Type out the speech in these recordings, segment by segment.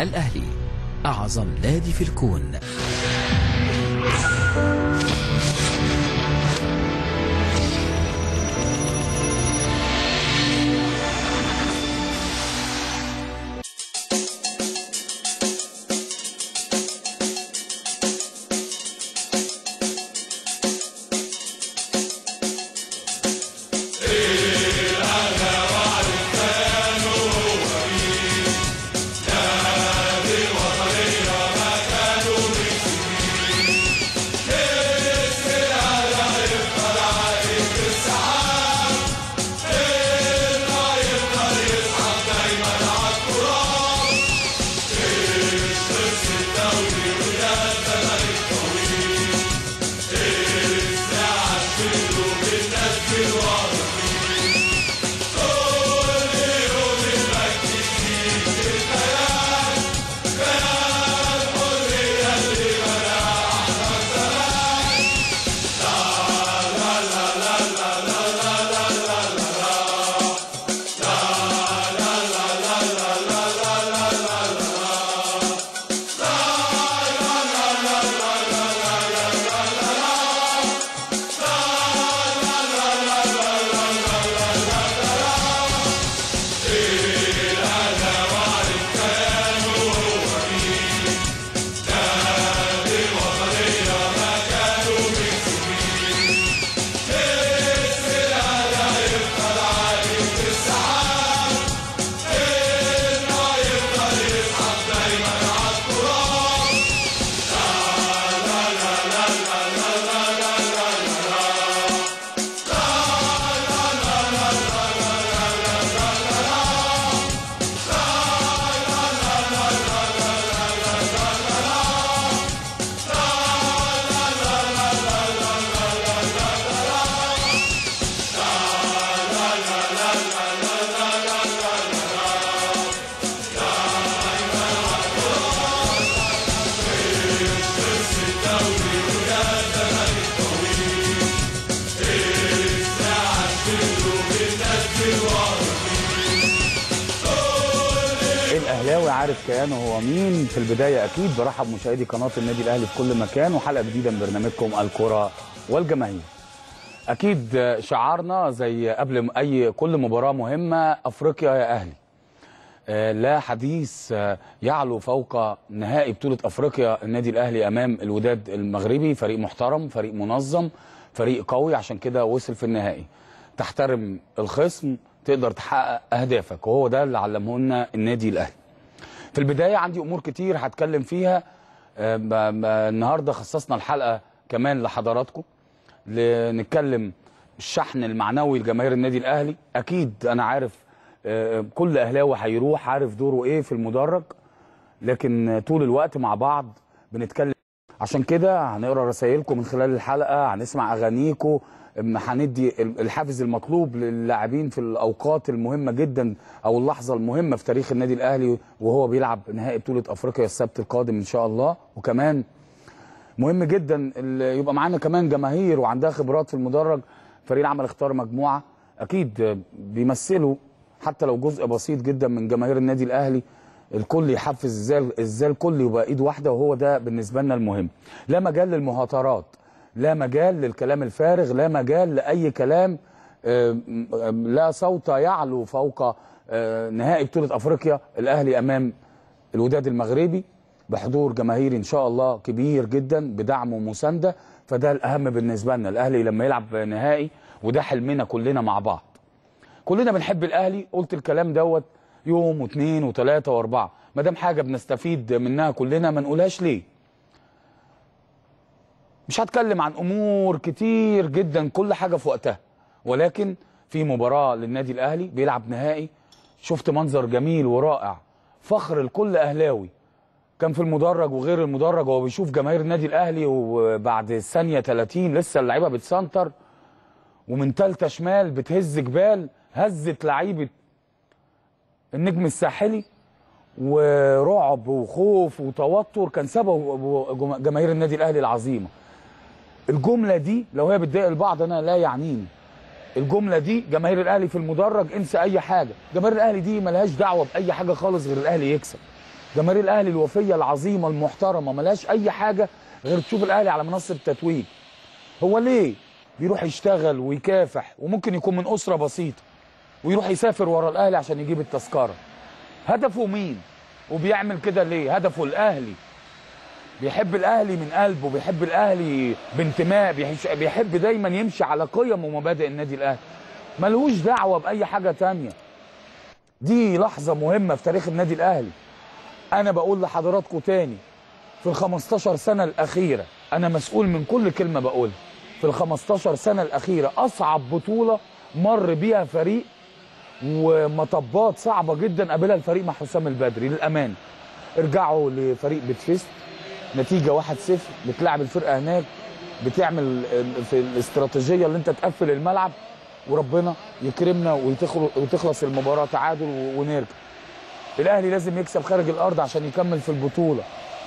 الأهلي أعظم نادي في الكون الاهلاوي عارف كيانه هو مين في البدايه اكيد برحب مشاهدي قناه النادي الاهلي في كل مكان وحلقه جديده من برنامجكم الكره والجماهير اكيد شعارنا زي قبل اي كل مباراه مهمه افريقيا يا اهلي آه، لا حديث آه، يعلو فوق نهائي بطولة أفريقيا النادي الأهلي أمام الوداد المغربي فريق محترم فريق منظم فريق قوي عشان كده وصل في النهائي تحترم الخصم تقدر تحقق أهدافك وهو ده اللي علمه لنا النادي الأهلي في البداية عندي أمور كتير هتكلم فيها آه، ب- ب- النهاردة خصصنا الحلقة كمان لحضراتكم لنتكلم الشحن المعنوي لجماهير النادي الأهلي أكيد أنا عارف آه، كل أهلاوي هيروح عارف دوره إيه في المدرج لكن طول الوقت مع بعض بنتكلم عشان كده هنقرا رسائلكم من خلال الحلقه هنسمع اغانيكم أم هندي الحافز المطلوب للاعبين في الاوقات المهمه جدا او اللحظه المهمه في تاريخ النادي الاهلي وهو بيلعب نهائي بطوله افريقيا السبت القادم ان شاء الله وكمان مهم جدا ال- يبقى معانا كمان جماهير وعندها خبرات في المدرج فريق العمل اختار مجموعه اكيد بيمثلوا حتى لو جزء بسيط جدا من جماهير النادي الاهلي الكل يحفز ازاي ازاي الكل يبقى ايد واحده وهو ده بالنسبه لنا المهم لا مجال للمهاترات لا مجال للكلام الفارغ لا مجال لاي كلام آه، آه، لا صوت يعلو فوق آه، نهائي بطوله افريقيا الاهلي امام الوداد المغربي بحضور جماهيري ان شاء الله كبير جدا بدعم ومسانده فده الاهم بالنسبه لنا الاهلي لما يلعب نهائي وده حلمنا كلنا مع بعض كلنا بنحب الاهلي قلت الكلام دوت يوم واثنين وثلاثه واربعه ما دام حاجه بنستفيد منها كلنا ما نقولهاش ليه مش هتكلم عن امور كتير جدا كل حاجه في وقتها ولكن في مباراه للنادي الاهلي بيلعب نهائي شفت منظر جميل ورائع فخر لكل اهلاوي كان في المدرج وغير المدرج وهو بيشوف جماهير النادي الاهلي وبعد الثانيه 30 لسه اللعيبه بتسنتر ومن تالتة شمال بتهز جبال هزت لعيبه النجم الساحلي ورعب وخوف وتوتر كان سببه جماهير النادي الاهلي العظيمه الجمله دي لو هي بتضايق البعض انا لا يعنيني الجمله دي جماهير الاهلي في المدرج انسى اي حاجه جماهير الاهلي دي ملهاش دعوه باي حاجه خالص غير الاهلي يكسب جماهير الاهلي الوفيه العظيمه المحترمه ملهاش اي حاجه غير تشوف الاهلي على منصه التتويج هو ليه بيروح يشتغل ويكافح وممكن يكون من اسره بسيطه ويروح يسافر ورا الاهلي عشان يجيب التذكره هدفه مين وبيعمل كده ليه هدفه الاهلي بيحب الاهلي من قلبه بيحب الاهلي بانتماء بيحش- بيحب دايما يمشي على قيم ومبادئ النادي الاهلي ملهوش دعوه باي حاجه تانية دي لحظه مهمه في تاريخ النادي الاهلي انا بقول لحضراتكم تاني في ال 15 سنه الاخيره انا مسؤول من كل كلمه بقولها في ال 15 سنه الاخيره اصعب بطوله مر بيها فريق ومطبات صعبه جدا قابلها الفريق مع حسام البدري للامانه ارجعوا لفريق بتفيست نتيجه 1-0 بتلعب الفرقه هناك بتعمل ال- في الاستراتيجيه اللي انت تقفل الملعب وربنا يكرمنا ويتخل- وتخلص المباراه تعادل و- ونرجع الاهلي لازم يكسب خارج الارض عشان يكمل في البطوله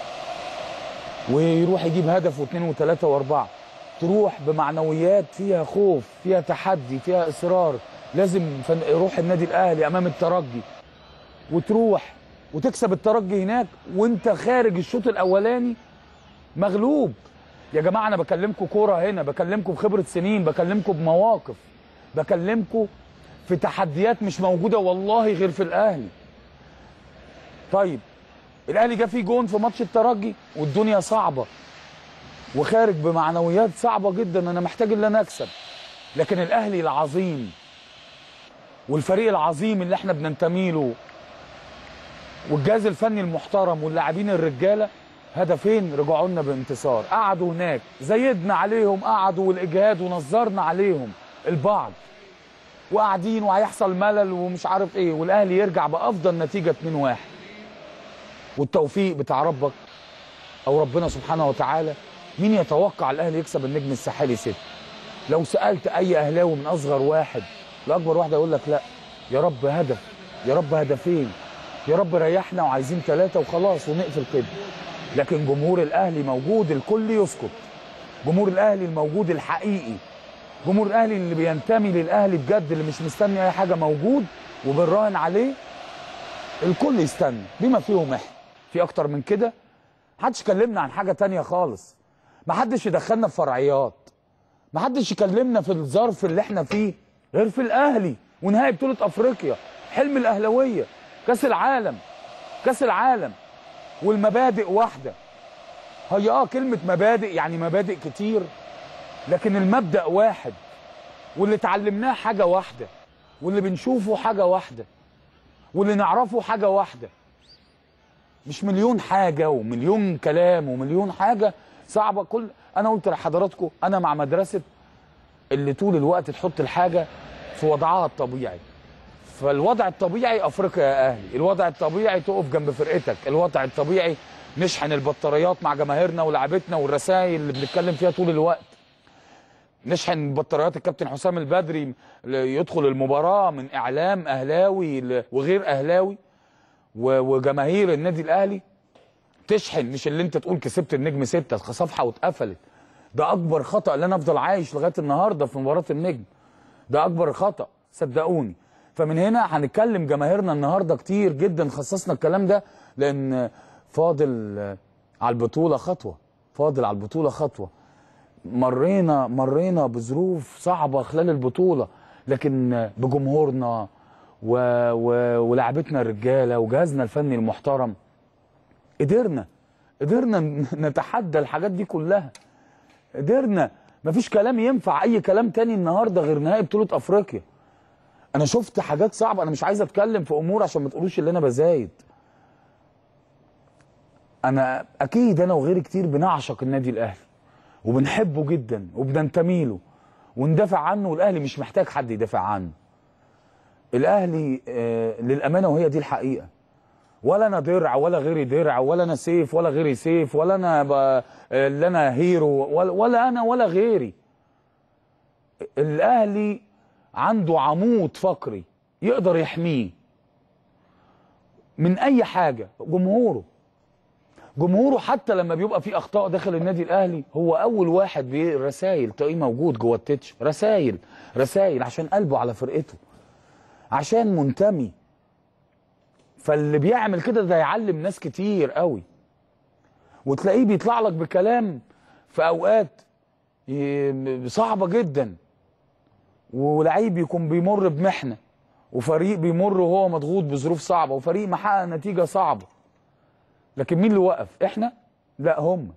ويروح يجيب هدف واثنين وثلاثه واربعه تروح بمعنويات فيها خوف فيها تحدي فيها اصرار لازم فن- روح النادي الاهلي امام الترجي وتروح وتكسب الترجي هناك وانت خارج الشوط الاولاني مغلوب يا جماعه انا بكلمكم كوره هنا بكلمكم بخبره سنين بكلمكم بمواقف بكلمكم في تحديات مش موجوده والله غير في الاهلي طيب الاهلي جه فيه جون في ماتش الترجي والدنيا صعبه وخارج بمعنويات صعبه جدا انا محتاج ان انا اكسب لكن الاهلي العظيم والفريق العظيم اللي احنا بننتمي له والجهاز الفني المحترم واللاعبين الرجاله هدفين رجعوا لنا بانتصار قعدوا هناك زيدنا عليهم قعدوا والاجهاد ونظرنا عليهم البعض وقاعدين وهيحصل ملل ومش عارف ايه والاهلي يرجع بافضل نتيجه 2-1 والتوفيق بتاع ربك او ربنا سبحانه وتعالى مين يتوقع الاهلي يكسب النجم الساحلي ست لو سالت اي اهلاوي من اصغر واحد لاكبر واحد يقول لك لا يا رب هدف يا رب هدفين يا رب ريحنا وعايزين ثلاثه وخلاص ونقفل كده لكن جمهور الاهلي موجود الكل يسكت جمهور الاهلي الموجود الحقيقي جمهور الاهلي اللي بينتمي للاهلي بجد اللي مش مستني اي حاجه موجود وبنراهن عليه الكل يستنى بما فيهم احنا في اكتر من كده محدش كلمنا عن حاجه تانية خالص محدش يدخلنا في فرعيات محدش يكلمنا في الظرف اللي احنا فيه غير في الاهلي ونهائي بطوله افريقيا حلم الاهلاويه كاس العالم كاس العالم والمبادئ واحده هي اه كلمه مبادئ يعني مبادئ كتير لكن المبدا واحد واللي اتعلمناه حاجه واحده واللي بنشوفه حاجه واحده واللي نعرفه حاجه واحده مش مليون حاجه ومليون كلام ومليون حاجه صعبه كل انا قلت لحضراتكم انا مع مدرسه اللي طول الوقت تحط الحاجه في وضعها الطبيعي فالوضع الطبيعي افريقيا يا اهلي الوضع الطبيعي تقف جنب فرقتك الوضع الطبيعي نشحن البطاريات مع جماهيرنا ولاعبتنا والرسائل اللي بنتكلم فيها طول الوقت نشحن بطاريات الكابتن حسام البدري يدخل المباراه من اعلام اهلاوي ل- وغير اهلاوي و- وجماهير النادي الاهلي تشحن مش اللي انت تقول كسبت النجم ستة صفحه واتقفلت ده اكبر خطا اللي انا افضل عايش لغايه النهارده في مباراه النجم ده اكبر خطا صدقوني فمن هنا هنتكلم جماهيرنا النهارده كتير جدا خصصنا الكلام ده لان فاضل آه، على البطوله خطوه فاضل على البطوله خطوه مرينا مرينا بظروف صعبه خلال البطوله لكن بجمهورنا و... و... ولاعبتنا الرجاله وجهازنا الفني المحترم قدرنا قدرنا ن- نتحدى الحاجات دي كلها قدرنا مفيش كلام ينفع اي كلام تاني النهارده غير نهائي بطوله افريقيا انا شفت حاجات صعبه انا مش عايز اتكلم في امور عشان ما تقولوش اللي انا بزايد انا اكيد انا وغيري كتير بنعشق النادي الاهلي وبنحبه جدا وبننتمي له وندافع عنه والاهلي مش محتاج حد يدافع عنه الاهلي آه للامانه وهي دي الحقيقه ولا انا درع ولا غيري درع ولا انا سيف ولا غيري سيف ولا انا ب... آه، اللي انا هيرو ولا, ولا انا ولا غيري الاهلي عنده عمود فقري يقدر يحميه من اي حاجه جمهوره جمهوره حتى لما بيبقى في اخطاء داخل النادي الاهلي هو اول واحد رسائل تلاقيه موجود جوه التتش رسائل رسائل عشان قلبه على فرقته عشان منتمي فاللي بيعمل كده ده يعلم ناس كتير قوي وتلاقيه بيطلع لك بكلام في اوقات ي- صعبه جدا ولعيب يكون بيمر بمحنه وفريق بيمر وهو مضغوط بظروف صعبه وفريق محقق نتيجه صعبه لكن مين اللي وقف احنا لا هم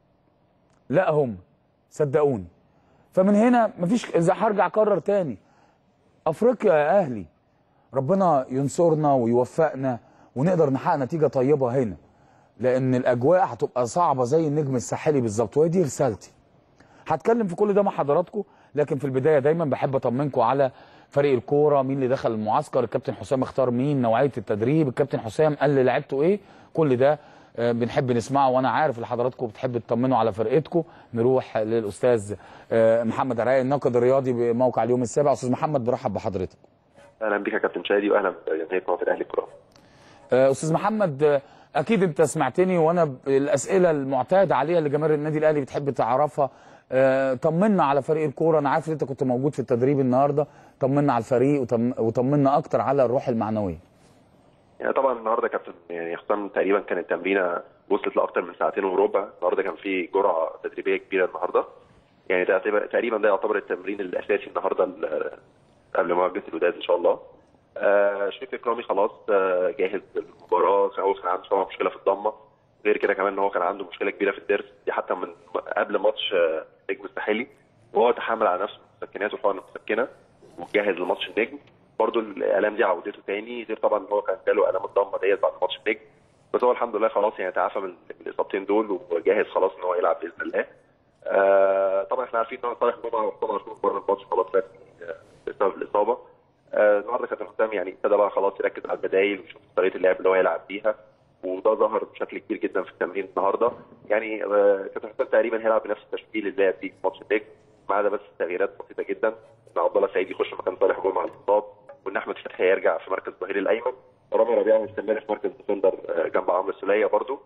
لا هم صدقوني فمن هنا مفيش اذا هرجع اكرر تاني افريقيا يا اهلي ربنا ينصرنا ويوفقنا ونقدر نحقق نتيجه طيبه هنا لان الاجواء هتبقى صعبه زي النجم الساحلي بالظبط وهي دي رسالتي هتكلم في كل ده مع حضراتكم لكن في البدايه دايما بحب اطمنكم على فريق الكوره مين اللي دخل المعسكر الكابتن حسام اختار مين نوعيه التدريب الكابتن حسام قال لعيبته ايه كل ده آه، بنحب نسمعه وانا عارف ان حضراتكم بتحب تطمنوا على فرقتكم نروح للاستاذ آه، محمد عراقي الناقد الرياضي بموقع اليوم السابع استاذ محمد برحب بحضرتك اهلا بك يا كابتن شادي واهلا بجماهير قناه الاهلي الكره آه، استاذ محمد آه، اكيد انت سمعتني وانا ب- الاسئله المعتاده عليها اللي جماهير النادي الاهلي بتحب تعرفها آه، طمنا على فريق الكوره انا عارف ان انت كنت موجود في التدريب النهارده طمنا على الفريق وطم- وطمنا اكتر على الروح المعنويه يعني طبعا النهارده يا كابتن يعني حسام تقريبا كانت التمرينه وصلت لاكثر من ساعتين وربع النهارده كان في جرعه تدريبيه كبيره النهارده يعني ده يعتبر- تقريبا ده يعتبر التمرين الاساسي النهارده ال- قبل مواجهه الوداد ان شاء الله آه شريف اكرامي خلاص آه جاهز للمباراه هو كان عنده طبعا مشكله في الضمه غير كده كمان ان هو كان عنده مشكله كبيره في الضرس دي حتى من قبل ماتش آه، نجم الساحلي وهو تحمل على نفسه المسكنات والحقن المسكنه وجاهز لماتش النجم برضو الالام دي عودته تاني غير طبعا ان هو كان جاله الام الضمه ديت بعد ماتش النجم بس هو الحمد لله خلاص يعني تعافى من من الاصابتين دول وجاهز خلاص ان هو يلعب باذن الله آه طبعا احنا عارفين ان هو صالح جمعه وحسام عاشور بره الماتش خلاص رسمي آه، بسبب الاصابه آه النهارده كابتن حسام يعني ابتدى بقى خلاص يركز على البدايل ويشوف طريقه اللعب اللي هو يلعب بيها وده ظهر بشكل كبير جدا في التمرين النهارده يعني آه كابتن حسام تقريبا هيلعب بنفس التشكيل اللي لعب بيه في ماتش النجم ما عدا بس تغييرات بسيطه جدا ان عبد الله السعيد يخش مكان صالح جمعه المصاب وان احمد فتحي يرجع في مركز الظهير الايمن ورامي ربيعه يستمر في مركز ديفندر آه، جنب عمرو السوليه برضو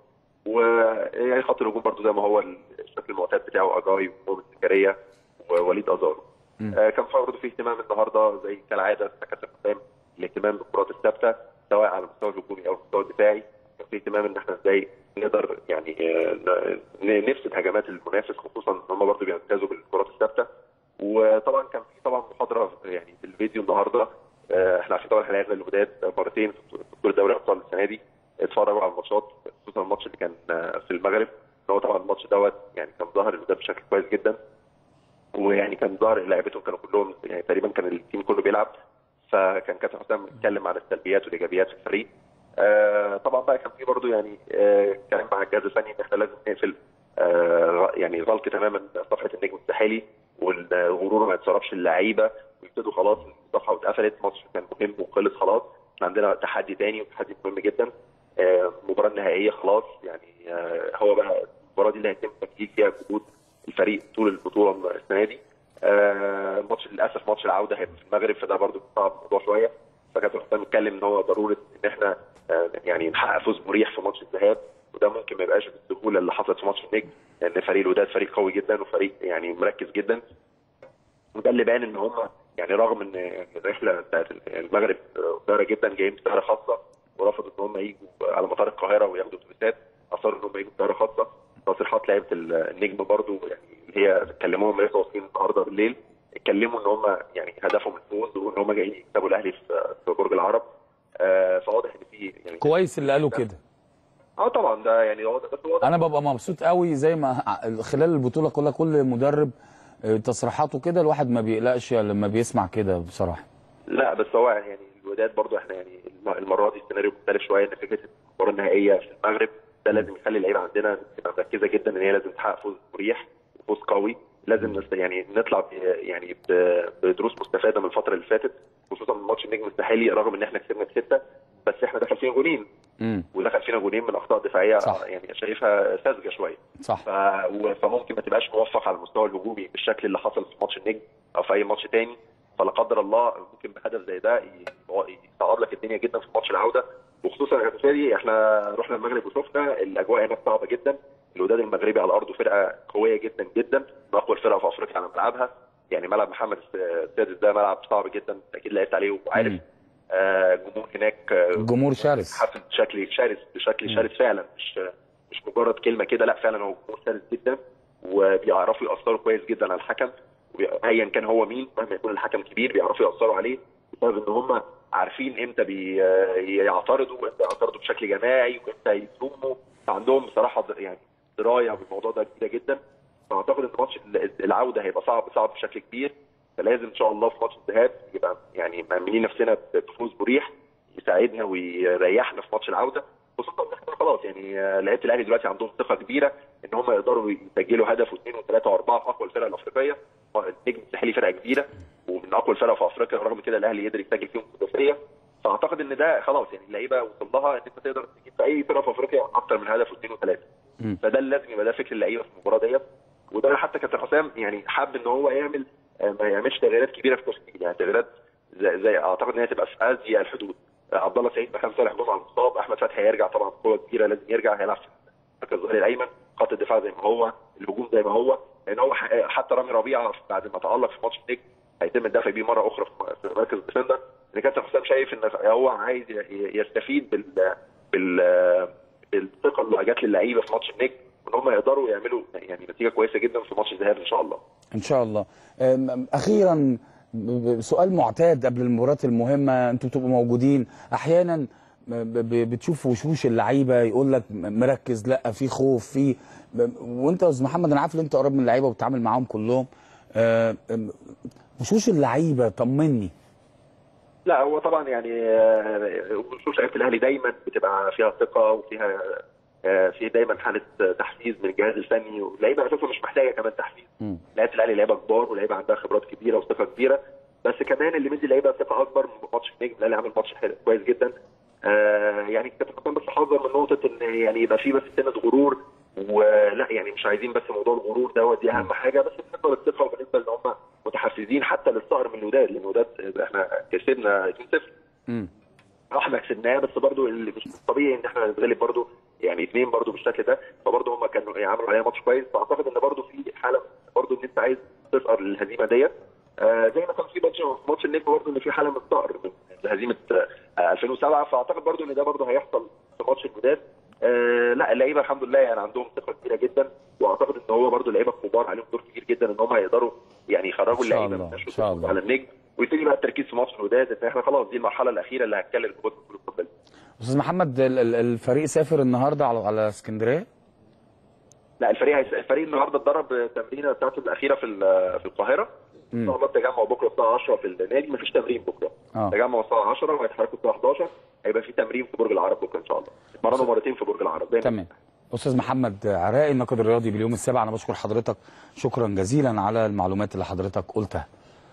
ويعني خط الهجوم برضو زي ما هو الشكل المعتاد بتاعه اجاي ومؤمن زكريا ووليد ازارو آه، كان في برضه في اهتمام النهارده زي كالعاده كابتن حسام الاهتمام بالكرات الثابته سواء على المستوى الهجومي او المستوى الدفاعي كان في اهتمام ان احنا ازاي نقدر يعني آه، ن- نفسد هجمات المنافس خصوصا ان هم برضه بيمتازوا بالكرات الثابته وطبعا كان في طبعا محاضره يعني في الفيديو النهارده آه، احنا عارفين طبعا احنا لعبنا الوداد مرتين في بطوله دوري ابطال السنه دي اتفرجوا على الماتشات خصوصا الماتش اللي كان آه، في المغرب هو طبعا الماتش دوت يعني كان ظاهر الوداد بشكل كويس جدا ويعني كان ظاهر لعيبتهم كانوا كلهم يعني تقريبا كان التيم كله بيلعب فكان كابتن حسام اتكلم عن السلبيات والايجابيات في الفريق آه طبعا بقى كان في برضه يعني آه كلام مع الجهاز الفني ان احنا لازم نقفل آه غ- يعني غلق تماما صفحه النجم الساحلي والغرور ما يتسربش اللعيبه ويبتدوا خلاص الصفحه واتقفلت ماتش كان مهم وخلص خلاص احنا عندنا تحدي تاني وتحدي مهم جدا آه، المباراه النهائيه خلاص يعني آه، هو بقى المباراه دي اللي هيتم تكليف فيها جهود الفريق طول البطوله السنه دي آه، الماتش للاسف ماتش العوده هيبقى في المغرب فده برضو صعب الموضوع شويه فكابتن حسام اتكلم ان هو ضروره ان احنا آه، يعني نحقق فوز مريح في ماتش الذهاب وده ممكن ما يبقاش بالسهوله اللي حصلت في ماتش النجم لان فريق الوداد فريق قوي جدا وفريق يعني مركز جدا وده اللي بان ان هم يعني رغم ان الرحله بتاعت المغرب قصيره جدا جايين بطياره خاصه ورفضوا ان هم يجوا على مطار القاهره وياخدوا اتوبيسات اصروا ان هم يجوا بطياره خاصه تصريحات لعيبه النجم برضو يعني اللي هي كلموهم لسه واصلين النهارده بالليل اتكلموا ان هم يعني هدفهم الفوز وان هم جايين يكسبوا الاهلي في في برج العرب آه فواضح ان في يعني كويس اللي قالوا كده اه طبعا ده يعني واضح بس واضح انا ببقى مبسوط قوي زي ما خلال البطوله كلها كل مدرب آه، تصريحاته كده الواحد ما بيقلقش لما بيسمع كده بصراحه لا بس هو يعني الوداد برضو احنا يعني الم- المره دي السيناريو مختلف شويه ان فكره المباراه النهائيه في المغرب ده لازم يخلي اللعيبه عندنا تبقى مركزه جدا ان هي لازم تحقق فوز مريح وفوز قوي لازم نست- يعني نطلع ب- يعني ب- بدروس مستفاده من الفتره اللي فاتت خصوصا من ماتش النجم الساحلي رغم ان احنا كسبنا بسته بس احنا دخل فينا جولين امم ودخل فينا جولين من اخطاء دفاعيه صح. يعني شايفها ساذجه شويه صح ف... و- فممكن ما تبقاش موفق على المستوى الهجومي بالشكل اللي حصل في ماتش النجم او في اي ماتش تاني فلا قدر الله ممكن بهدف زي ده ي- يصعب لك الدنيا جدا في ماتش العوده وخصوصا يا كابتن احنا رحنا المغرب وشفنا الاجواء هناك صعبه جدا الوداد المغربي على ارضه فرقه قويه جدا جدا من اقوى الفرق في افريقيا على ملعبها يعني ملعب محمد السادس ده ملعب صعب جدا اكيد لعبت عليه وعارف مم. آه، جمهور هناك آه، الجمهور شرس حافل بشكل شرس بشكل شرس فعلا مش مش مجرد كلمه كده لا فعلا هو جمهور شرس جدا وبيعرفوا ياثروا كويس جدا على الحكم وبي- ايا كان هو مين مهما يكون الحكم كبير بيعرفوا ياثروا عليه بسبب ان هم عارفين امتى بي يعترضوا وامتى يعترضوا بشكل جماعي وامتى يزوموا عندهم بصراحه د- يعني درايه بالموضوع ده كبيره جدا فاعتقد ان ماتش ال- العوده هيبقى صعب صعب بشكل كبير فلازم ان شاء الله في ماتش الذهاب يبقى يعني مأمنين نفسنا بفوز مريح يساعدنا ويريحنا في ماتش العوده خصوصا ان احنا خلاص يعني آه، لعيبه الاهلي دلوقتي عندهم ثقه كبيره ان هم يقدروا يسجلوا هدف واثنين وثلاثه واربعه في اقوى الفرق الافريقيه النجم الساحلي فرقه كبيره ومن اقوى الفرق في افريقيا ورغم كده الاهلي قدر يسجل فيهم ثلاثيه فاعتقد ان ده خلاص يعني اللعيبه وصل لها ان انت تقدر تجيب في اي فرقه في افريقيا اكتر من هدف واثنين وثلاثه مم. فده اللي لازم يبقى ده فكر اللعيبه في المباراه ديت وده حتى كابتن حسام يعني حب ان هو يعمل آه، ما يعملش تغييرات كبيره في التشكيل يعني تغييرات زي, زي اعتقد ان هي تبقى في اضيق الحدود آه، عبد الله سعيد مكان صالح جمعه مصاب احمد فتحي هيرجع طبعا قوه كبيره لازم يرجع هيلعب في مركز الظهير الايمن خط الدفاع زي ما هو الهجوم زي ما هو لان هو ح- حتى رامي ربيعه بعد ما تالق في ماتش النجم هيتم الدفع بيه مره اخرى في في مركز الديفندر ان كابتن حسام شايف ان هو عايز ي- ي- يستفيد بال بال بالثقه اللي جات للعيبه في ماتش النجم وان هم يقدروا يعملوا يعني نتيجه كويسه جدا في ماتش الذهاب ان شاء الله ان شاء الله أم- اخيرا ب- ب- سؤال معتاد قبل المباريات المهمه انتوا بتبقوا موجودين احيانا ب- ب- بتشوف وشوش اللعيبه يقول لك م- مركز لا في خوف في ب- وانت يا استاذ محمد انا عارف ان انت قريب من اللعيبه وبتتعامل معاهم كلهم أه، أم، وشوش اللعيبه طمني لا هو طبعا يعني آه، وشوش لعيبه الاهلي دايما بتبقى فيها ثقه وفيها آه، في دايما حاله تحفيز من الجهاز الفني واللعيبه اساسا مش محتاجه كمان تحفيز مم. لعيبه الاهلي لعيبه كبار ولعيبه عندها خبرات كبيره وثقه كبيره بس كمان اللي مدي اللعيبه ثقه اكبر من ماتش النجم الاهلي عامل ماتش حلو كويس جدا آه يعني كابتن حسام بس حذر من نقطه ان يعني يبقى في بس سنه غرور ولا يعني مش عايزين بس موضوع الغرور دوت دي اهم حاجه بس بالنسبه للثقه وبالنسبه ان هم متحفزين حتى للصقر من الوداد لان الوداد احنا كسبنا 2-0 مم. احنا كسبناه بس برضو اللي مش طبيعي ان احنا نتغلب برضو يعني اثنين برضو بالشكل ده فبرضو هم كانوا عملوا علينا ماتش كويس فاعتقد ان برضو في حاله برضو ان انت عايز تسقر للهزيمه ديت آه زي ما كان في ماتش في ماتش النجم برضو ان في حاله من الصقر من هزيمه آه 2007 فاعتقد برضو ان ده برضو هيحصل في ماتش الوداد آه لا اللعيبه الحمد لله يعني عندهم ثقه كبيره جدا واعتقد ان هو برضو اللعيبه الكبار عليهم دور كبير جدا ان هم هيقدروا يعني يخرجوا إن شاء اللعيبه الله، من إن الشوط شاء الله. على النجم ويبتدي بقى التركيز في ماتش الوداد ان احنا خلاص دي المرحله الاخيره اللي هتكلم الهبوط في البطوله استاذ محمد ال- ال- الفريق سافر النهارده على على اسكندريه لا الفريق هيس... الفريق النهارده اتدرب التمرينه بتاعته الاخيره في ال- في القاهره ان شاء الله التجمع بكره الساعه 10 في النادي مفيش تمرين بكره آه. التجمع الساعه 10 وهيتحركوا الساعه 11 هيبقى في تمرين في برج العرب بكره ان شاء الله اتمرنوا مرتين في برج العرب دايما تمام استاذ محمد عراقي الناقد الرياضي باليوم السابع انا بشكر حضرتك شكرا جزيلا على المعلومات اللي حضرتك قلتها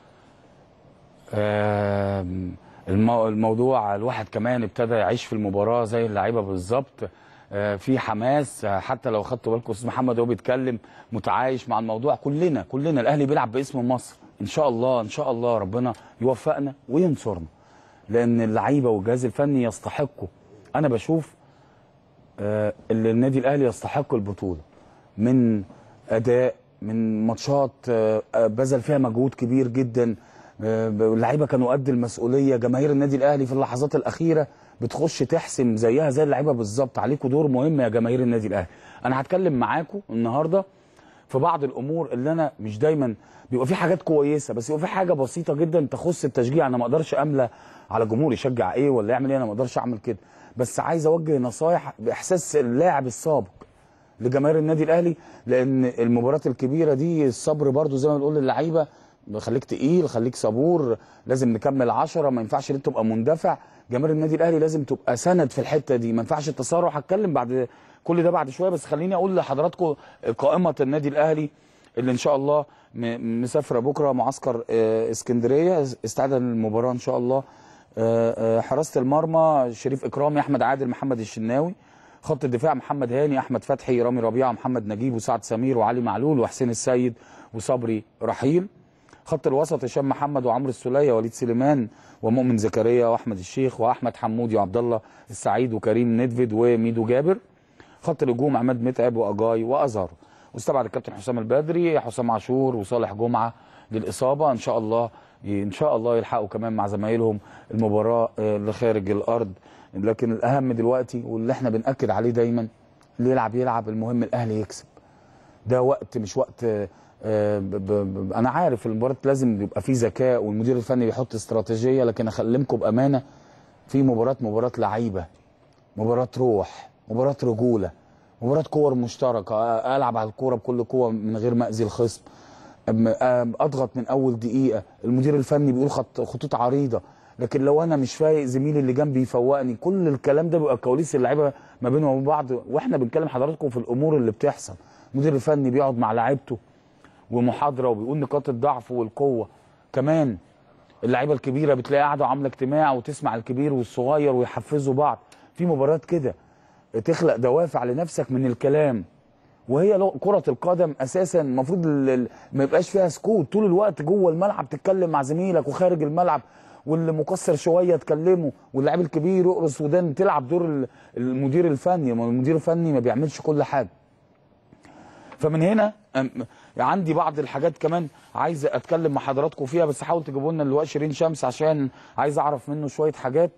آم، المو- الموضوع الواحد كمان ابتدى يعيش في المباراه زي اللعيبه بالظبط آه، في حماس آه، حتى لو خدتوا بالكم استاذ محمد وهو بيتكلم متعايش مع الموضوع كلنا كلنا الاهلي بيلعب باسم مصر ان شاء الله ان شاء الله ربنا يوفقنا وينصرنا لان اللعيبه والجهاز الفني يستحقوا انا بشوف آه، اللي النادي الاهلي يستحق البطوله من اداء من ماتشات آه، آه، بذل فيها مجهود كبير جدا آه، اللعيبه كانوا قد المسؤوليه جماهير النادي الاهلي في اللحظات الاخيره بتخش تحسم زيها زي اللعيبه بالظبط عليكم دور مهم يا جماهير النادي الاهلي انا هتكلم معاكم النهارده في بعض الامور اللي انا مش دايما بيبقى في حاجات كويسه بس يبقى في حاجه بسيطه جدا تخص التشجيع انا ما اقدرش املى على جمهور يشجع ايه ولا يعمل ايه انا ما اقدرش اعمل كده بس عايز اوجه نصايح باحساس اللاعب السابق لجماهير النادي الاهلي لان المباريات الكبيره دي الصبر برضو زي ما بنقول للعيبه خليك تقيل خليك صبور لازم نكمل عشرة ما ينفعش ان انت تبقى مندفع جماهير النادي الاهلي لازم تبقى سند في الحته دي ما ينفعش التسارع هتكلم بعد كل ده بعد شويه بس خليني اقول لحضراتكم قائمه النادي الاهلي اللي ان شاء الله م- مسافره بكره معسكر آه، اسكندريه استعدادا للمباراه ان شاء الله آه، آه، حراسه المرمى شريف اكرامي احمد عادل محمد الشناوي خط الدفاع محمد هاني احمد فتحي رامي ربيعه محمد نجيب وسعد سمير وعلي معلول وحسين السيد وصبري رحيل خط الوسط هشام محمد وعمرو السوليه وليد سليمان ومؤمن زكريا واحمد الشيخ واحمد حمودي وعبد الله السعيد وكريم ندفد وميدو جابر خط الهجوم عماد متعب واجاي وازارو واستبعد الكابتن حسام البدري حسام عاشور وصالح جمعه للاصابه ان شاء الله ي- ان شاء الله يلحقوا كمان مع زمايلهم المباراه آه، اللي خارج الارض لكن الاهم دلوقتي واللي احنا بناكد عليه دايما اللي يلعب يلعب المهم الاهلي يكسب ده وقت مش وقت آه، آه، ب- ب- ب- انا عارف المباراه لازم يبقى فيه ذكاء والمدير الفني بيحط استراتيجيه لكن اكلمكم بامانه في مباراه مباراه لعيبه مباراه روح مباراه رجوله مباراه كور مشتركه آه، العب على الكوره بكل قوه من غير ما اذي الخصم أم- أم- اضغط من اول دقيقه المدير الفني بيقول خط خطوط عريضه لكن لو انا مش فايق زميلي اللي جنبي يفوقني كل الكلام ده بيبقى كواليس اللعيبه ما بينهم وبين بعض واحنا بنكلم حضراتكم في الامور اللي بتحصل المدير الفني بيقعد مع لعيبته ومحاضره وبيقول نقاط الضعف والقوه كمان اللعيبه الكبيره بتلاقي قاعده وعامله اجتماع وتسمع الكبير والصغير ويحفزوا بعض في مباريات كده تخلق دوافع لنفسك من الكلام وهي لو- كرة القدم اساسا المفروض ال- ال- ما يبقاش فيها سكوت طول الوقت جوه الملعب تتكلم مع زميلك وخارج الملعب واللي مقصر شويه تكلمه واللاعب الكبير يقرص ودان تلعب دور ال- المدير الفني ما المدير الفني ما بيعملش كل حاجه فمن هنا أم- عندي بعض الحاجات كمان عايز اتكلم مع حضراتكم فيها بس حاول تجيبوا لنا اللواء شيرين شمس عشان عايز اعرف منه شويه حاجات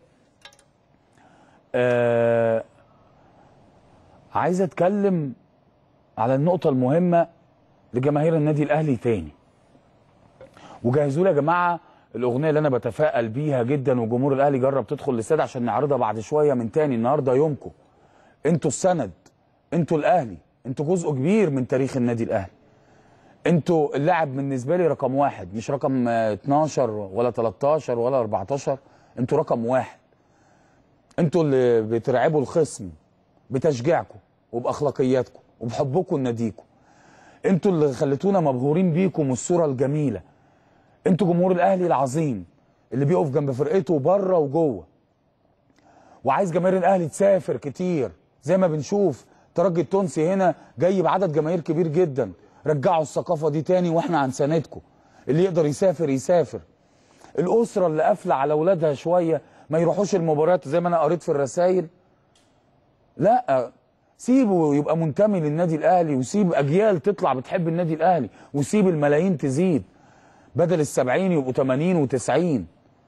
آه عايز اتكلم على النقطه المهمه لجماهير النادي الاهلي تاني وجهزوا لي يا جماعه الاغنيه اللي انا بتفائل بيها جدا وجمهور الاهلي جرب تدخل الاستاد عشان نعرضها بعد شويه من تاني النهارده يومكم انتوا السند انتوا الاهلي انتوا جزء كبير من تاريخ النادي الاهلي انتوا اللاعب بالنسبه لي رقم واحد مش رقم آه، 12 ولا 13 ولا 14 انتوا رقم واحد انتوا اللي بترعبوا الخصم بتشجيعكم وباخلاقياتكم وبحبكم لناديكم انتوا اللي خليتونا مبهورين بيكم والصوره الجميله انتوا جمهور الاهلي العظيم اللي بيقف جنب فرقته بره وجوه وعايز جماهير الاهلي تسافر كتير زي ما بنشوف ترجي التونسي هنا جاي بعدد جماهير كبير جدا رجعوا الثقافه دي تاني واحنا هنساندكم اللي يقدر يسافر يسافر الاسره اللي قافله على اولادها شويه ما يروحوش المباريات زي ما انا قريت في الرسائل لا سيبه يبقى منتمي للنادي الاهلي وسيب اجيال تطلع بتحب النادي الاهلي وسيب الملايين تزيد بدل السبعين يبقوا 80 و90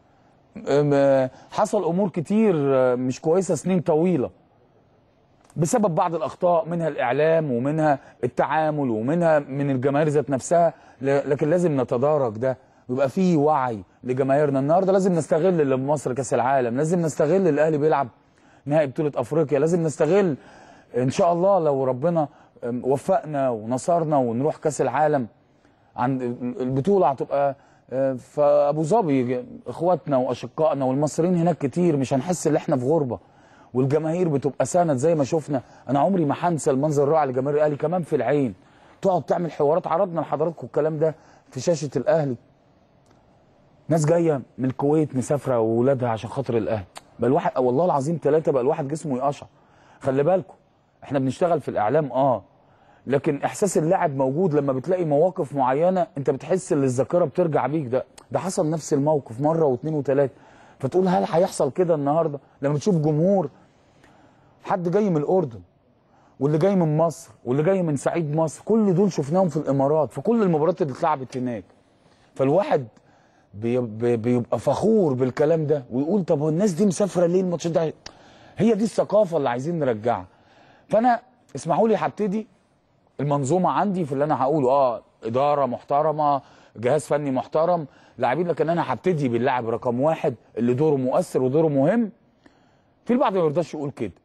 حصل امور كتير آه، مش كويسه سنين طويله بسبب بعض الاخطاء منها الاعلام ومنها التعامل ومنها من الجماهير ذات نفسها ل- لكن لازم نتدارك ده ويبقى فيه وعي لجماهيرنا النهارده لازم نستغل اللي بمصر كاس العالم لازم نستغل الاهلي بيلعب نهائي بطوله افريقيا لازم نستغل ان شاء الله لو ربنا أم، وفقنا ونصرنا ونروح كاس العالم عند البطوله هتبقى آه، في ابو ظبي اخواتنا واشقائنا والمصريين هناك كتير مش هنحس ان احنا في غربه والجماهير بتبقى سند زي ما شفنا انا عمري ما هنسى المنظر الرائع لجماهير الاهلي كمان في العين تقعد تعمل حوارات عرضنا لحضراتكم الكلام ده في شاشه الاهلي ناس جايه من الكويت مسافره واولادها عشان خاطر الاهلي بقى الواحد والله العظيم ثلاثه بقى الواحد جسمه يقشع خلي بالكم احنا بنشتغل في الاعلام اه لكن احساس اللاعب موجود لما بتلاقي مواقف معينه انت بتحس ان الذاكره بترجع بيك ده ده حصل نفس الموقف مره واثنين وثلاثه فتقول هل هيحصل كده النهارده لما تشوف جمهور حد جاي من الاردن واللي جاي من مصر واللي جاي من صعيد مصر كل دول شفناهم في الامارات في كل المباريات اللي اتلعبت هناك فالواحد بي- بي- بيبقى فخور بالكلام ده ويقول طب هو الناس دي مسافره ليه الماتش ده هي دي الثقافه اللي عايزين نرجعها فانا اسمحوا لي هبتدي المنظومه عندي في اللي انا هقوله اه اداره محترمه جهاز فني محترم لاعبين لكن انا هبتدي باللاعب رقم واحد اللي دوره مؤثر ودوره مهم في البعض ما يرضاش يقول كده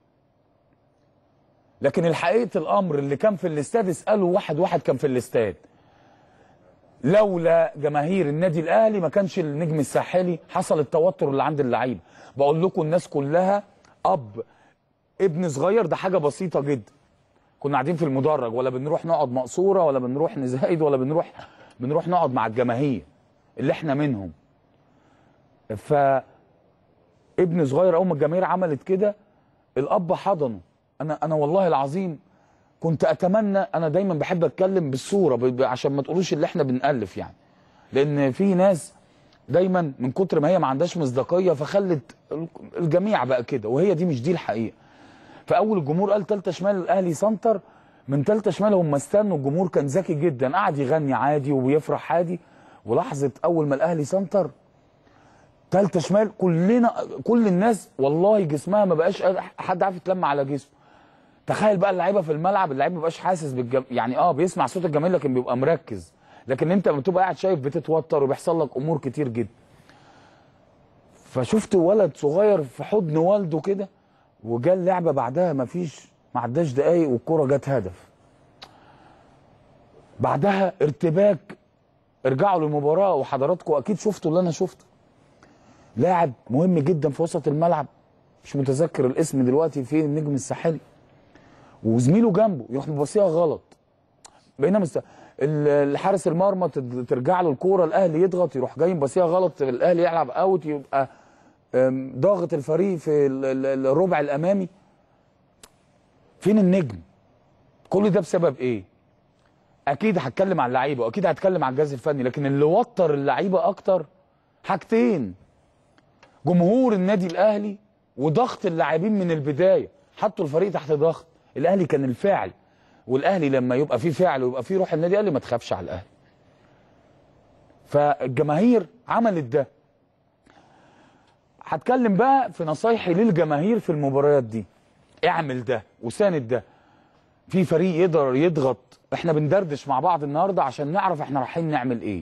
لكن الحقيقه الامر اللي كان في الاستاد اساله واحد واحد كان في الاستاد لولا جماهير النادي الاهلي ما كانش النجم الساحلي حصل التوتر اللي عند اللعيبه بقول لكم الناس كلها اب ابن صغير ده حاجه بسيطه جدا كنا قاعدين في المدرج ولا بنروح نقعد مقصوره ولا بنروح نزايد ولا بنروح بنروح نقعد مع الجماهير اللي احنا منهم ف ابن صغير اول ما الجماهير عملت كده الاب حضنه انا انا والله العظيم كنت اتمنى انا دايما بحب اتكلم بالصوره ب- ب- عشان ما تقولوش اللي احنا بنالف يعني لان في ناس دايما من كتر ما هي ما عندهاش مصداقيه فخلت الجميع بقى كده وهي دي مش دي الحقيقه فاول الجمهور قال تالتة شمال الاهلي سنتر من تالتة شمال هم استنوا الجمهور كان ذكي جدا قعد يغني عادي وبيفرح عادي ولحظه اول ما الاهلي سنتر تالتة شمال كلنا كل الناس والله جسمها ما بقاش قادر- حد عارف يتلم على جسمه تخيل بقى اللعيبه في الملعب اللعيب ما بقاش حاسس بالجم... يعني اه بيسمع صوت الجماهير لكن بيبقى مركز لكن انت لما تبقى قاعد شايف بتتوتر وبيحصل لك امور كتير جدا فشفت ولد صغير في حضن والده كده وجا اللعبه بعدها ما فيش ما عداش دقايق والكره جت هدف بعدها ارتباك ارجعوا للمباراه وحضراتكم اكيد شفتوا اللي انا شفته لاعب مهم جدا في وسط الملعب مش متذكر الاسم دلوقتي فين النجم الساحلي وزميله جنبه يروح مبصيها غلط بقينا مست... ال- الحارس المرمى تد- ترجع له الكوره الاهلي يضغط يروح جاي مبصيها غلط الاهلي يلعب اوت يبقى أم، ضاغط الفريق في ال- ال- الربع الامامي فين النجم كل ده بسبب ايه اكيد هتكلم عن اللعيبه واكيد هتكلم عن الجهاز الفني لكن اللي وتر اللعيبه اكتر حاجتين جمهور النادي الاهلي وضغط اللاعبين من البدايه حطوا الفريق تحت ضغط الاهلي كان الفاعل والاهلي لما يبقى فيه فعل ويبقى فيه روح النادي الاهلي ما تخافش على الاهلي فالجماهير عملت ده هتكلم بقى في نصايحي للجماهير في المباريات دي اعمل ده وساند ده في فريق يقدر يضغط احنا بندردش مع بعض النهارده عشان نعرف احنا رايحين نعمل ايه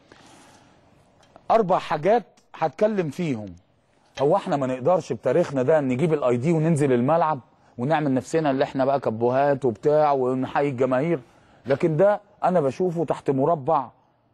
اربع حاجات هتكلم فيهم هو احنا ما نقدرش بتاريخنا ده نجيب الاي دي وننزل الملعب ونعمل نفسنا اللي احنا بقى كبوهات وبتاع ونحيي الجماهير لكن ده انا بشوفه تحت مربع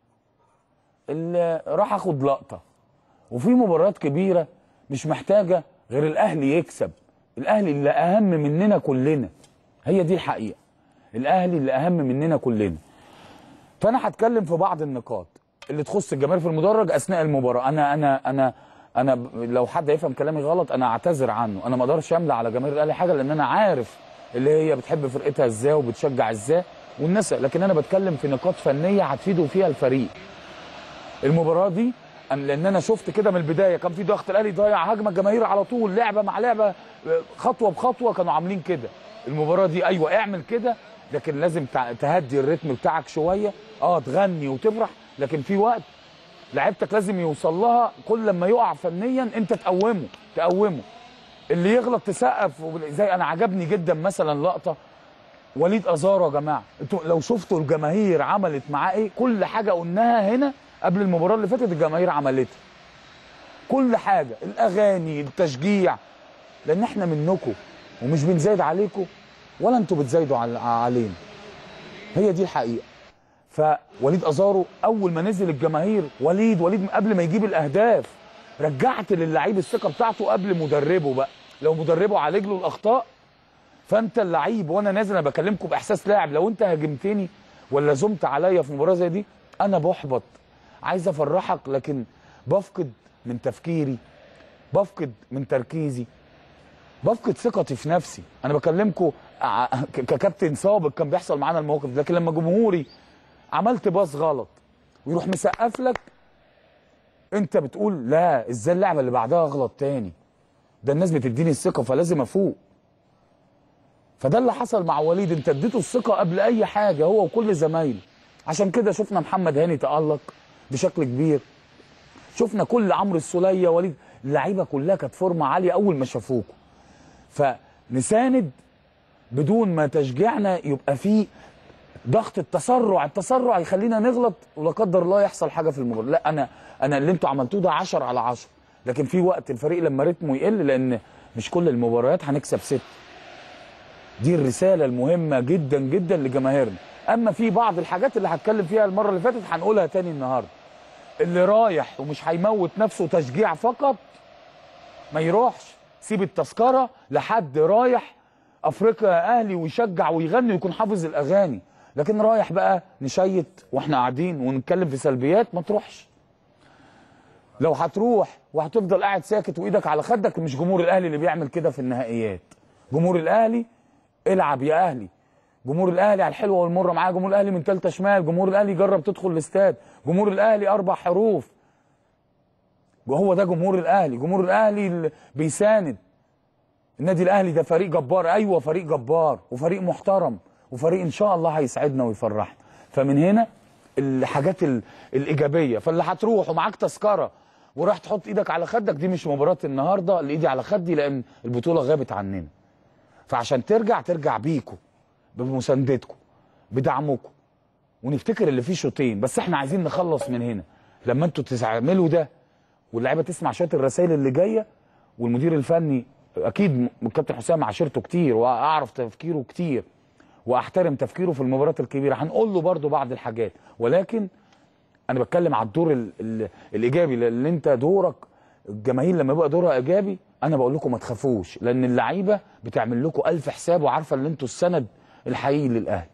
اللي راح اخد لقطه وفي مباريات كبيره مش محتاجه غير الاهلي يكسب الاهلي اللي اهم مننا كلنا هي دي الحقيقه الاهلي اللي اهم مننا كلنا فانا هتكلم في بعض النقاط اللي تخص الجماهير في المدرج اثناء المباراه انا انا انا انا ب- لو حد يفهم كلامي غلط انا اعتذر عنه انا ما اقدرش املى على جماهير الاهلي حاجه لان انا عارف اللي هي بتحب فرقتها ازاي وبتشجع ازاي والناس لكن انا بتكلم في نقاط فنيه هتفيدوا فيها الفريق المباراه دي أم- لان انا شفت كده من البدايه كان في ضغط الاهلي ضايع هجمه الجماهير على طول لعبه مع لعبه آه، خطوه بخطوه كانوا عاملين كده المباراه دي ايوه اعمل كده لكن لازم تع- تهدي الريتم بتاعك شويه اه تغني وتفرح لكن في وقت لعيبتك لازم يوصل لها كل لما يقع فنيا انت تقومه تقومه اللي يغلط تسقف وبال- زي انا عجبني جدا مثلا لقطه وليد ازارو يا جماعه انتوا لو شفتوا الجماهير عملت معاه ايه كل حاجه قلناها هنا قبل المباراه اللي فاتت الجماهير عملتها كل حاجه الاغاني التشجيع لان احنا منكم ومش بنزايد عليكم ولا انتوا بتزايدوا على- علينا هي دي الحقيقه فوليد ازارو اول ما نزل الجماهير وليد وليد من قبل ما يجيب الاهداف رجعت للعيب الثقه بتاعته قبل مدربه بقى لو مدربه عالج له الاخطاء فانت اللعيب وانا نازل انا بكلمكم باحساس لاعب لو انت هاجمتني ولا زمت عليا في مباراه زي دي انا بحبط عايز افرحك لكن بفقد من تفكيري بفقد من تركيزي بفقد ثقتي في نفسي انا بكلمكم ع- ك- ككابتن سابق كان بيحصل معانا المواقف دي. لكن لما جمهوري عملت باص غلط ويروح مسقف لك انت بتقول لا ازاي اللعبه اللي بعدها اغلط تاني ده الناس بتديني الثقه فلازم افوق فده اللي حصل مع وليد انت اديته الثقه قبل اي حاجه هو وكل زمايله عشان كده شفنا محمد هاني تالق بشكل كبير شفنا كل عمرو السوليه وليد اللعيبه كلها كانت فورمه عاليه اول ما شافوكوا فنساند بدون ما تشجيعنا يبقى فيه ضغط التسرع التسرع يخلينا نغلط ولا قدر الله يحصل حاجه في المباراه لا انا انا اللي انتوا عملتوه ده 10 على 10 لكن في وقت الفريق لما رتمه يقل لان مش كل المباريات هنكسب ست دي الرساله المهمه جدا جدا لجماهيرنا اما في بعض الحاجات اللي هتكلم فيها المره اللي فاتت هنقولها تاني النهارده اللي رايح ومش هيموت نفسه تشجيع فقط ما يروحش سيب التذكره لحد رايح افريقيا يا اهلي ويشجع ويغني ويكون حافظ الاغاني لكن رايح بقى نشيت واحنا قاعدين ونتكلم في سلبيات ما تروحش لو هتروح وهتفضل قاعد ساكت وايدك على خدك مش جمهور الاهلي اللي بيعمل كده في النهائيات جمهور الاهلي العب يا اهلي جمهور الاهلي على الحلوه والمره معاه جمهور الاهلي من ثالثه شمال جمهور الاهلي جرب تدخل الاستاد جمهور الاهلي اربع حروف وهو ده جمهور الاهلي جمهور الاهلي اللي بيساند النادي الاهلي ده فريق جبار ايوه فريق جبار وفريق محترم وفريق ان شاء الله هيسعدنا ويفرحنا فمن هنا الحاجات ال- الايجابيه فاللي هتروح ومعاك تذكره وراح تحط ايدك على خدك دي مش مباراه النهارده اللي ايدي على خدي لان البطوله غابت عننا فعشان ترجع ترجع بيكم بمساندتكم بدعمكم ونفتكر اللي فيه شوطين بس احنا عايزين نخلص من هنا لما انتوا تعملوا ده واللعيبه تسمع شويه الرسائل اللي جايه والمدير الفني اكيد م- الكابتن حسام عاشرته كتير واعرف تفكيره كتير واحترم تفكيره في المباريات الكبيره هنقول له برضو بعض الحاجات ولكن انا بتكلم على الدور ال ال الايجابي لان انت دورك الجماهير لما يبقى دورها ايجابي انا بقول لكم ما تخافوش لان اللعيبه بتعمل لكم الف حساب وعارفه ان انتوا السند الحقيقي للاهلي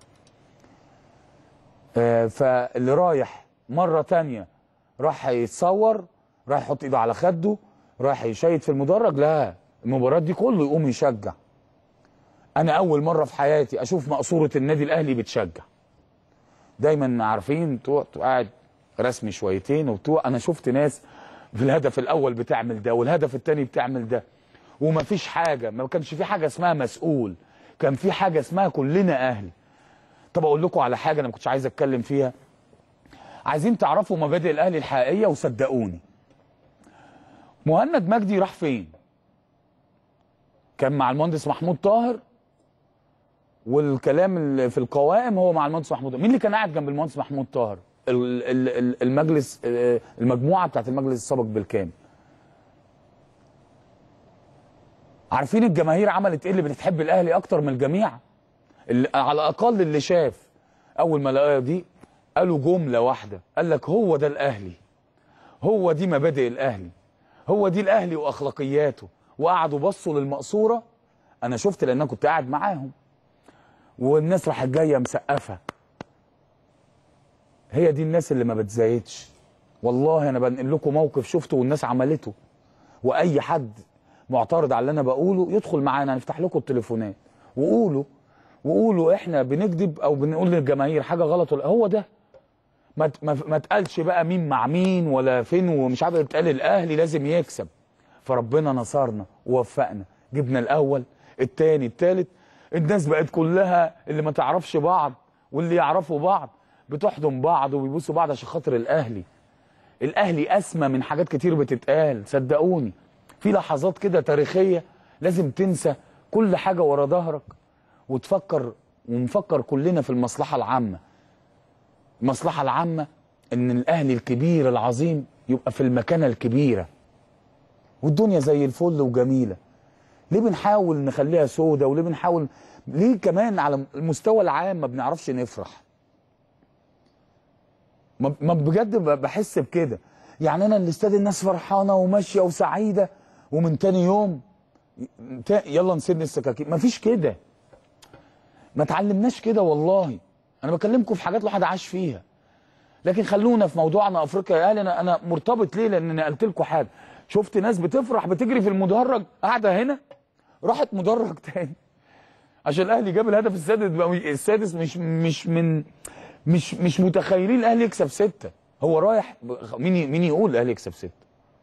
آه، فاللي رايح مره تانية راح يتصور راح يحط ايده على خده راح يشيد في المدرج لا المباريات دي كله يقوم يشجع انا اول مره في حياتي اشوف مقصوره النادي الاهلي بتشجع دايما عارفين تقعد قاعد رسمي شويتين وبتوع انا شفت ناس في الهدف الاول بتعمل ده والهدف الثاني بتعمل ده وما فيش حاجه ما كانش في حاجه اسمها مسؤول كان في حاجه اسمها كلنا اهل طب اقول لكم على حاجه انا ما كنتش عايز اتكلم فيها عايزين تعرفوا مبادئ الاهلي الحقيقيه وصدقوني مهند مجدي راح فين كان مع المهندس محمود طاهر والكلام اللي في القوائم هو مع المهندس محمود مين اللي كان قاعد جنب المهندس محمود طاهر ال- ال- ال- المجلس آه، المجموعه بتاعت المجلس السابق بالكامل عارفين الجماهير عملت ايه اللي بتحب الاهلي اكتر من الجميع اللي على الاقل اللي شاف اول ما لقاها دي قالوا جمله واحده قال لك هو ده الاهلي هو دي مبادئ الاهلي هو دي الاهلي واخلاقياته وقعدوا بصوا للمقصوره انا شفت لان انا كنت قاعد معاهم والناس راحت جايه مسقفه هي دي الناس اللي ما بتزايدش والله انا بنقل لكم موقف شفته والناس عملته واي حد معترض على اللي انا بقوله يدخل معانا نفتح لكم التليفونات وقولوا وقولوا احنا بنكذب او بنقول للجماهير حاجه غلط ولا هو ده ما ت- ما ما تقالش بقى مين مع مين ولا فين ومش عارف اتقال الاهلي لازم يكسب فربنا نصرنا ووفقنا جبنا الاول التاني التالت الناس بقت كلها اللي ما تعرفش بعض واللي يعرفوا بعض بتحضن بعض وبيبوسوا بعض عشان خاطر الاهلي الاهلي اسمى من حاجات كتير بتتقال صدقوني في لحظات كده تاريخيه لازم تنسى كل حاجه ورا ظهرك وتفكر ونفكر كلنا في المصلحه العامه المصلحه العامه ان الاهلي الكبير العظيم يبقى في المكانه الكبيره والدنيا زي الفل وجميله ليه بنحاول نخليها سودة وليه بنحاول ليه كمان على المستوى العام ما بنعرفش نفرح ما ما بجد ب- بحس بكده يعني انا الاستاد الناس فرحانه وماشيه وسعيده ومن تاني يوم تا- يلا نسن السكاكين مفيش كده ما اتعلمناش كده والله انا بكلمكم في حاجات الواحد عاش فيها لكن خلونا في موضوعنا افريقيا يا اهلي انا انا مرتبط ليه لان نقلت لكم حاجه شفت ناس بتفرح بتجري في المدرج قاعده هنا راحت مدرج تاني عشان الاهلي جاب الهدف السادس بقى السادس مش مش من مش مش متخيلين الاهلي يكسب سته هو رايح ب- مين ي- مين يقول الاهلي يكسب سته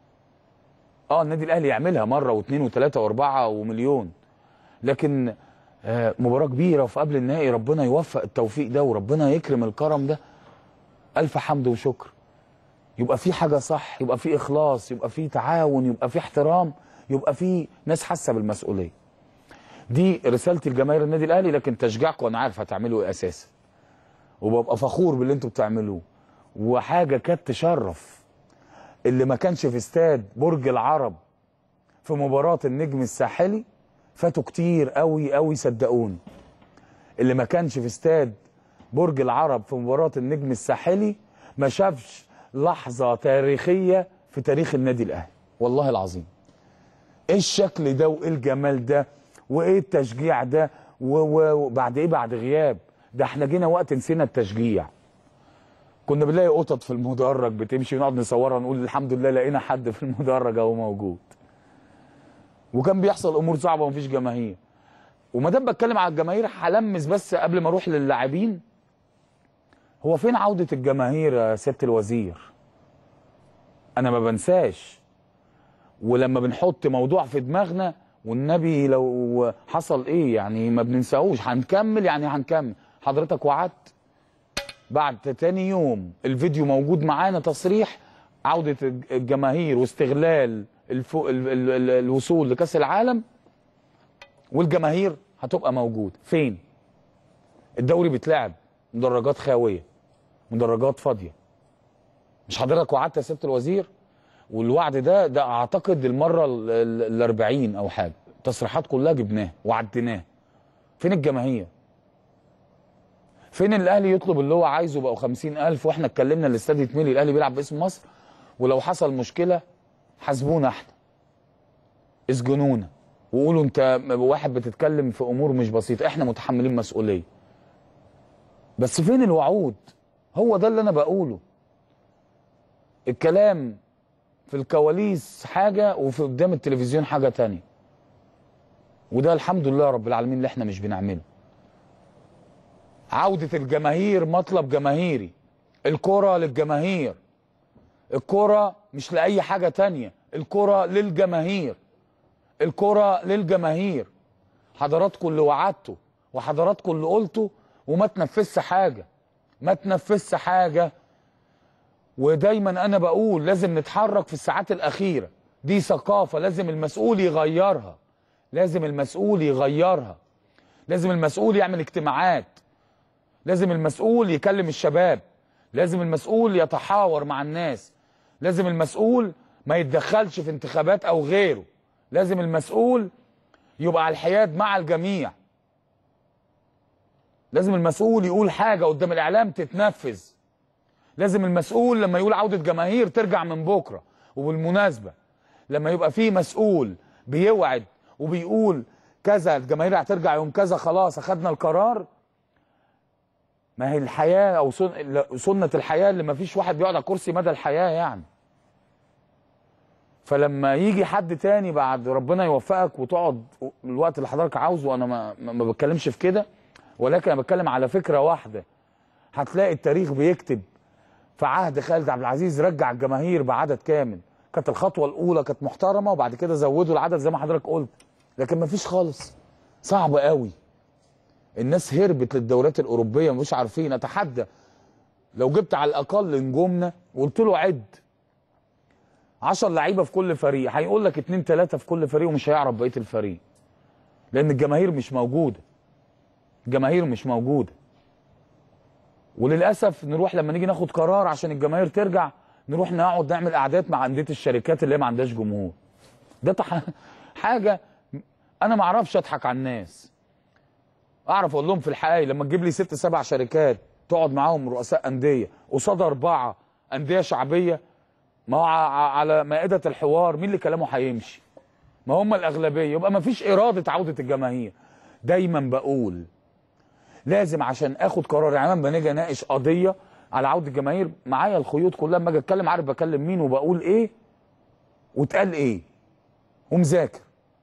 اه النادي الاهلي يعملها مره واثنين وثلاثه واربعه ومليون لكن آه، مباراه كبيره وفي قبل النهائي ربنا يوفق التوفيق ده وربنا يكرم الكرم ده الف حمد وشكر يبقى في حاجه صح يبقى في اخلاص يبقى في تعاون يبقى في احترام يبقى في ناس حاسه بالمسؤوليه دي رسالتي لجماهير النادي الاهلي لكن تشجيعكم انا عارف هتعملوا ايه اساسا وببقى فخور باللي انتوا بتعملوه وحاجه كانت تشرف اللي ما كانش في استاد برج العرب في مباراه النجم الساحلي فاتوا كتير قوي قوي صدقوني اللي ما كانش في استاد برج العرب في مباراه النجم الساحلي ما شافش لحظه تاريخيه في تاريخ النادي الاهلي والله العظيم ايه الشكل ده وايه الجمال ده وايه التشجيع ده و- و- وبعد ايه بعد غياب ده احنا جينا وقت نسينا التشجيع كنا بنلاقي قطط في المدرج بتمشي ونقعد نصورها نقول الحمد لله لقينا حد في المدرج اهو موجود وكان بيحصل امور صعبه ومفيش جماهير وما دام بتكلم على الجماهير هلمس بس قبل ما اروح للاعبين هو فين عوده الجماهير يا سياده الوزير انا ما بنساش ولما بنحط موضوع في دماغنا والنبي لو حصل ايه يعني ما بننساهوش هنكمل يعني هنكمل حضرتك وعدت بعد تاني يوم الفيديو موجود معانا تصريح عوده الجماهير واستغلال الفو ال ال ال الوصول لكاس العالم والجماهير هتبقى موجود فين الدوري بيتلعب مدرجات خاويه مدرجات فاضيه مش حضرتك وعدت يا سياده الوزير والوعد ده ده اعتقد المره ال 40 او حاجه تصريحات كلها جبناها وعديناها فين الجماهير فين الاهلي يطلب اللي هو عايزه بقوا 50000 واحنا اتكلمنا الاستاد يتملي الاهلي بيلعب باسم مصر ولو حصل مشكله حاسبونا احنا اسجنونا وقولوا انت واحد بتتكلم في امور مش بسيطه احنا متحملين مسؤوليه بس فين الوعود هو ده اللي انا بقوله الكلام في الكواليس حاجه وفي قدام التلفزيون حاجه تانية وده الحمد لله رب العالمين اللي احنا مش بنعمله عودة الجماهير مطلب جماهيري الكرة للجماهير الكرة مش لأي حاجة تانية الكرة للجماهير الكرة للجماهير حضراتكم اللي وعدتوا وحضراتكم اللي قلتوا وما تنفذش حاجة ما تنفذش حاجة ودايما أنا بقول لازم نتحرك في الساعات الأخيرة دي ثقافة لازم المسؤول يغيرها لازم المسؤول يغيرها لازم المسؤول يعمل اجتماعات لازم المسؤول يكلم الشباب لازم المسؤول يتحاور مع الناس لازم المسؤول ما يتدخلش في انتخابات او غيره لازم المسؤول يبقى على الحياد مع الجميع لازم المسؤول يقول حاجة قدام الإعلام تتنفذ لازم المسؤول لما يقول عودة جماهير ترجع من بكرة وبالمناسبة لما يبقى في مسؤول بيوعد وبيقول كذا الجماهير هترجع يوم كذا خلاص أخدنا القرار ما هي الحياة أو سن- سنة الحياة اللي ما فيش واحد بيقعد على كرسي مدى الحياة يعني فلما يجي حد تاني بعد ربنا يوفقك وتقعد الوقت اللي حضرتك عاوزه انا ما, ما ما بتكلمش في كده ولكن انا بتكلم على فكره واحده هتلاقي التاريخ بيكتب في عهد خالد عبد العزيز رجع الجماهير بعدد كامل كانت الخطوه الاولى كانت محترمه وبعد كده زودوا العدد زي ما حضرتك قلت لكن ما فيش خالص صعب قوي الناس هربت للدوريات الاوروبيه مش عارفين اتحدى لو جبت على الاقل نجومنا وقلت له عد 10 لعيبه في كل فريق هيقول لك اتنين تلاته في كل فريق ومش هيعرف بقيه الفريق لان الجماهير مش موجوده الجماهير مش موجوده وللاسف نروح لما نيجي ناخد قرار عشان الجماهير ترجع نروح نقعد نعمل قعدات مع انديه الشركات اللي هي ما عندهاش جمهور ده تح... حاجه انا ما اعرفش اضحك على الناس اعرف اقول لهم في الحقيقه لما تجيب لي ست سبع شركات تقعد معاهم رؤساء انديه قصاد اربعه انديه شعبيه ما هو ع- على مائده الحوار مين اللي كلامه هيمشي ما هم الاغلبيه يبقى ما فيش اراده عوده الجماهير دايما بقول لازم عشان اخد قرار يعني لما باجي اناقش قضيه على عوده الجماهير معايا الخيوط كلها لما اجي اتكلم عارف بكلم مين وبقول ايه واتقال ايه ومذاكر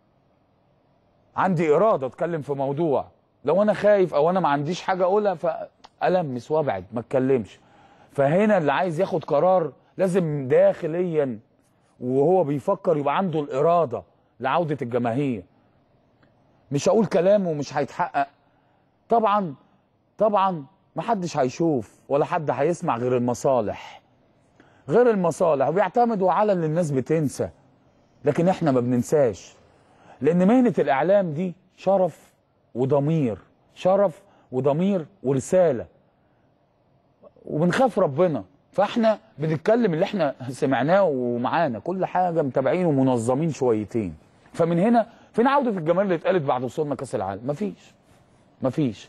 عندي اراده اتكلم في موضوع لو انا خايف او انا ما عنديش حاجه اقولها فالمس وابعد ما اتكلمش فهنا اللي عايز ياخد قرار لازم داخليا وهو بيفكر يبقى عنده الاراده لعوده الجماهير مش هقول كلام ومش هيتحقق طبعا طبعا ما حدش هيشوف ولا حد هيسمع غير المصالح غير المصالح وبيعتمدوا على اللي الناس بتنسى لكن احنا ما بننساش لان مهنه الاعلام دي شرف وضمير شرف وضمير ورساله وبنخاف ربنا فاحنا بنتكلم اللي احنا سمعناه ومعانا كل حاجه متابعين ومنظمين شويتين فمن هنا فين عوده الجماهير اللي اتقالت بعد وصولنا كاس العالم مفيش مفيش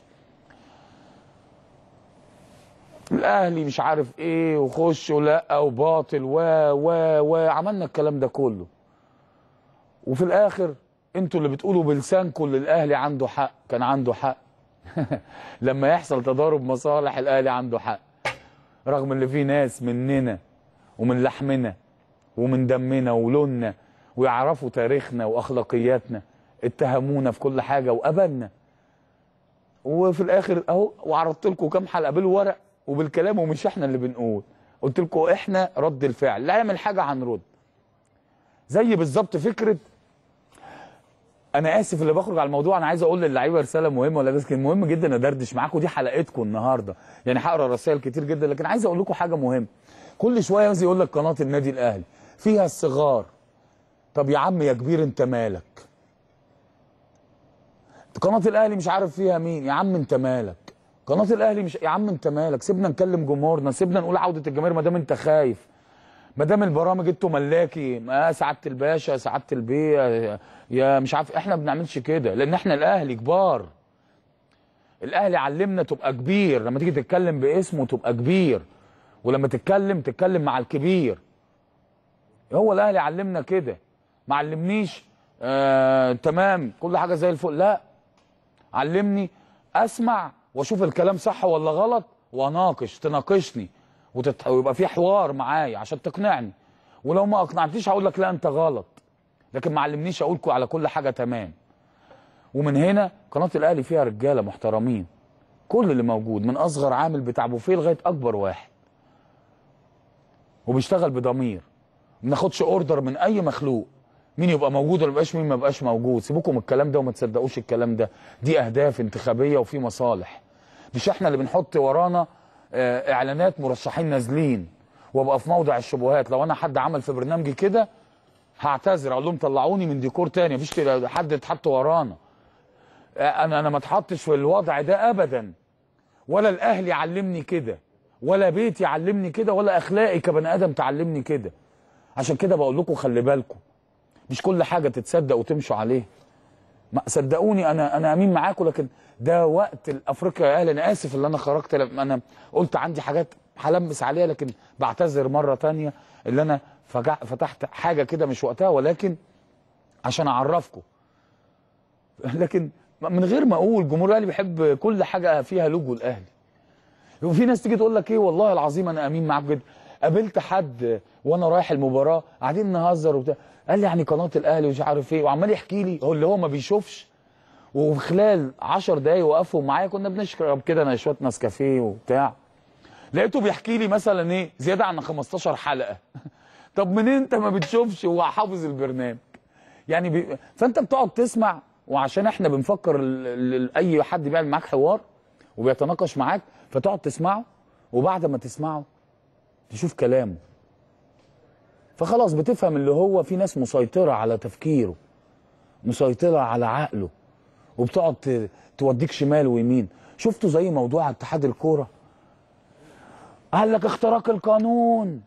الاهلي مش عارف ايه وخش ولا وباطل و و و عملنا الكلام ده كله وفي الاخر انتوا اللي بتقولوا بلسانكم اللي الاهلي عنده حق كان عنده حق لما يحصل تضارب مصالح الاهلي عنده حق رغم اللي فيه ناس مننا ومن لحمنا ومن دمنا ولوننا ويعرفوا تاريخنا واخلاقياتنا اتهمونا في كل حاجه وقبلنا وفي الاخر اهو وعرضت لكم كام حلقه بالورق وبالكلام ومش احنا اللي بنقول قلت لكم احنا رد الفعل لا يعمل حاجه هنرد زي بالظبط فكره انا اسف اللي بخرج على الموضوع انا عايز اقول للعيبه رساله مهمه ولا بس كان مهم جدا ادردش معاكم دي حلقتكم النهارده يعني هقرا رسائل كتير جدا لكن عايز اقول لكم حاجه مهمه كل شويه يجي يقول لك قناه النادي الاهلي فيها الصغار طب يا عم يا كبير انت مالك قناه الاهلي مش عارف فيها مين يا عم انت مالك قناه الاهلي مش يا عم انت مالك سيبنا نكلم جمهورنا سيبنا نقول عوده الجماهير ما دام انت خايف ما دام البرامج انتوا ملاكي ما سعاده الباشا سعاده البيه يا- يا مش عارف احنا ما بنعملش كده لان احنا الاهلي كبار الاهلي علمنا تبقى كبير لما تيجي تتكلم باسمه تبقى كبير ولما تتكلم تتكلم مع الكبير هو الاهلي علمنا كده ما علمنيش آه تمام كل حاجه زي الفل لا علمني اسمع واشوف الكلام صح ولا غلط واناقش تناقشني وتت... ويبقى في حوار معايا عشان تقنعني ولو ما اقنعتنيش هقول لك لا انت غلط لكن ما علمنيش اقول كو- على كل حاجه تمام ومن هنا قناه الاهلي فيها رجاله محترمين كل اللي موجود من اصغر عامل بتاع بوفيه لغايه اكبر واحد وبيشتغل بضمير ما ناخدش اوردر من اي مخلوق مين يبقى موجود ولا ميبقاش مين ما يبقاش موجود سيبوكم من الكلام ده وما تصدقوش الكلام ده دي اهداف انتخابيه وفي مصالح مش احنا اللي بنحط ورانا آه، اعلانات مرشحين نازلين وابقى في موضع الشبهات لو انا حد عمل في برنامجي كده هعتذر اقول لهم طلعوني من ديكور تاني مفيش كده حد اتحط ورانا آه، انا انا ما اتحطش في الوضع ده ابدا ولا الاهلي علمني كده ولا بيتي علمني كده ولا اخلاقي كبني ادم تعلمني كده عشان كده بقول لكم خلي بالكم مش كل حاجه تتصدق وتمشوا عليها ما صدقوني انا انا امين معاكم لكن ده وقت الافريقيا يا اهل انا اسف اللي انا خرجت لما انا قلت عندي حاجات هلمس عليها لكن بعتذر مره تانية اللي انا فجع- فتحت حاجه كده مش وقتها ولكن عشان اعرفكم لكن من غير ما اقول جمهور الاهلي بيحب كل حاجه فيها لوجو الاهلي وفي ناس تيجي تقول لك ايه والله العظيم انا امين معاك جدا قابلت حد وانا رايح المباراه قاعدين نهزر وبتاع قال لي يعني قناه الاهلي ومش عارف ايه وعمال يحكي لي هو اللي هو ما بيشوفش وفي خلال 10 دقايق وقفوا معايا كنا بنشرب كده نشوات نسكافيه وبتاع لقيته بيحكي لي مثلا ايه زياده عن 15 حلقه طب منين انت ما بتشوفش وحافظ البرنامج يعني بي... فانت بتقعد تسمع وعشان احنا بنفكر ال... ال... اي حد بيعمل معاك حوار وبيتناقش معاك فتقعد تسمعه وبعد ما تسمعه تشوف كلامه فخلاص بتفهم اللي هو في ناس مسيطرة على تفكيره مسيطرة على عقله وبتقعد ت- توديك شمال ويمين شفتوا زي موضوع اتحاد الكورة قال لك اختراق القانون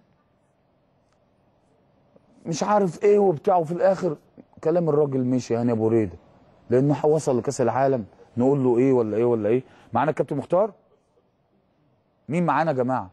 مش عارف ايه وبتاع وفي الاخر كلام الراجل مشي هاني ابو ريده لانه وصل لكاس العالم نقول له ايه ولا ايه ولا ايه معانا كابتن مختار مين معانا يا جماعه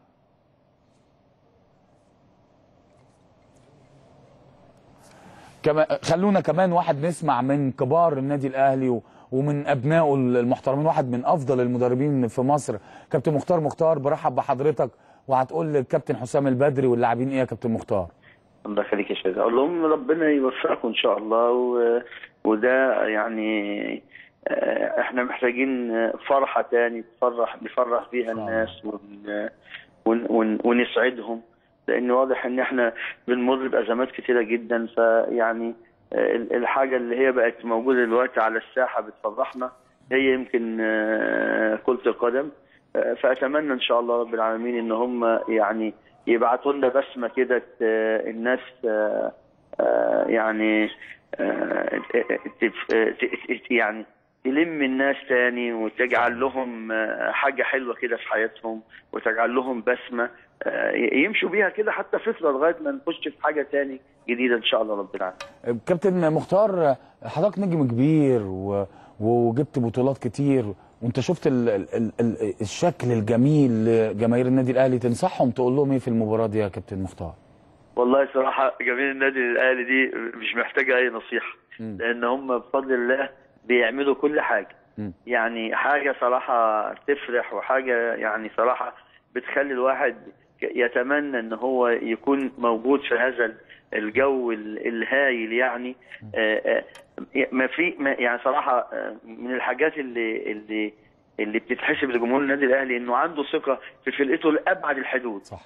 كما خلونا كمان واحد نسمع من كبار النادي الاهلي و- ومن ابنائه المحترمين واحد من افضل المدربين في مصر كابتن مختار مختار برحب بحضرتك وهتقول للكابتن حسام البدري واللاعبين ايه يا كابتن مختار الله يخليك يا شيخ اقول لهم ربنا يوفقكم ان شاء الله و... وده يعني آه، احنا محتاجين فرحه تاني تفرح نفرح بيها الناس ون... ون... ون... ونسعدهم لان واضح ان احنا بنمر بازمات كتيره جدا فيعني آه، ال- الحاجه اللي هي بقت موجوده دلوقتي على الساحه بتفرحنا هي يمكن آه، كره القدم آه، فاتمنى ان شاء الله رب العالمين ان هم يعني يبعتوا لنا بسمه كده ت- الناس آه، آه، يعني آه، تف- ت- ت- يعني تلم الناس تاني وتجعل لهم آه، حاجه حلوه كده في حياتهم وتجعل لهم بسمه آه، يمشوا بيها كده حتى فتره لغايه ما نخش في حاجه تاني جديده ان شاء الله رب العالمين. كابتن مختار حضرتك نجم كبير و... وجبت بطولات كتير وانت شفت ال... ال... ال... ال- الشكل الجميل لجماهير النادي الاهلي تنصحهم تقول لهم ايه في المباراه دي يا كابتن مختار والله صراحة جماهير النادي الأهلي دي مش محتاجة أي نصيحة مم. لأن هم بفضل الله بيعملوا كل حاجة مم. يعني حاجة صراحة تفرح وحاجة يعني صراحة بتخلي الواحد يتمنى ان هو يكون موجود في هذا الجو ال- الهايل يعني آه، آه، ما في ما يعني صراحة آه، من الحاجات اللي اللي اللي بتتحسب لجمهور النادي الاهلي انه عنده ثقة في فرقته لابعد الحدود صح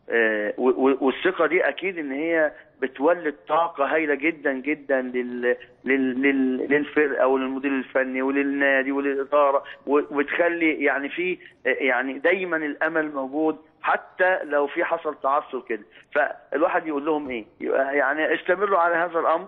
آه، و- و- والثقه دي اكيد ان هي بتولد طاقه هائله جدا جدا لل... لل... لل... للفرقه وللمدير الفني وللنادي وللاداره و- وبتخلي يعني في آه، يعني دايما الامل موجود حتى لو في حصل تعثر كده فالواحد يقول لهم ايه يعني استمروا على هذا الامر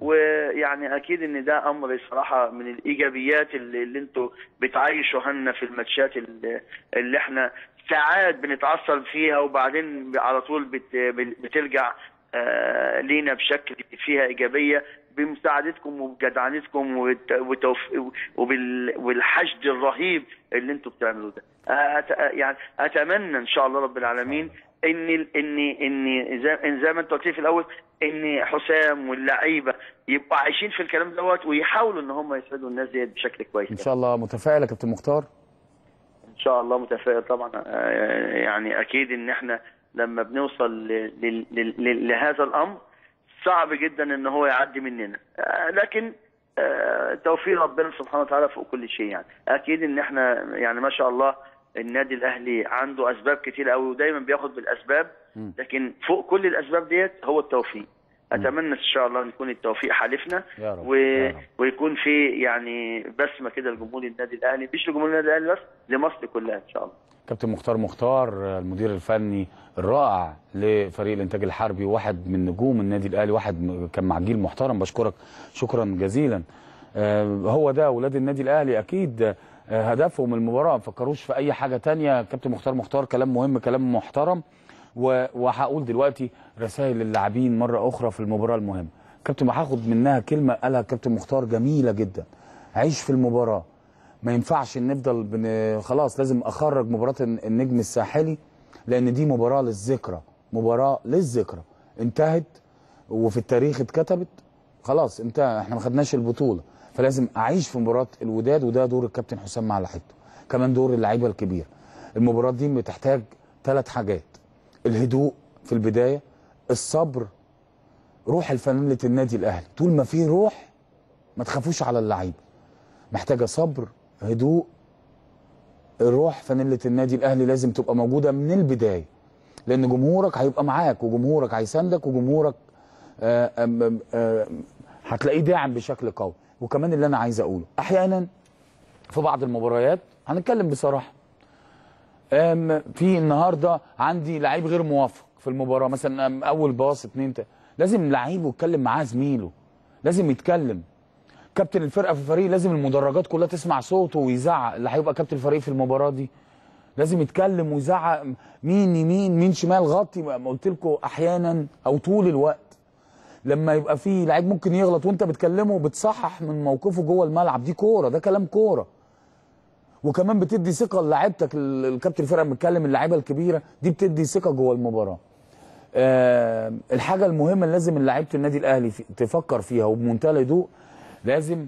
ويعني اكيد ان ده امر صراحه من الايجابيات اللي, اللي انتوا بتعيشوا لنا في الماتشات اللي, اللي احنا ساعات بنتعثر فيها وبعدين على طول بت بترجع آه، لينا بشكل فيها ايجابيه بمساعدتكم وبجدعنتكم وت- وتوف- وبال- والحشد الرهيب اللي انتوا بتعملوه ده أت- يعني اتمنى ان شاء الله رب العالمين ان ان ان زي, إن زي ما انت قلت لي في الاول ان حسام واللعيبه يبقوا عايشين في الكلام دوت ويحاولوا ان هم يسعدوا الناس ديت بشكل كويس ان شاء الله متفائل يا كابتن مختار ان شاء الله متفائل طبعا آه، يعني اكيد ان احنا لما بنوصل ل- ل- ل- ل- لهذا الامر صعب جدا ان هو يعدي مننا آه، لكن آه، توفيق ربنا سبحانه وتعالى فوق كل شيء يعني اكيد ان احنا يعني ما شاء الله النادي الاهلي عنده اسباب كتير قوي ودايما بياخد بالاسباب لكن فوق كل الاسباب ديت هو التوفيق اتمنى ان شاء الله ان يكون التوفيق حالفنا يا رب، و... يا رب. ويكون في يعني بسمه كده لجمهور النادي الاهلي مش لجمهور النادي الاهلي بس لمصر كلها ان شاء الله كابتن مختار مختار المدير الفني الرائع لفريق الانتاج الحربي واحد من نجوم النادي الاهلي واحد م- كان مع جيل محترم بشكرك شكرا جزيلا آه، هو ده اولاد النادي الاهلي اكيد آه، هدفهم المباراه ما فكروش في اي حاجه تانية كابتن مختار مختار كلام مهم كلام محترم و- وهقول دلوقتي رسائل للاعبين مره اخرى في المباراه المهمه كابتن هاخد منها كلمه قالها كابتن مختار جميله جدا عيش في المباراه ما ينفعش ان نفضل بن... خلاص لازم اخرج مباراه النجم الساحلي لان دي مباراه للذكرى مباراه للذكرى انتهت وفي التاريخ اتكتبت خلاص انتهى احنا ما خدناش البطوله فلازم اعيش في مباراه الوداد وده دور الكابتن حسام مع لعيبته كمان دور اللعيبه الكبيره المباراه دي بتحتاج ثلاث حاجات الهدوء في البدايه الصبر روح الفانيله النادي الاهلي طول ما في روح ما تخافوش على اللعيبه محتاجه صبر هدوء الروح فانيله النادي الاهلي لازم تبقى موجوده من البدايه لان جمهورك هيبقى معاك وجمهورك هيساندك وجمهورك آه، آم، آم، آه، هتلاقيه داعم بشكل قوي وكمان اللي انا عايز اقوله احيانا في بعض المباريات هنتكلم بصراحه آم، في النهارده عندي لعيب غير موافق في المباراه مثلا آم، اول باص اتنين تلاته لازم لعيب يتكلم معاه زميله لازم يتكلم كابتن الفرقه في الفريق لازم المدرجات كلها تسمع صوته ويزعق اللي هيبقى كابتن الفريق في المباراه دي لازم يتكلم ويزعق مين يمين مين شمال غطي ما قلت لكم احيانا او طول الوقت لما يبقى في لعيب ممكن يغلط وانت بتكلمه بتصحح من موقفه جوه الملعب دي كوره ده كلام كوره وكمان بتدي ثقه للاعيبتك ال- الكابتن الفرقه بيتكلم اللعيبه الكبيره دي بتدي ثقه جوه المباراه آه الحاجه المهمه اللي لازم لعيبه النادي الاهلي في تفكر فيها وبمنتهى الهدوء لازم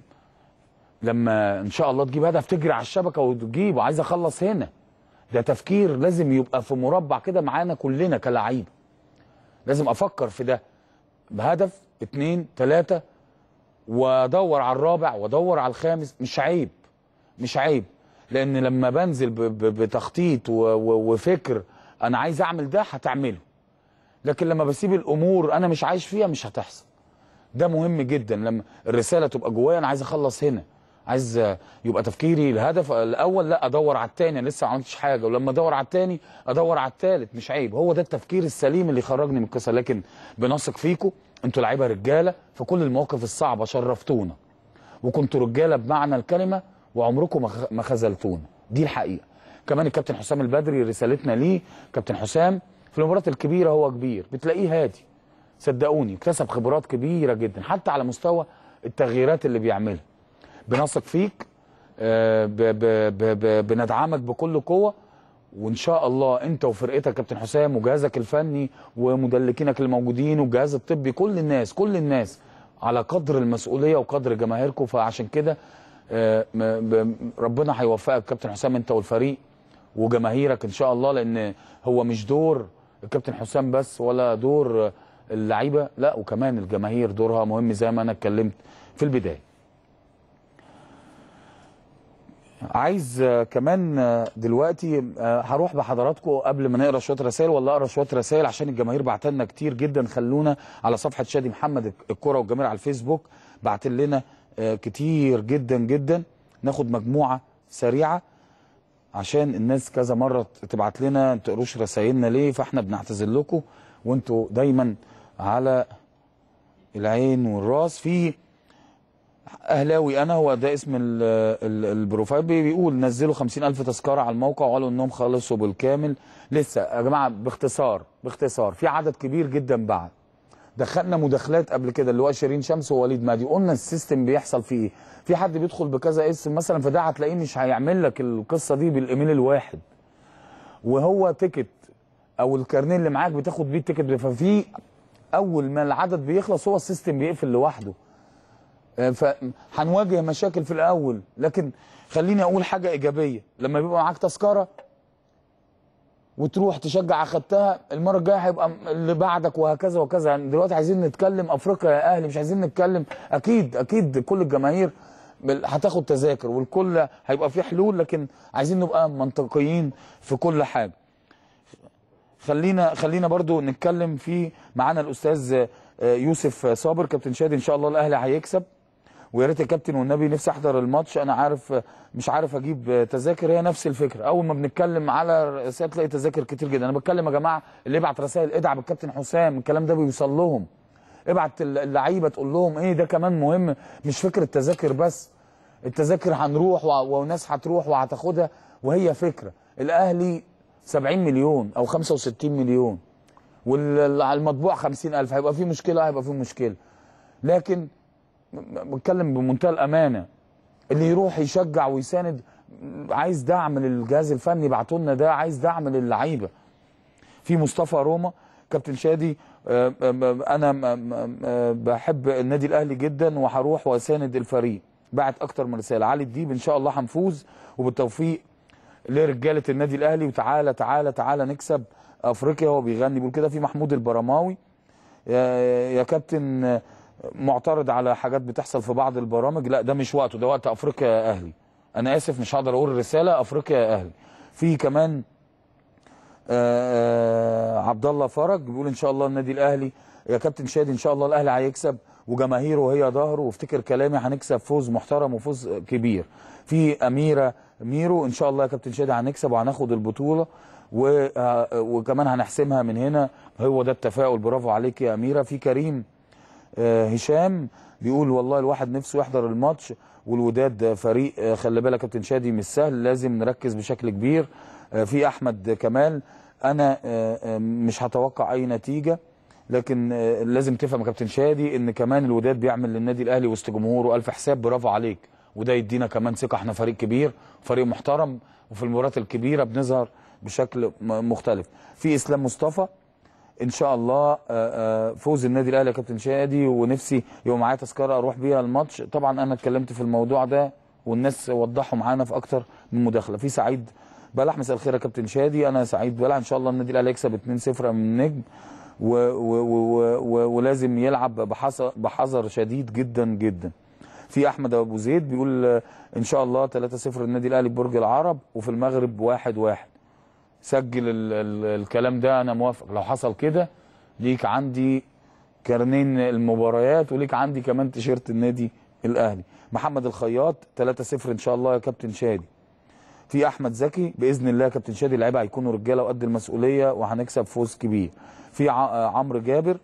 لما ان شاء الله تجيب هدف تجري على الشبكه وتجيب وعايز اخلص هنا ده تفكير لازم يبقى في مربع كده معانا كلنا كلعيبه لازم افكر في ده بهدف اتنين تلاته وادور على الرابع وادور على الخامس مش عيب مش عيب لان لما بنزل ب- ب- بتخطيط و- و- وفكر انا عايز اعمل ده هتعمله لكن لما بسيب الامور انا مش عايش فيها مش هتحصل ده مهم جدا لما الرساله تبقى جوايا انا عايز اخلص هنا عايز آه، يبقى تفكيري الهدف الاول لا ادور على الثاني انا لسه ما عملتش حاجه ولما ادور على الثاني ادور على الثالث مش عيب هو ده التفكير السليم اللي يخرجني من القصه لكن بنثق فيكم انتوا لعيبه رجاله في كل المواقف الصعبه شرفتونا وكنتوا رجاله بمعنى الكلمه وعمركم ما خ- ما خذلتونا دي الحقيقه كمان الكابتن حسام البدري رسالتنا ليه كابتن حسام في المباريات الكبيره هو كبير بتلاقيه هادي صدقوني اكتسب خبرات كبيره جدا حتى على مستوى التغييرات اللي بيعملها بنثق فيك آه، ب- ب- ب- ب- بندعمك بكل قوه وان شاء الله انت وفرقتك كابتن حسام وجهازك الفني ومدلكينك الموجودين والجهاز الطبي كل الناس كل الناس على قدر المسؤوليه وقدر جماهيركم فعشان كده آه، م- ب- ربنا هيوفقك كابتن حسام انت والفريق وجماهيرك ان شاء الله لان هو مش دور الكابتن حسام بس ولا دور اللعيبه لا وكمان الجماهير دورها مهم زي ما انا اتكلمت في البدايه عايز آه، كمان آه، دلوقتي آه، هروح بحضراتكم قبل ما نقرا شويه رسائل ولا اقرا شويه رسائل عشان الجماهير بعت لنا كتير جدا خلونا على صفحه شادي محمد الكره والجماهير على الفيسبوك بعت لنا آه، كتير جدا جدا ناخد مجموعه سريعه عشان الناس كذا مره تبعت لنا ما تقروش رسائلنا ليه فاحنا بنعتذر لكم وانتوا دايما على العين والراس في اهلاوي انا هو ده اسم ال ال البروفايل بي- بيقول نزلوا خمسين الف تذكره على الموقع وقالوا انهم خلصوا بالكامل لسه يا جماعه باختصار باختصار في عدد كبير جدا بعد دخلنا مداخلات قبل كده اللي هو شيرين شمس ووليد مهدي قلنا السيستم بيحصل فيه ايه في حد بيدخل بكذا اسم مثلا فده هتلاقيه مش هيعمل لك القصه دي بالايميل الواحد وهو تيكت او الكارنيه اللي معاك بتاخد بيه التيكت ففي اول ما العدد بيخلص هو السيستم بيقفل لوحده فهنواجه مشاكل في الاول لكن خليني اقول حاجه ايجابيه لما بيبقى معاك تذكره وتروح تشجع اخدتها المره الجايه هيبقى اللي بعدك وهكذا وكذا يعني دلوقتي عايزين نتكلم افريقيا يا اهلي مش عايزين نتكلم اكيد اكيد كل الجماهير بال- هتاخد تذاكر والكل هيبقى في حلول لكن عايزين نبقى منطقيين في كل حاجه خلينا خلينا برضو نتكلم في معانا الاستاذ آه، يوسف صابر كابتن شادي ان شاء الله الاهلي هيكسب ويا ريت يا كابتن والنبي نفسي احضر الماتش انا عارف آه، مش عارف اجيب آه، تذاكر هي نفس الفكره اول ما بنتكلم على رسائل تلاقي تذاكر كتير جدا انا بتكلم يا جماعه اللي يبعت رسائل ادعم الكابتن حسام الكلام ده بيوصل لهم ابعت الل- اللعيبه تقول لهم ايه ده كمان مهم مش فكره تذاكر بس التذاكر هنروح و- وناس هتروح وهتاخدها وهي فكره الاهلي 70 مليون او 65 مليون والمطبوع 50000 هيبقى في مشكله هيبقى في مشكله لكن م- م- بتكلم بمنتهى الامانه اللي يروح يشجع ويساند عايز دعم للجهاز الفني يبعتوا لنا ده عايز دعم للعيبه في مصطفى روما كابتن شادي آه، آه، آه، انا م- م- آه، بحب النادي الاهلي جدا وهروح واساند الفريق بعت اكتر من رساله علي الديب ان شاء الله هنفوز وبالتوفيق لرجاله النادي الاهلي وتعالى تعالى تعالى نكسب افريقيا هو بيغني بيقول كده في محمود البرماوي يا, يا كابتن آه، معترض على حاجات بتحصل في بعض البرامج لا ده مش وقته ده وقت افريقيا يا اهلي انا اسف مش هقدر اقول الرساله افريقيا يا اهلي في كمان آه، عبد الله فرج بيقول ان شاء الله النادي الاهلي يا كابتن شادي ان شاء الله الاهلي هيكسب وجماهيره هي ظهره وافتكر كلامي هنكسب فوز محترم وفوز كبير في اميره ميرو ان شاء الله يا كابتن شادي هنكسب وهناخد البطوله و- آه، وكمان هنحسمها من هنا هو ده التفاؤل برافو عليك يا اميره في كريم آه، هشام بيقول والله الواحد نفسه يحضر الماتش والوداد فريق آه، خلي بالك يا كابتن شادي مش سهل لازم نركز بشكل كبير آه، في احمد كمال انا آه، آه، مش هتوقع اي نتيجه لكن آه، لازم تفهم يا كابتن شادي ان كمان الوداد بيعمل للنادي الاهلي وسط جمهوره الف حساب برافو عليك وده يدينا كمان ثقه احنا فريق كبير فريق محترم وفي المباريات الكبيره بنظهر بشكل م- مختلف في اسلام مصطفى ان شاء الله آه، آه، فوز النادي الاهلي يا كابتن شادي ونفسي يبقى معايا تذكره اروح بيها الماتش طبعا انا اتكلمت في الموضوع ده والناس وضحوا معانا في اكتر من مداخله في سعيد بلح مساء الخير يا كابتن شادي انا سعيد بلح ان شاء الله النادي الاهلي يكسب 2-0 من النجم و و و و ولازم يلعب بحذر بحذر شديد جدا جدا في احمد ابو زيد بيقول آه، ان شاء الله 3-0 النادي الاهلي ببرج العرب وفي المغرب 1-1 سجل ال ال الكلام ده انا موافق لو حصل كده ليك عندي كارنين المباريات وليك عندي كمان تيشيرت النادي الاهلي محمد الخياط 3-0 ان شاء الله يا كابتن شادي في احمد زكي باذن الله يا كابتن شادي اللعيبه هيكونوا رجاله وقد المسؤوليه وهنكسب فوز كبير في ع- آه، عمرو جابر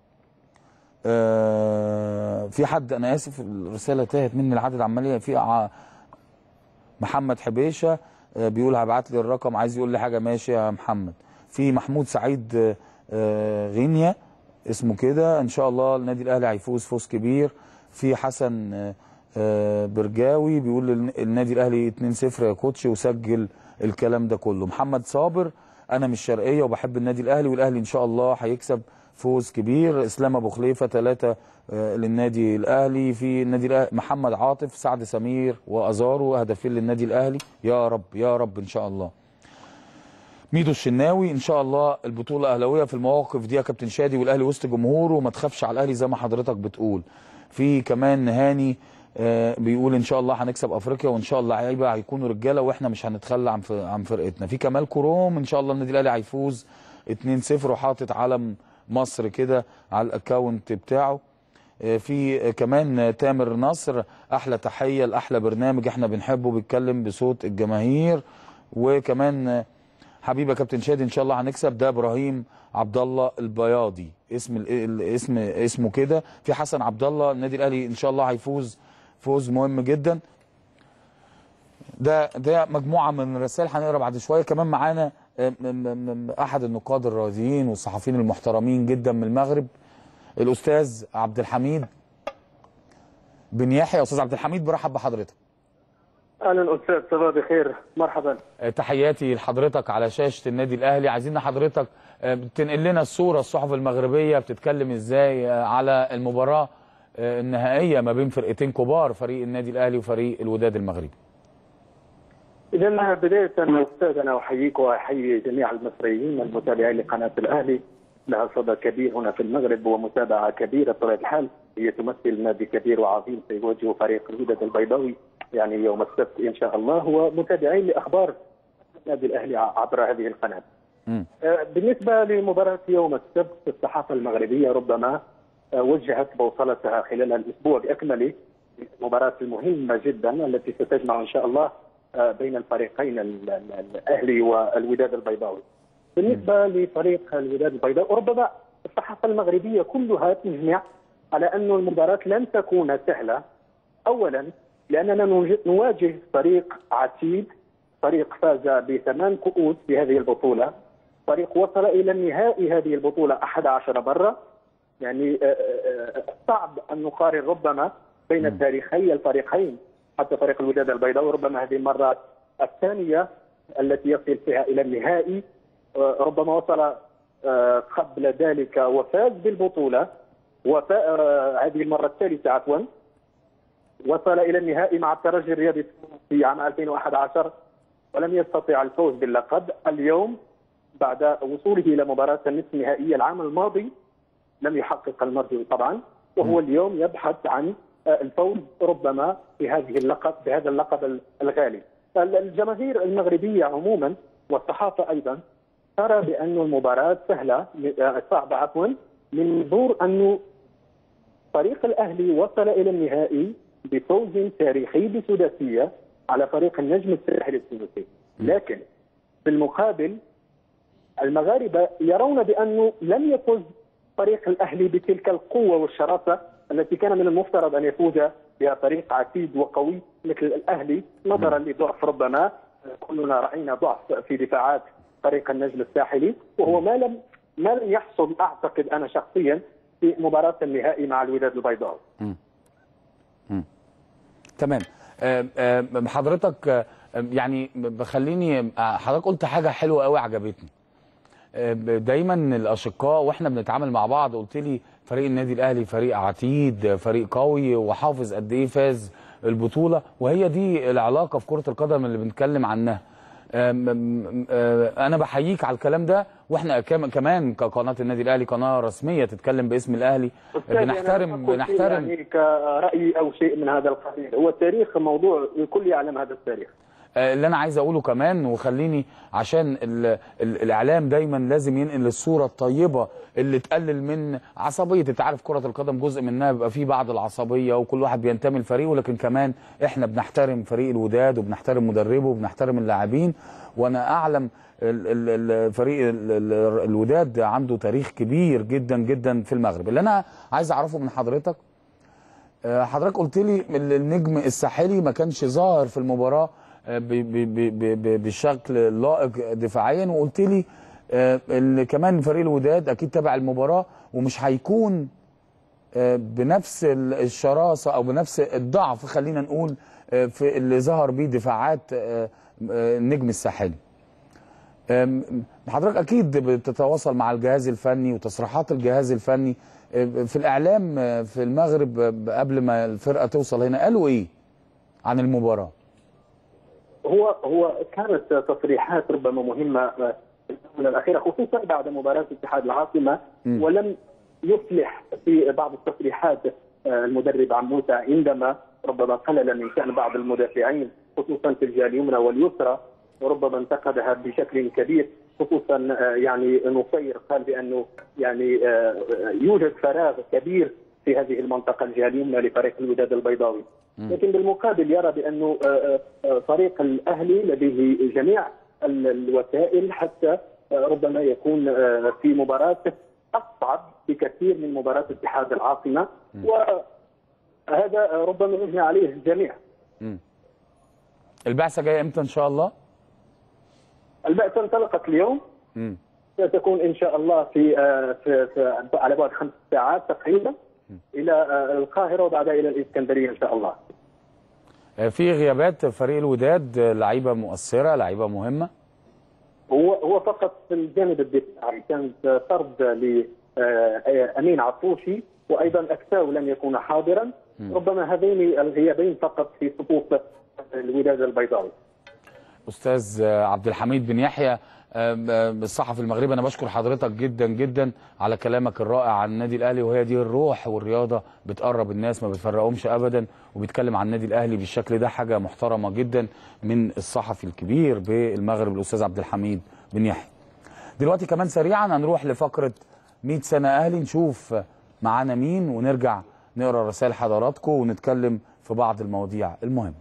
آه، في حد انا اسف الرساله تاهت مني العدد عمال في ع- محمد حبيشه آه، بيقول هبعت لي الرقم عايز يقول لي حاجه ماشي يا محمد في محمود سعيد آه، آه، غينيا اسمه كده ان شاء الله النادي الاهلي هيفوز فوز كبير في حسن آه، آه، برجاوي بيقول الن- النادي الاهلي 2-0 يا كوتش وسجل الكلام ده كله محمد صابر انا من الشرقيه وبحب النادي الاهلي والاهلي ان شاء الله هيكسب فوز كبير اسلام ابو خليفه ثلاثه للنادي الاهلي في النادي الاهلي محمد عاطف سعد سمير وازارو هدفين للنادي الاهلي يا رب يا رب ان شاء الله ميدو الشناوي ان شاء الله البطوله اهلاويه في المواقف دي يا كابتن شادي والاهلي وسط جمهوره وما تخافش على الاهلي زي ما حضرتك بتقول في كمان هاني آه، بيقول ان شاء الله هنكسب افريقيا وان شاء الله لعيبه هيكونوا رجاله واحنا مش هنتخلى عن ف- عن فرقتنا في كمال كروم ان شاء الله النادي الاهلي هيفوز 2-0 وحاطط علم مصر كده على الاكونت بتاعه آه، في آه، كمان آه، تامر نصر احلى تحيه لاحلى برنامج احنا بنحبه بيتكلم بصوت الجماهير وكمان آه، حبيبه كابتن شادي ان شاء الله هنكسب ده ابراهيم عبد الله البياضي اسم ال- الاسم اسمه كده في حسن عبد الله النادي الاهلي ان شاء الله هيفوز فوز مهم جدا ده ده مجموعه من الرسائل هنقرا بعد شويه كمان معانا آه، م- م- م- احد النقاد الرياضيين والصحفيين المحترمين جدا من المغرب الاستاذ عبد الحميد بن يحيى استاذ عبد الحميد برحب بحضرتك اهلا استاذ صباح بخير مرحبا آه، تحياتي لحضرتك على شاشه النادي الاهلي عايزين حضرتك آه، تنقل لنا الصوره الصحف المغربيه بتتكلم ازاي آه، على المباراه آه، النهائيه ما بين فرقتين كبار فريق النادي الاهلي وفريق الوداد المغربي اذا بدايه استاذ انا احييك واحيي جميع المصريين المتابعين لقناه الاهلي لها صدى كبير هنا في المغرب ومتابعه كبيره بطبيعه الحال هي تمثل نادي كبير وعظيم سيواجه فريق الوداد البيضاوي يعني يوم السبت ان شاء الله ومتابعين لاخبار النادي الاهلي عبر هذه القناه. مم. آه، بالنسبه لمباراه يوم السبت الصحافه المغربيه ربما آه، وجهت بوصلتها خلال الاسبوع باكمله المباراه المهمه جدا التي ستجمع ان شاء الله آه، بين الفريقين ال- ال- الاهلي والوداد البيضاوي. بالنسبه لفريق الوداد البيضاوي ربما الصحافه المغربيه كلها تجمع على أن المباراه لن تكون سهله اولا لاننا نوج- نواجه فريق عتيد فريق فاز بثمان كؤوس في هذه البطوله فريق وصل الى النهائي هذه البطوله 11 مره يعني آه، آه، آه، صعب ان نقارن ربما بين تاريخي الفريقين حتى فريق الوداد البيضاوي ربما هذه المره الثانيه التي يصل فيها الى النهائي آه، ربما وصل آه، قبل ذلك وفاز بالبطوله وفا- آه، هذه المره الثالثه عفوا وصل الى النهائي مع الترجي الرياضي في عام 2011 ولم يستطع الفوز باللقب اليوم بعد وصوله الى مباراه النصف النهائيه العام الماضي لم يحقق المرجو طبعا وهو اليوم يبحث عن آه، الفوز ربما بهذه اللقب بهذا اللقب الغالي. ال- الجماهير المغربيه عموما والصحافه ايضا ترى بأن المباراه سهله آه، صعبه عفوا من منظور انه فريق الاهلي وصل الى النهائي بفوز تاريخي بسداسيه على فريق النجم الساحلي التونسي لكن في المقابل المغاربه يرون بانه لم يفز فريق الاهلي بتلك القوه والشراسه التي كان من المفترض ان يفوز بها فريق عتيد وقوي مثل الاهلي نظرا لضعف ربما كلنا راينا ضعف في دفاعات فريق النجم الساحلي وهو ما لم ما لم يحصل اعتقد انا شخصيا في مباراه النهائي مع الوداد البيضاوي. تمام آم، آم، حضرتك آم، يعني بخليني آه، حضرتك قلت حاجه حلوه قوي عجبتني آم، دايما الاشقاء واحنا بنتعامل مع بعض قلت لي فريق النادي الاهلي فريق عتيد فريق قوي وحافظ قد ايه فاز البطوله وهي دي العلاقه في كره القدم اللي بنتكلم عنها آم، آم، آه، انا بحييك على الكلام ده واحنا كم- كمان كقناه النادي الاهلي قناه رسميه تتكلم باسم الاهلي أستاذ، أنا بنحترم أقول بنحترم يعني كرايي او شيء من هذا القبيل هو التاريخ موضوع الكل يعلم هذا التاريخ. آه، اللي انا عايز اقوله كمان وخليني عشان ال ال الاعلام دايما لازم ينقل الصوره الطيبه اللي تقلل من عصبيه انت عارف كره القدم جزء منها بيبقى فيه بعض العصبيه وكل واحد بينتمي لفريقه ولكن كمان احنا بنحترم فريق الوداد وبنحترم مدربه وبنحترم اللاعبين وانا اعلم ال- ال- ال- فريق ال- ال- الوداد عنده تاريخ كبير جدا جدا في المغرب اللي انا عايز اعرفه من حضرتك آه، حضرتك قلت لي ال- النجم الساحلي ما كانش ظاهر في المباراه آه، ب- ب- ب- ب- ب- بشكل لائق دفاعيا وقلت لي آه، ان كمان فريق الوداد اكيد تابع المباراه ومش هيكون آه، بنفس ال- الشراسه او بنفس الضعف خلينا نقول آه، في اللي ظهر بيه دفاعات آه، آه، النجم الساحلي. أم، حضرتك اكيد بتتواصل مع الجهاز الفني وتصريحات الجهاز الفني أم، في الاعلام أه، في المغرب أه، قبل ما الفرقه توصل هنا قالوا ايه عن المباراه هو هو كانت تصريحات ربما مهمه آه، في الآونة الاخيره خصوصا بعد مباراه اتحاد العاصمه ولم يفلح في بعض التصريحات آه، المدرب عموسى عندما ربما قلل من شان بعض المدافعين خصوصا في الجهه اليمنى واليسرى وربما انتقدها بشكل كبير خصوصا آه، يعني نصير قال بانه يعني آه، يوجد فراغ كبير في هذه المنطقه الجهه اليمنى لفريق الوداد البيضاوي لكن بالمقابل يرى بانه آه، آه، فريق الاهلي لديه جميع ال- الوسائل حتى آه، ربما يكون آه، في مباراه اصعب بكثير من مباراه اتحاد العاصمه وهذا آه، ربما يبني عليه الجميع البعثه جايه امتى ان شاء الله البعثه انطلقت اليوم مم. ستكون ان شاء الله في آه، في, في على بعد خمس ساعات تقريبا الى آه، القاهره وبعدها الى الاسكندريه ان شاء الله. آه، في غيابات فريق الوداد آه، لعيبه مؤثره لعيبه مهمه هو هو فقط في الجانب الدفاعي كانت طرد لامين عطوشي وايضا اكتاو لم يكون حاضرا ربما هذين الغيابين فقط في صفوف الوداد البيضاوي. استاذ آه، عبد الحميد بن يحيى آم، آم، الصحفي المغربي انا بشكر حضرتك جدا جدا على كلامك الرائع عن النادي الاهلي وهي دي الروح والرياضه بتقرب الناس ما بتفرقهمش ابدا وبيتكلم عن النادي الاهلي بالشكل ده حاجه محترمه جدا من الصحفي الكبير بالمغرب الاستاذ عبد الحميد بن يحيى دلوقتي كمان سريعا هنروح لفقره 100 سنه اهلي نشوف معانا مين ونرجع نقرا رسائل حضراتكم ونتكلم في بعض المواضيع المهمه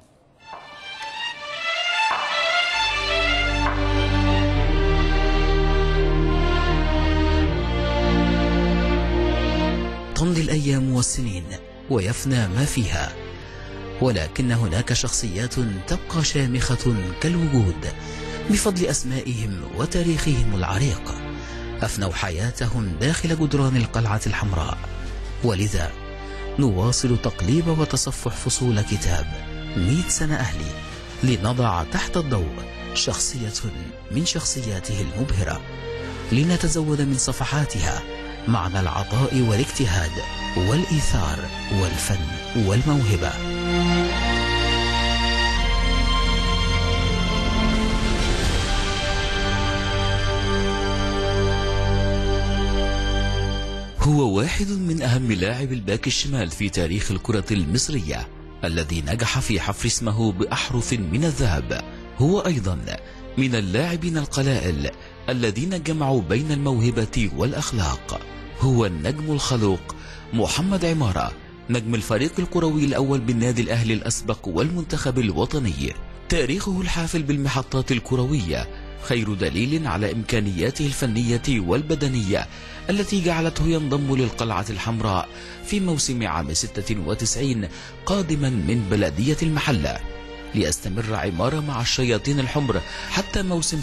تمضي الأيام والسنين ويفنى ما فيها ولكن هناك شخصيات تبقى شامخة كالوجود بفضل أسمائهم وتاريخهم العريق أفنوا حياتهم داخل جدران القلعة الحمراء ولذا نواصل تقليب وتصفح فصول كتاب مئة سنة أهلي لنضع تحت الضوء شخصية من شخصياته المبهرة لنتزود من صفحاتها معنى العطاء والاجتهاد والإيثار والفن والموهبة هو واحد من أهم لاعب الباك الشمال في تاريخ الكرة المصرية الذي نجح في حفر اسمه بأحرف من الذهب هو أيضا من اللاعبين القلائل الذين جمعوا بين الموهبة والأخلاق هو النجم الخلوق محمد عمارة نجم الفريق الكروي الأول بالنادي الأهلي الأسبق والمنتخب الوطني تاريخه الحافل بالمحطات الكروية خير دليل على إمكانياته الفنية والبدنية التي جعلته ينضم للقلعة الحمراء في موسم عام 96 قادما من بلدية المحلة ليستمر عمارة مع الشياطين الحمر حتى موسم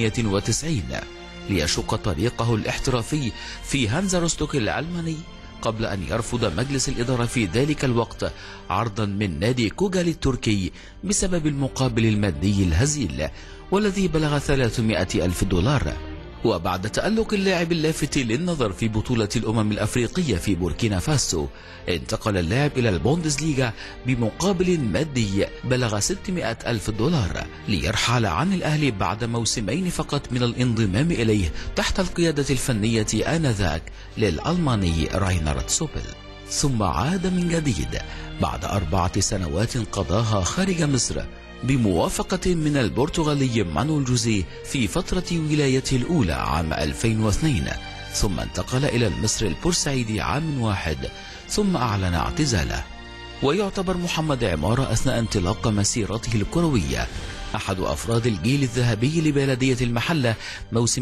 98 ليشق طريقه الاحترافي في هانزا روستوك الألماني قبل أن يرفض مجلس الإدارة في ذلك الوقت عرضا من نادي كوغال التركي بسبب المقابل المادي الهزيل والذي بلغ 300 ألف دولار وبعد تألق اللاعب اللافت للنظر في بطولة الأمم الأفريقية في بوركينا فاسو انتقل اللاعب إلى البوندسليغا بمقابل مادي بلغ 600 ألف دولار ليرحل عن الأهلي بعد موسمين فقط من الانضمام إليه تحت القيادة الفنية آنذاك للألماني راينارد سوبل ثم عاد من جديد بعد أربعة سنوات قضاها خارج مصر بموافقة من البرتغالي مانويل جوزي في فترة ولايته الأولى عام 2002 ثم انتقل إلى المصر البورسعيدي عام واحد ثم أعلن اعتزاله ويعتبر محمد عمارة أثناء انطلاق مسيرته الكروية أحد أفراد الجيل الذهبي لبلدية المحلة موسم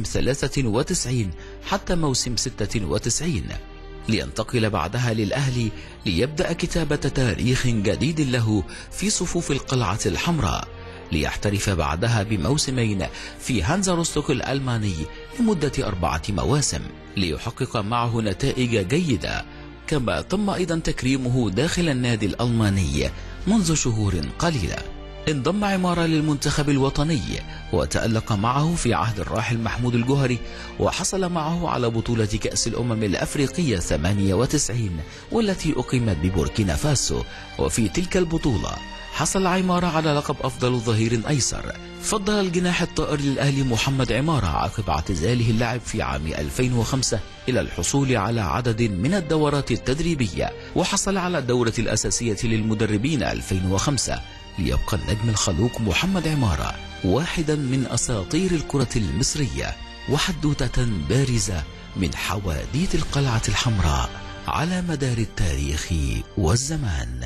93 حتى موسم 96 لينتقل بعدها للأهلي ليبدأ كتابة تاريخ جديد له في صفوف القلعة الحمراء ليحترف بعدها بموسمين في هانزا روستوك الألماني لمدة أربعة مواسم ليحقق معه نتائج جيدة كما تم أيضا تكريمه داخل النادي الألماني منذ شهور قليلة انضم عمارة للمنتخب الوطني وتألق معه في عهد الراحل محمود الجوهري وحصل معه على بطولة كأس الأمم الأفريقية 98 والتي أقيمت ببوركينا فاسو وفي تلك البطولة حصل عمارة على لقب أفضل ظهير أيسر فضل الجناح الطائر للأهلي محمد عمارة عقب اعتزاله اللعب في عام 2005 إلى الحصول على عدد من الدورات التدريبية وحصل على الدورة الأساسية للمدربين 2005 ليبقى النجم الخلوق محمد عمارة واحدا من أساطير الكرة المصرية وحدوتة بارزة من حواديت القلعة الحمراء على مدار التاريخ والزمان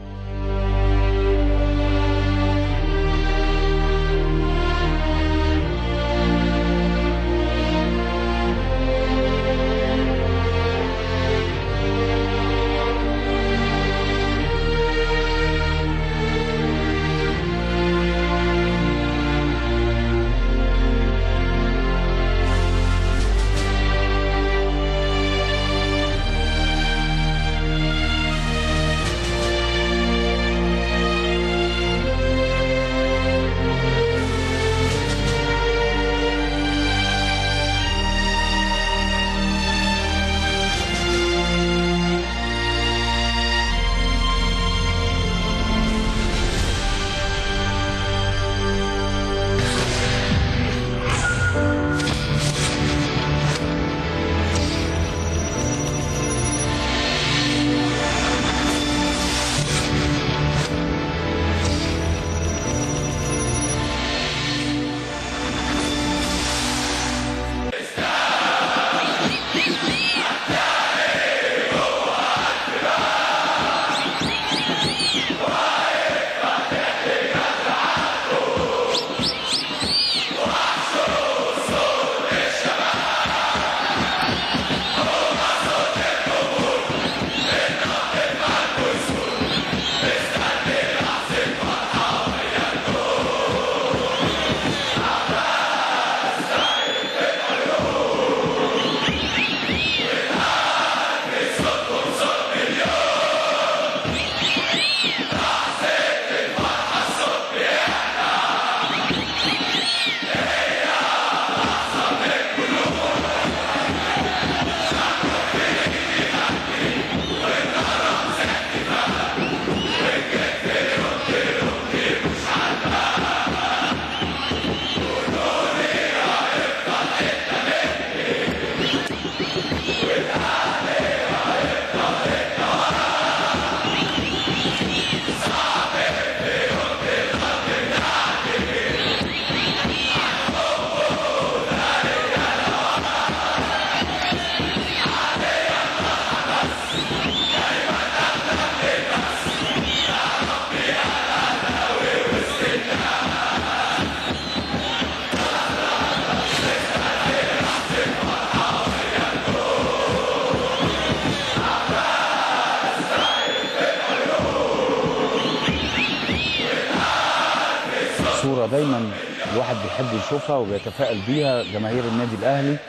صورة دايما الواحد بيحب يشوفها وبيتفائل بيها جماهير النادي الأهلي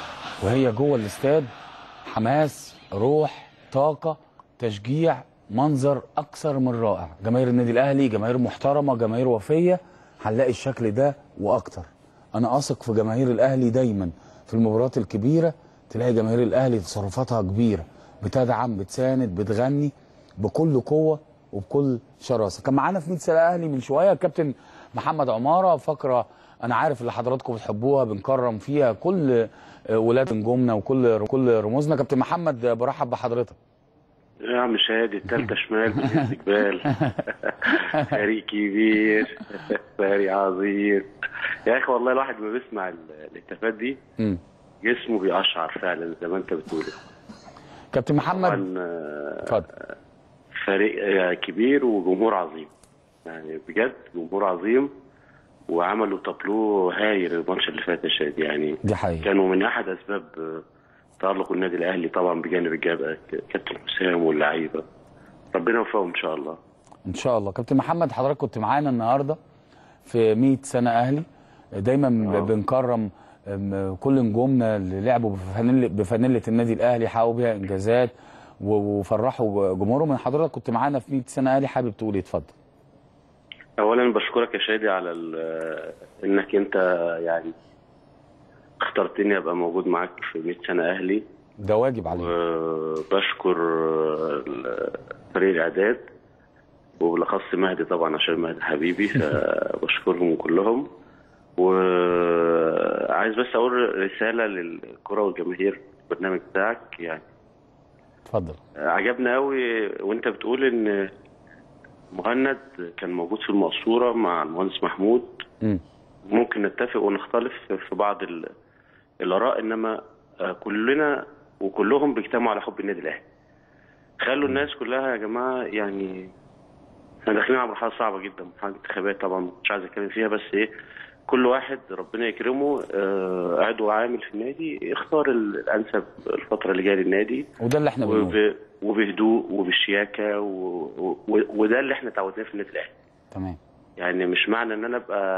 وهي جوه الاستاد حماس روح طاقة تشجيع منظر أكثر من رائع جماهير النادي الأهلي جماهير محترمة جماهير وفية هنلاقي الشكل ده وأكتر أنا أثق في جماهير الأهلي دايما في المباريات الكبيرة تلاقي جماهير الأهلي تصرفاتها كبيرة بتدعم بتساند بتغني بكل قوة وبكل شراسة كان معانا في 100 سنة أهلي من شوية الكابتن محمد عمارة فقرة أنا عارف اللي حضراتكم بتحبوها بنكرم فيها كل ولاد نجومنا وكل كل رموزنا كابتن محمد برحب بحضرتك يا عم شادي التالتة شمال بالاستقبال فريق كبير فريق عظيم يا اخي والله الواحد ما بيسمع ال- الهتافات دي مم. جسمه بيقشعر فعلا زي ما انت بتقول كابتن محمد طبعا آه، اتفضل فريق آه، كبير وجمهور عظيم يعني بجد جمهور عظيم وعملوا تابلو هايل الماتش اللي فات يا شادي يعني دي حقيقة كانوا من احد اسباب آه، تألق النادي الاهلي طبعا بجانب الجبهه كابتن حسام واللعيبه ربنا يوفقهم ان شاء الله ان شاء الله كابتن محمد حضرتك كنت معانا النهارده في 100 سنه اهلي دايما آه. ب- بنكرم أم، كل نجومنا اللي لعبوا بفانيل بفانيله النادي الاهلي حققوا بيها انجازات و- وفرحوا جمهورهم من حضرتك كنت معانا في 100 سنه اهلي حابب تقول ايه اتفضل اولا بشكرك يا شادي على ال- انك انت يعني اخترتني ابقى موجود معاك في 100 سنه اهلي ده واجب عليك وبشكر ال- فريق الاعداد وبالاخص مهدي طبعا عشان مهدي حبيبي فبشكرهم كلهم وعايز بس اقول رساله للكره والجماهير البرنامج بتاعك يعني اتفضل عجبنا قوي وانت بتقول ان مهند كان موجود في المقصوره مع المهندس محمود مم. ممكن نتفق ونختلف في بعض ال- الاراء انما آه، كلنا وكلهم بيجتمعوا على حب النادي الاهلي خلوا الناس كلها يا جماعه يعني احنا داخلين على مرحله صعبه جدا مرحله انتخابات طبعا مش عايز اتكلم فيها بس ايه كل واحد ربنا يكرمه آه، عضو عامل في النادي يختار ال- الانسب الفتره اللي جايه للنادي وده اللي احنا بنقوله وب... وبهدوء وبالشياكه و... و... وده اللي احنا تعودناه في النادي الاهلي تمام يعني مش معنى ان انا ابقى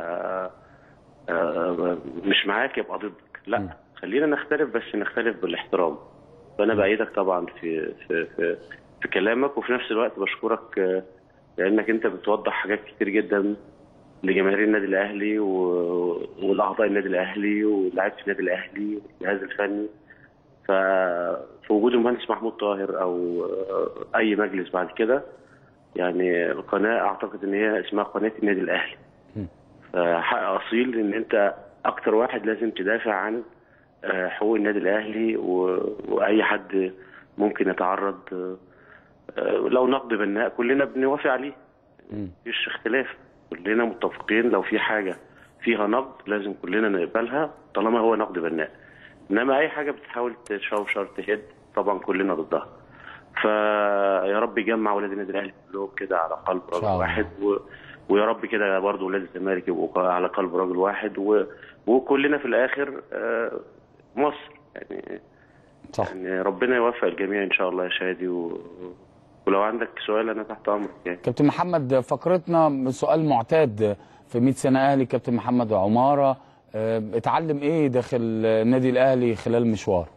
آه، مش معاك يبقى ضدك لا م. خلينا نختلف بس نختلف بالاحترام فانا بايدك طبعا في في في, في كلامك وفي نفس الوقت بشكرك آه، لانك انت بتوضح حاجات كتير جدا لجماهير النادي الاهلي و... والاعضاء النادي الاهلي ولاعيبه النادي الاهلي والجهاز الفني ففي وجود المهندس محمود طاهر او آه، اي مجلس بعد كده يعني القناه اعتقد ان هي اسمها قناه النادي الاهلي م. فحق اصيل ان انت اكتر واحد لازم تدافع عن آه، حقوق النادي الاهلي و... واي حد ممكن يتعرض آه، آه، لو نقد بناء كلنا بنوافق عليه مم. مفيش اختلاف كلنا متفقين لو في حاجه فيها نقد لازم كلنا نقبلها طالما هو نقد بناء انما اي حاجه بتحاول تشوشر تهد طبعا كلنا ضدها فيا رب يجمع ولاد النادي الاهلي كلهم كده على قلب شاء رجل الله. واحد و... ويا رب كده برضه ولاد الزمالك يبقوا على قلب رجل واحد و... وكلنا في الاخر آه، مصر يعني صح يعني ربنا يوفق الجميع ان شاء الله يا شادي و... ولو عندك سؤال انا تحت امرك يعني كابتن محمد فقرتنا سؤال معتاد في 100 سنه اهلي كابتن محمد عماره آه، اتعلم ايه داخل النادي الاهلي خلال مشوار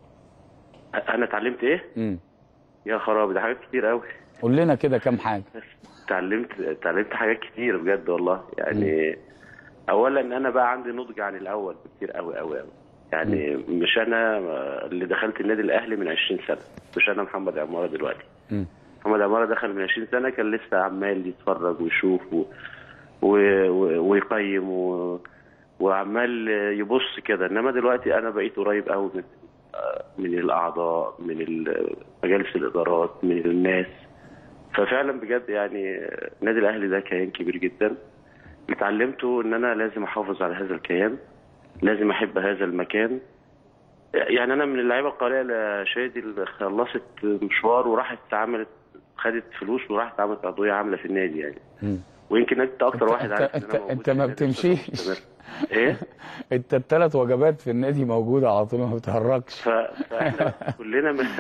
انا اتعلمت ايه؟ امم يا خرابي ده حاجات كتير قوي قول لنا كده كام حاجه اتعلمت اتعلمت حاجات كتير بجد والله يعني اولا انا بقى عندي نضج عن الاول كتير قوي قوي قوي يعني مش انا اللي دخلت النادي الاهلي من 20 سنه مش انا محمد عماره دلوقتي مم. محمد عماره دخل من 20 سنه كان لسه عمال يتفرج ويشوف و... و... و... ويقيم و... وعمال يبص كده انما دلوقتي انا بقيت قريب قوي من من الاعضاء من ال- مجالس الادارات من الناس ففعلا بجد يعني النادي الاهلي ده كيان كبير جدا اللي اتعلمته ان انا لازم احافظ على هذا الكيان لازم احب هذا المكان يعني انا من اللعيبه القليله يا شادي اللي خلصت مشوار وراحت عملت خدت فلوس وراحت عملت عضويه عامله في النادي يعني مم. ويمكن انت اكتر أنت- واحد أنت- عارف إن أنت- أنا موجود أنت في ما النادي بتمشيش. مستمر. ايه انت الثلاث وجبات في النادي موجوده على طول ما بتهرجش ف... فاحنا كلنا من...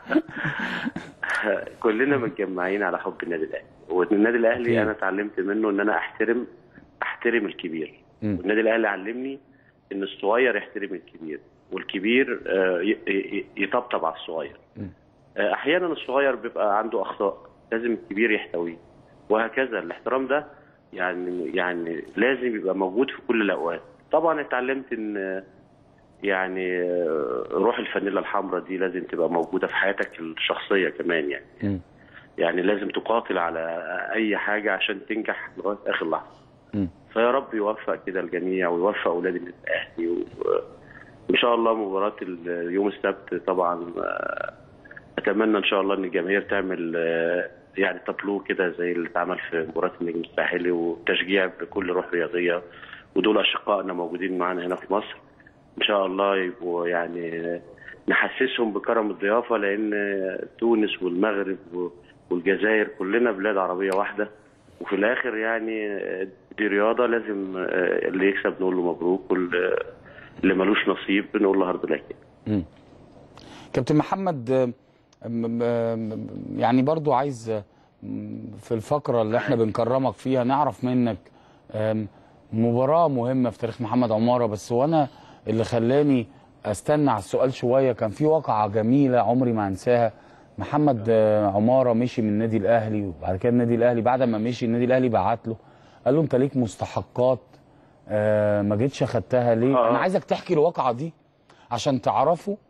كلنا متجمعين على حب النادي الاهلي والنادي أكيد. الاهلي انا اتعلمت منه ان انا احترم احترم الكبير مم. والنادي الاهلي علمني ان الصغير يحترم الكبير والكبير آه، ي- ي- يطبطب على الصغير مم. آه، احيانا الصغير بيبقى عنده اخطاء لازم الكبير يحتويه وهكذا الاحترام ده يعني يعني لازم يبقى موجود في كل الاوقات طبعا اتعلمت ان آه، يعني آه، روح الفانيلا الحمراء دي لازم تبقى موجوده في حياتك الشخصيه كمان يعني مم. يعني لازم تقاتل على اي حاجه عشان تنجح لغايه اخر لحظه مم. فيا رب يوفق كده الجميع ويوفق اولاد النادي الاهلي وان شاء الله مباراه ال- يوم السبت طبعا آه، اتمنى ان شاء الله ان الجماهير تعمل آه، يعني تابلو كده زي اللي اتعمل في مباراه النجم الساحلي وتشجيع بكل روح رياضيه ودول اشقائنا موجودين معانا هنا في مصر ان شاء الله يبقوا يعني نحسسهم بكرم الضيافه لان تونس والمغرب والجزائر كلنا بلاد عربيه واحده وفي الاخر يعني دي رياضه لازم اللي يكسب نقول له مبروك واللي ملوش نصيب نقول له هارد لك مم. كابتن محمد آه، م- م- يعني برضو عايز آه، م- في الفقرة اللي احنا بنكرمك فيها نعرف منك آم، مباراة مهمة في تاريخ محمد عمارة بس وانا اللي خلاني استنى على السؤال شوية كان في واقعة جميلة عمري ما انساها محمد آه، عمارة مشي من النادي الاهلي وبعد كده النادي الاهلي بعد ما مشي النادي الاهلي بعت له قال له انت ليك مستحقات آه، ما جيتش اخدتها ليه آه. انا عايزك تحكي الواقعة دي عشان تعرفوا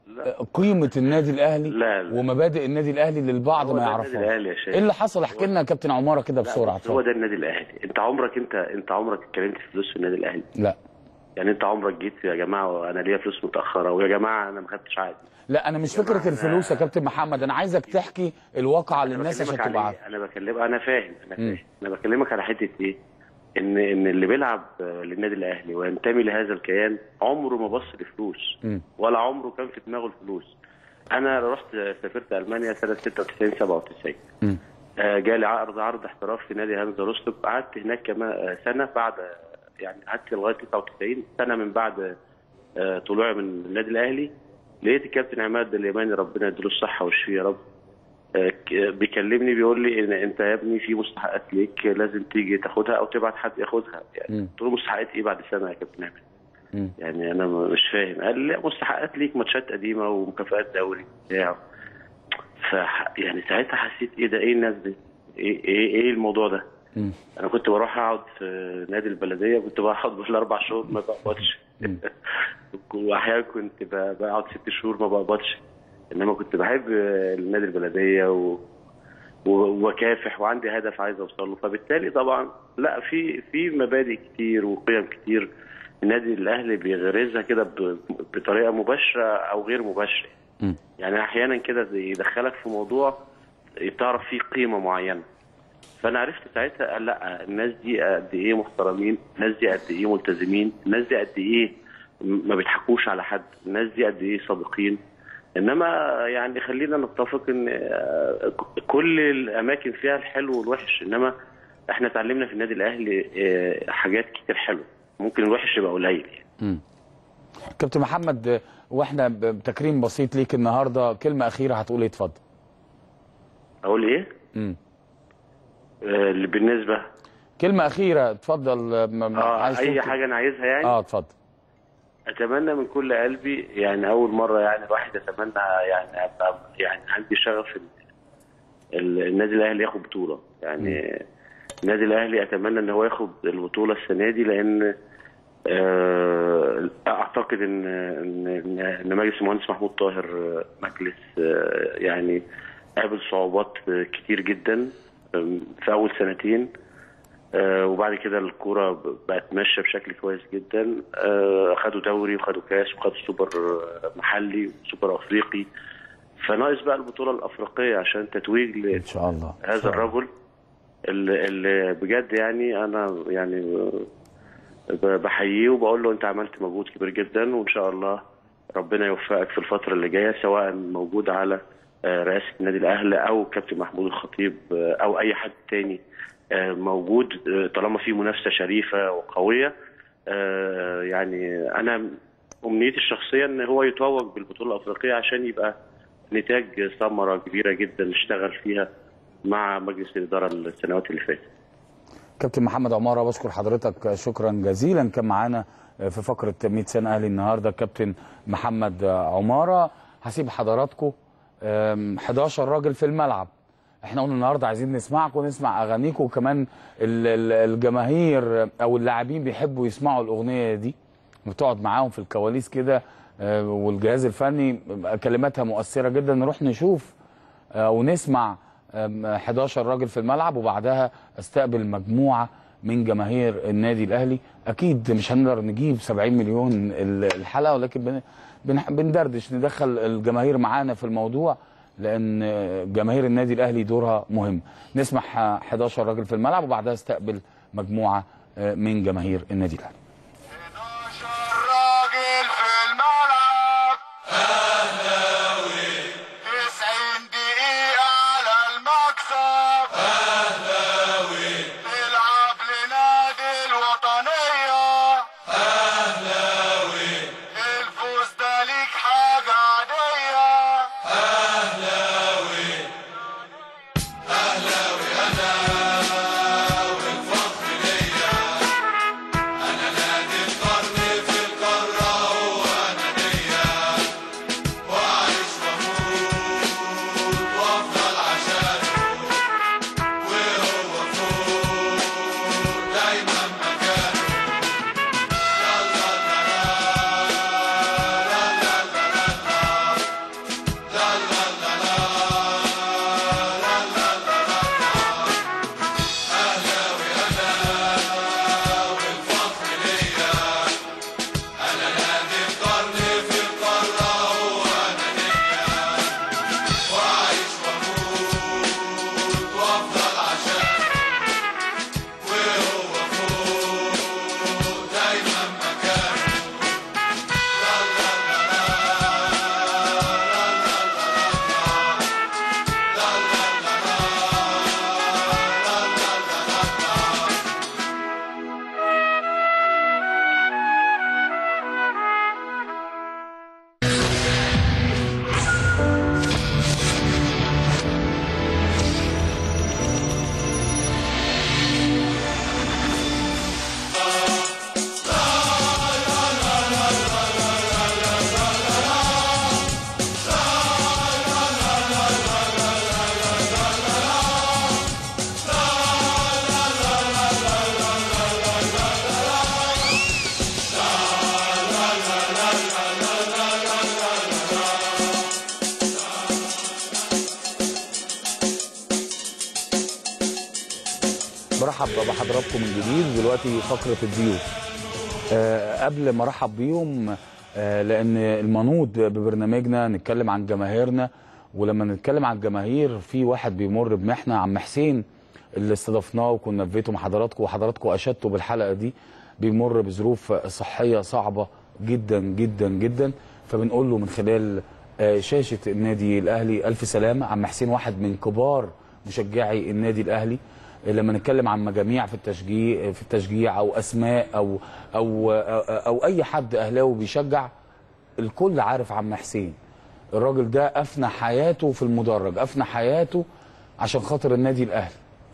قيمه النادي الاهلي لا، لا. ومبادئ النادي الاهلي للبعض هو ما ده يعرفهاش النادي الأهلي يا شيخ. ايه اللي حصل احكي لنا يا كابتن عماره كده لا، بسرعه بس هو اتفضل. ده النادي الاهلي انت عمرك انت انت عمرك اتكلمت في فلوس في النادي الاهلي لا يعني انت عمرك جيت يا جماعه وانا ليا فلوس متاخره ويا جماعه انا ما خدتش عقدي لا انا مش فكره الفلوس يا كابتن محمد انا عايزك تحكي الواقعه انا للناس عشان بكلمك تبقى على عارفه إيه؟ انا بكلمك انا فاهم انا مم. فاهم انا بكلمك على حته ايه ان ان اللي بيلعب آه، للنادي الاهلي وينتمي لهذا الكيان عمره ما بص لفلوس مم. ولا عمره كان في دماغه الفلوس انا رحت سافرت المانيا سنه 96 97 مم. آه، جالي عرض عرض احتراف في نادي هانزا روستوك قعدت هناك كمان آه، سنه بعد يعني قعدت لغايه 99 سنه من بعد آه، طلوعي من النادي الاهلي لقيت الكابتن عماد اليماني ربنا يديله الصحه والشفاء يا رب آه، ك- بيكلمني بيقول لي ان انت يا ابني في مستحقات ليك لازم تيجي تاخدها او تبعت حد ياخدها يعني مم. قلت له مستحقات ايه بعد سنه يا كابتن عماد مم. يعني انا م- مش فاهم قال لي لا مستحقات ليك ماتشات قديمه ومكافآت دوري بتاع ف يعني ساعتها حسيت ايه ده ايه الناس دي ايه ايه, إيه الموضوع ده مم. انا كنت بروح اقعد في نادي البلديه كنت بقعد بالاربع شهور ما بقبضش واحيانا كنت ب- بقعد ست شهور ما بقبضش انما كنت بحب النادي البلديه و... و- وكافح وعندي هدف عايز اوصل له فبالتالي طبعا لا في في مبادئ كتير وقيم كتير النادي الاهلي بيغرزها كده ب- بطريقه مباشره او غير مباشره مم. يعني احيانا كده يدخلك في موضوع تعرف فيه قيمه معينه فانا عرفت ساعتها قال لا الناس دي قد ايه محترمين الناس دي قد ايه ملتزمين الناس دي قد ايه ما بيضحكوش على حد الناس دي قد ايه صادقين انما يعني خلينا نتفق ان آه، كل الاماكن فيها الحلو والوحش انما احنا اتعلمنا في النادي الاهلي آه، حاجات كتير حلوه ممكن الوحش يبقى قليل يعني. مم. كابتن محمد واحنا ب- بتكريم بسيط ليك النهارده كلمه اخيره هتقول ايه اتفضل اقول ايه مم. آه، اللي بالنسبه كلمه اخيره اتفضل م- م- اه عايز اي تقول حاجه انا عايزها يعني اه اتفضل اتمنى من كل قلبي يعني اول مره يعني الواحد يتمنى يعني ابقى يعني عندي شغف ال- ال- النادي الاهلي ياخد بطوله يعني النادي الاهلي اتمنى ان هو ياخد البطوله السنه دي لان آه، اعتقد ان ان ان إن مجلس المهندس محمود طاهر آه، مجلس آه، يعني قابل صعوبات آه، كتير جدا آم، في اول سنتين آه، وبعد كده الكوره ب- بقت ماشيه بشكل كويس جدا آه، خدوا دوري وخدوا كاس وخدوا سوبر آه، محلي وسوبر افريقي فناقص بقى البطوله الافريقيه عشان تتويج ل- ان شاء الله إن هذا شاء الله. الرجل اللي, اللي بجد يعني انا يعني ب- بحييه وبقول له انت عملت مجهود كبير جدا وان شاء الله ربنا يوفقك في الفتره اللي جايه سواء موجود على آه، رئاسه النادي الاهلي او كابتن محمود الخطيب آه، او اي حد تاني آه، موجود آه، طالما في منافسه شريفه وقويه آه، يعني انا امنيتي الشخصيه ان هو يتوج بالبطوله الافريقيه عشان يبقى نتاج ثمره كبيره جدا نشتغل فيها مع مجلس الاداره السنوات اللي فاتت كابتن محمد عماره بشكر حضرتك شكرا جزيلا كان معانا في فقره 100 سنه اهلي النهارده كابتن محمد عماره هسيب حضراتكم أم، 11 راجل في الملعب احنا قلنا النهارده عايزين نسمعكم ونسمع اغانيكم وكمان ال- ال- الجماهير او اللاعبين بيحبوا يسمعوا الاغنيه دي بتقعد معاهم في الكواليس كده آه، والجهاز الفني كلماتها مؤثره جدا نروح نشوف آه، ونسمع آم، 11 راجل في الملعب وبعدها استقبل مجموعه من جماهير النادي الاهلي اكيد مش هنقدر نجيب 70 مليون ال- الحلقه ولكن بن- بن- بندردش ندخل الجماهير معانا في الموضوع لان آه، جماهير النادي الاهلي دورها مهم نسمع آه، 11 راجل في الملعب وبعدها استقبل مجموعه آه، من جماهير النادي الاهلي راجل في الملعب اهلاوي 90 دقيقة على المكسب اهلاوي نلعب لنادي الوطنية اهلاوي الفوز ده ليك حاجة عادية اهلاوي اهلاوي انا والفخر ليا انا برحب بحضراتكم من جديد دلوقتي فقره الضيوف آه، قبل ما ارحب بيهم آه، لان المنوط ببرنامجنا نتكلم عن جماهيرنا ولما نتكلم عن الجماهير في واحد بيمر بمحنه عم حسين اللي استضفناه وكنا في بيته مع حضراتكم وحضراتكم اشدتوا بالحلقه دي بيمر بظروف صحيه صعبه جدا جدا جدا فبنقول له من خلال آه، شاشه النادي الاهلي الف سلامه عم حسين واحد من كبار مشجعي النادي الاهلي لما نتكلم عن مجاميع في التشجيع في التشجيع او اسماء او او او, أو اي حد اهلاوي بيشجع الكل عارف عم حسين الراجل ده افنى حياته في المدرج افنى حياته عشان خاطر النادي الاهلي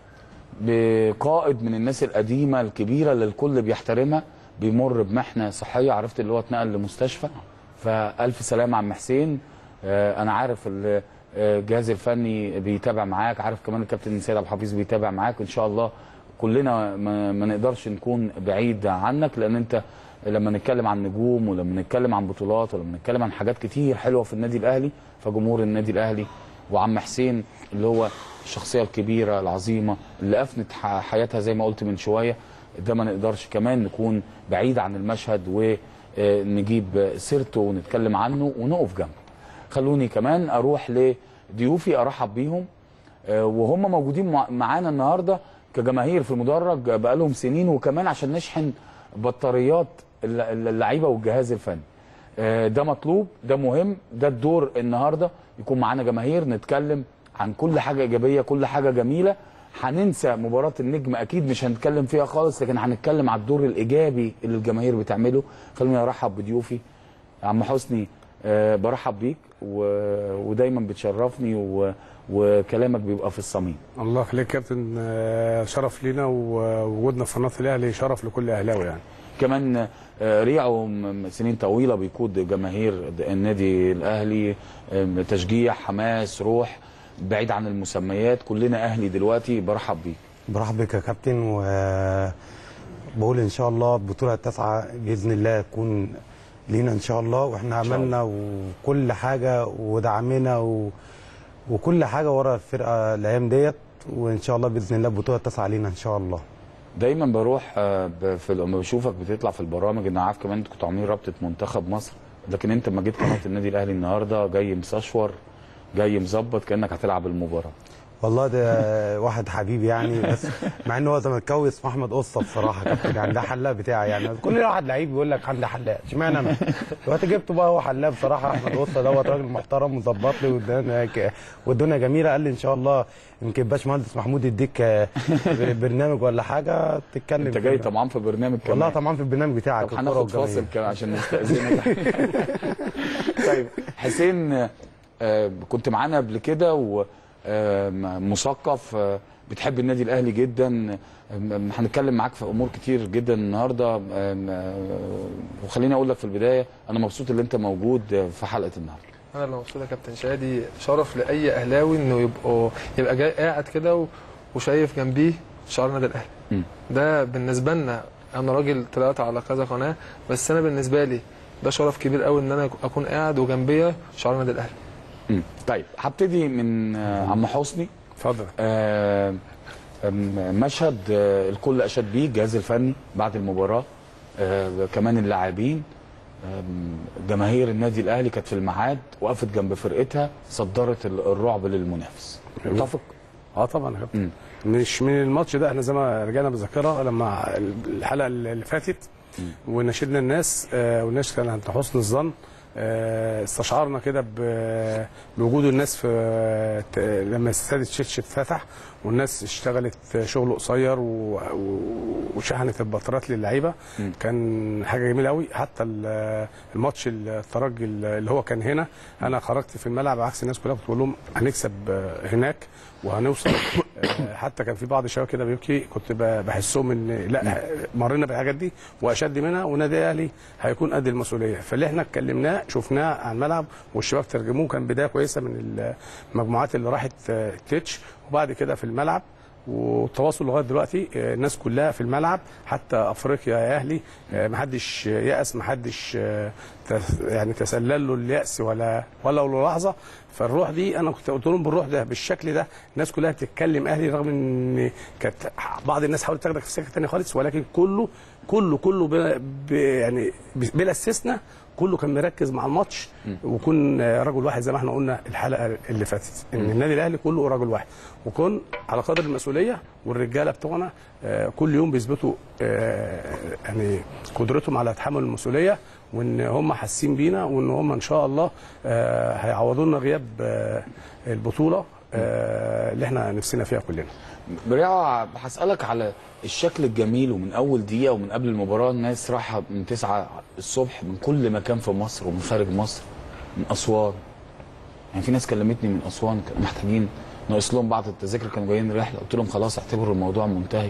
بقائد من الناس القديمه الكبيره اللي الكل بيحترمها بيمر بمحنه صحيه عرفت اللي هو اتنقل لمستشفى فالف سلامه عم حسين آه، انا عارف ال- آه، الجهاز الفني بيتابع معاك عارف كمان الكابتن سيد عبد الحفيظ بيتابع معاك ان شاء الله كلنا ما, ما نقدرش نكون بعيد عنك لان انت لما نتكلم عن نجوم ولما نتكلم عن بطولات ولما نتكلم عن حاجات كتير حلوه في النادي الاهلي فجمهور النادي الاهلي وعم حسين اللي هو الشخصيه الكبيره العظيمه اللي افنت ح- حياتها زي ما قلت من شويه ده ما نقدرش كمان نكون بعيد عن المشهد ونجيب سيرته ونتكلم عنه ونقف جنبه خلوني كمان اروح لضيوفي ارحب بيهم آه، وهم موجودين مع- معانا النهارده كجماهير في المدرج بقالهم سنين وكمان عشان نشحن بطاريات الل- الل- اللعيبه والجهاز الفني آه، ده مطلوب ده مهم ده الدور النهارده يكون معانا جماهير نتكلم عن كل حاجه ايجابيه كل حاجه جميله هننسى مباراه النجم اكيد مش هنتكلم فيها خالص لكن هنتكلم على الدور الايجابي اللي الجماهير بتعمله خلوني ارحب بضيوفي عم حسني آه، برحب بيك و... ودايما بتشرفني و... وكلامك بيبقى في الصميم الله يخليك كابتن آه، شرف لينا ووجودنا في قناه الاهلي شرف لكل اهلاوي يعني كمان آه، ريعو م- سنين طويله بيقود جماهير النادي الاهلي آم، تشجيع حماس روح بعيد عن المسميات كلنا اهلي دلوقتي برحب بيك برحب بك يا كابتن وبقول ان شاء الله البطوله التاسعه باذن الله تكون لينا ان شاء الله واحنا شاء عملنا وكل حاجه ودعمنا و... وكل حاجه ورا الفرقه الايام ديت وان شاء الله باذن الله البطوله التاسعه لينا ان شاء الله دايما بروح آه، ب- في لما بشوفك بتطلع في البرامج ان عارف كمان انتوا كنتوا عاملين رابطه منتخب مصر لكن انت لما جيت قناه النادي الاهلي النهارده جاي مسشور جاي مظبط كانك هتلعب المباراه والله ده واحد حبيبي يعني بس مع ان هو زملكاوي اسمه احمد قصه بصراحه كابتن يعني ده حلاق بتاعي يعني كل واحد لعيب يقول لك عندي حلاق اشمعنى انا دلوقتي جبته بقى هو حلاق بصراحه احمد قصه دوت راجل محترم وظبط لي والدنيا ك- والدنيا جميله قال لي ان شاء الله يمكن باشمهندس محمود يديك آه، برنامج ولا حاجه تتكلم انت جاي فيه. طبعا في برنامج كمان والله طبعا في البرنامج بتاعك طب الكرة هناخد والجماهير. فاصل كمان عشان نستأذنك طيب حسين آه، كنت معانا قبل كده ومثقف بتحب النادي الاهلي جدا آم، هنتكلم معاك في امور كتير جدا النهارده آم، آه، وخليني اقول لك في البدايه انا مبسوط ان انت موجود في حلقه النهارده انا اللي مبسوط يا كابتن شادي شرف لاي اهلاوي انه يبقوا يبقى جاي قاعد كده و- وشايف جنبيه شعار النادي الاهلي مم. ده بالنسبه لنا انا راجل طلعت على كذا قناه بس انا بالنسبه لي ده شرف كبير قوي ان انا اكون قاعد وجنبيا شعار النادي الاهلي مم. طيب هبتدي من آه، عم حسني اتفضل آه، آم، مشهد آه، الكل اشاد بيه الجهاز الفني بعد المباراه آه، كمان اللاعبين آم، جماهير النادي الاهلي كانت في الميعاد وقفت جنب فرقتها صدرت ال- الرعب للمنافس متفق اه طبعا يا كابتن مم. مش من الماتش ده احنا زي ما رجعنا بالذاكره لما الحلقه اللي فاتت ونشدنا الناس آه، والناس كان عند حسن الظن آه، استشعرنا كده ب- بوجود الناس في ت- لما استاد التشيتش اتفتح والناس اشتغلت شغل قصير و- و- وشحنت البطارات للعيبه مم. كان حاجه جميله قوي حتى ال- الماتش الترجي اللي هو كان هنا انا خرجت في الملعب عكس الناس كلها كنت بقول لهم هنكسب آه، هناك وهنوصل آه، حتى كان في بعض الشباب كده بيبكي كنت ب- بحسهم ان لا مرينا بالحاجات دي واشد منها والنادي الاهلي هيكون قد المسؤوليه فاللي احنا اتكلمناه شفناه على الملعب والشباب ترجموه كان بدايه كويسه من المجموعات اللي راحت آه، تتش وبعد كده في الملعب والتواصل لغايه دلوقتي آه، الناس كلها في الملعب حتى افريقيا يا اهلي آه، محدش يأس محدش آه، تس- يعني تسلل له اليأس ولا ولا ولو لحظه فالروح دي انا كنت قلت لهم بالروح ده بالشكل ده الناس كلها بتتكلم اهلي رغم ان كانت بعض الناس حاولت تاخدك في سكه ثانيه خالص ولكن كله كله كله ب- ب- يعني بلا استثناء كله كان مركز مع الماتش وكون آه، رجل واحد زي ما احنا قلنا الحلقه اللي فاتت ان النادي الاهلي كله رجل واحد وكون على قدر المسؤوليه والرجاله بتوعنا آه، كل يوم بيثبتوا آه، يعني قدرتهم على تحمل المسؤوليه وان هم حاسين بينا وان هم ان شاء الله آه، هيعوضونا غياب آه، البطوله آه، اللي احنا نفسنا فيها كلنا بريعة هسألك على الشكل الجميل ومن أول دقيقة ومن قبل المباراة الناس رايحة من 9 الصبح من كل مكان في مصر ومن خارج مصر من أسوان يعني في ناس كلمتني من أسوان كانوا محتاجين ناقص لهم بعض التذاكر كانوا جايين رحلة قلت لهم خلاص اعتبروا الموضوع منتهي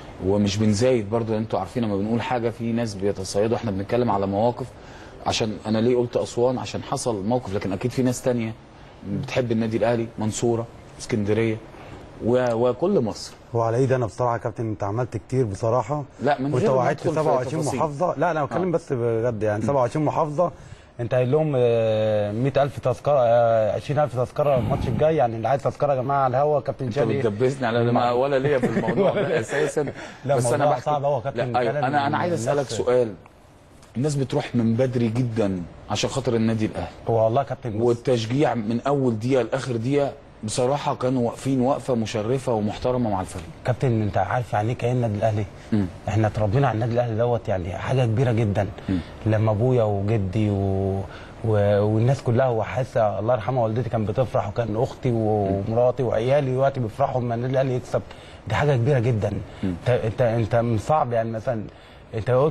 ومش بنزايد برضو لأن انتوا عارفين لما بنقول حاجة في ناس بيتصيدوا احنا بنتكلم على مواقف عشان أنا ليه قلت أسوان عشان حصل موقف لكن أكيد في ناس تانية بتحب النادي الأهلي منصورة اسكندرية و- وكل مصر هو على ايدي انا بصراحه يا كابتن انت عملت كتير بصراحه لا من وانت غير ما وعدت ندخل في 27 تفاصيل. محافظه لا انا بتكلم آه. بس بجد يعني 27 محافظه انت قايل لهم آه، 100000 تذكره آه، 20000 تذكره الماتش الجاي يعني اللي عايز تذكره يا جماعه على الهوا كابتن انت شادي بتدبسني على ما ولا ليا في الموضوع ده اساسا لا، بس انا الموضوع بحكي صعب أوي يا كابتن، لا أيوة. فعلاً انا انا عايز اسالك الناس- سؤال الناس بتروح من بدري جدا عشان خاطر النادي الاهلي هو والله يا كابتن بص، والتشجيع من اول دقيقه لاخر دقيقه بصراحه كانوا واقفين وقفه مشرفه ومحترمه مع الفريق كابتن انت عارف يعني ايه كيان النادي الاهلي مم. احنا اتربينا على النادي الاهلي دوت يعني حاجه كبيره جدا لما ابويا وجدي و... و... والناس كلها وحاسه الله يرحمها والدتي كانت بتفرح وكان اختي ومراتي وعيالي دلوقتي بيفرحوا لما النادي الاهلي يكسب دي حاجه كبيره جدا انت انت انت من صعب يعني مثلا انت قلت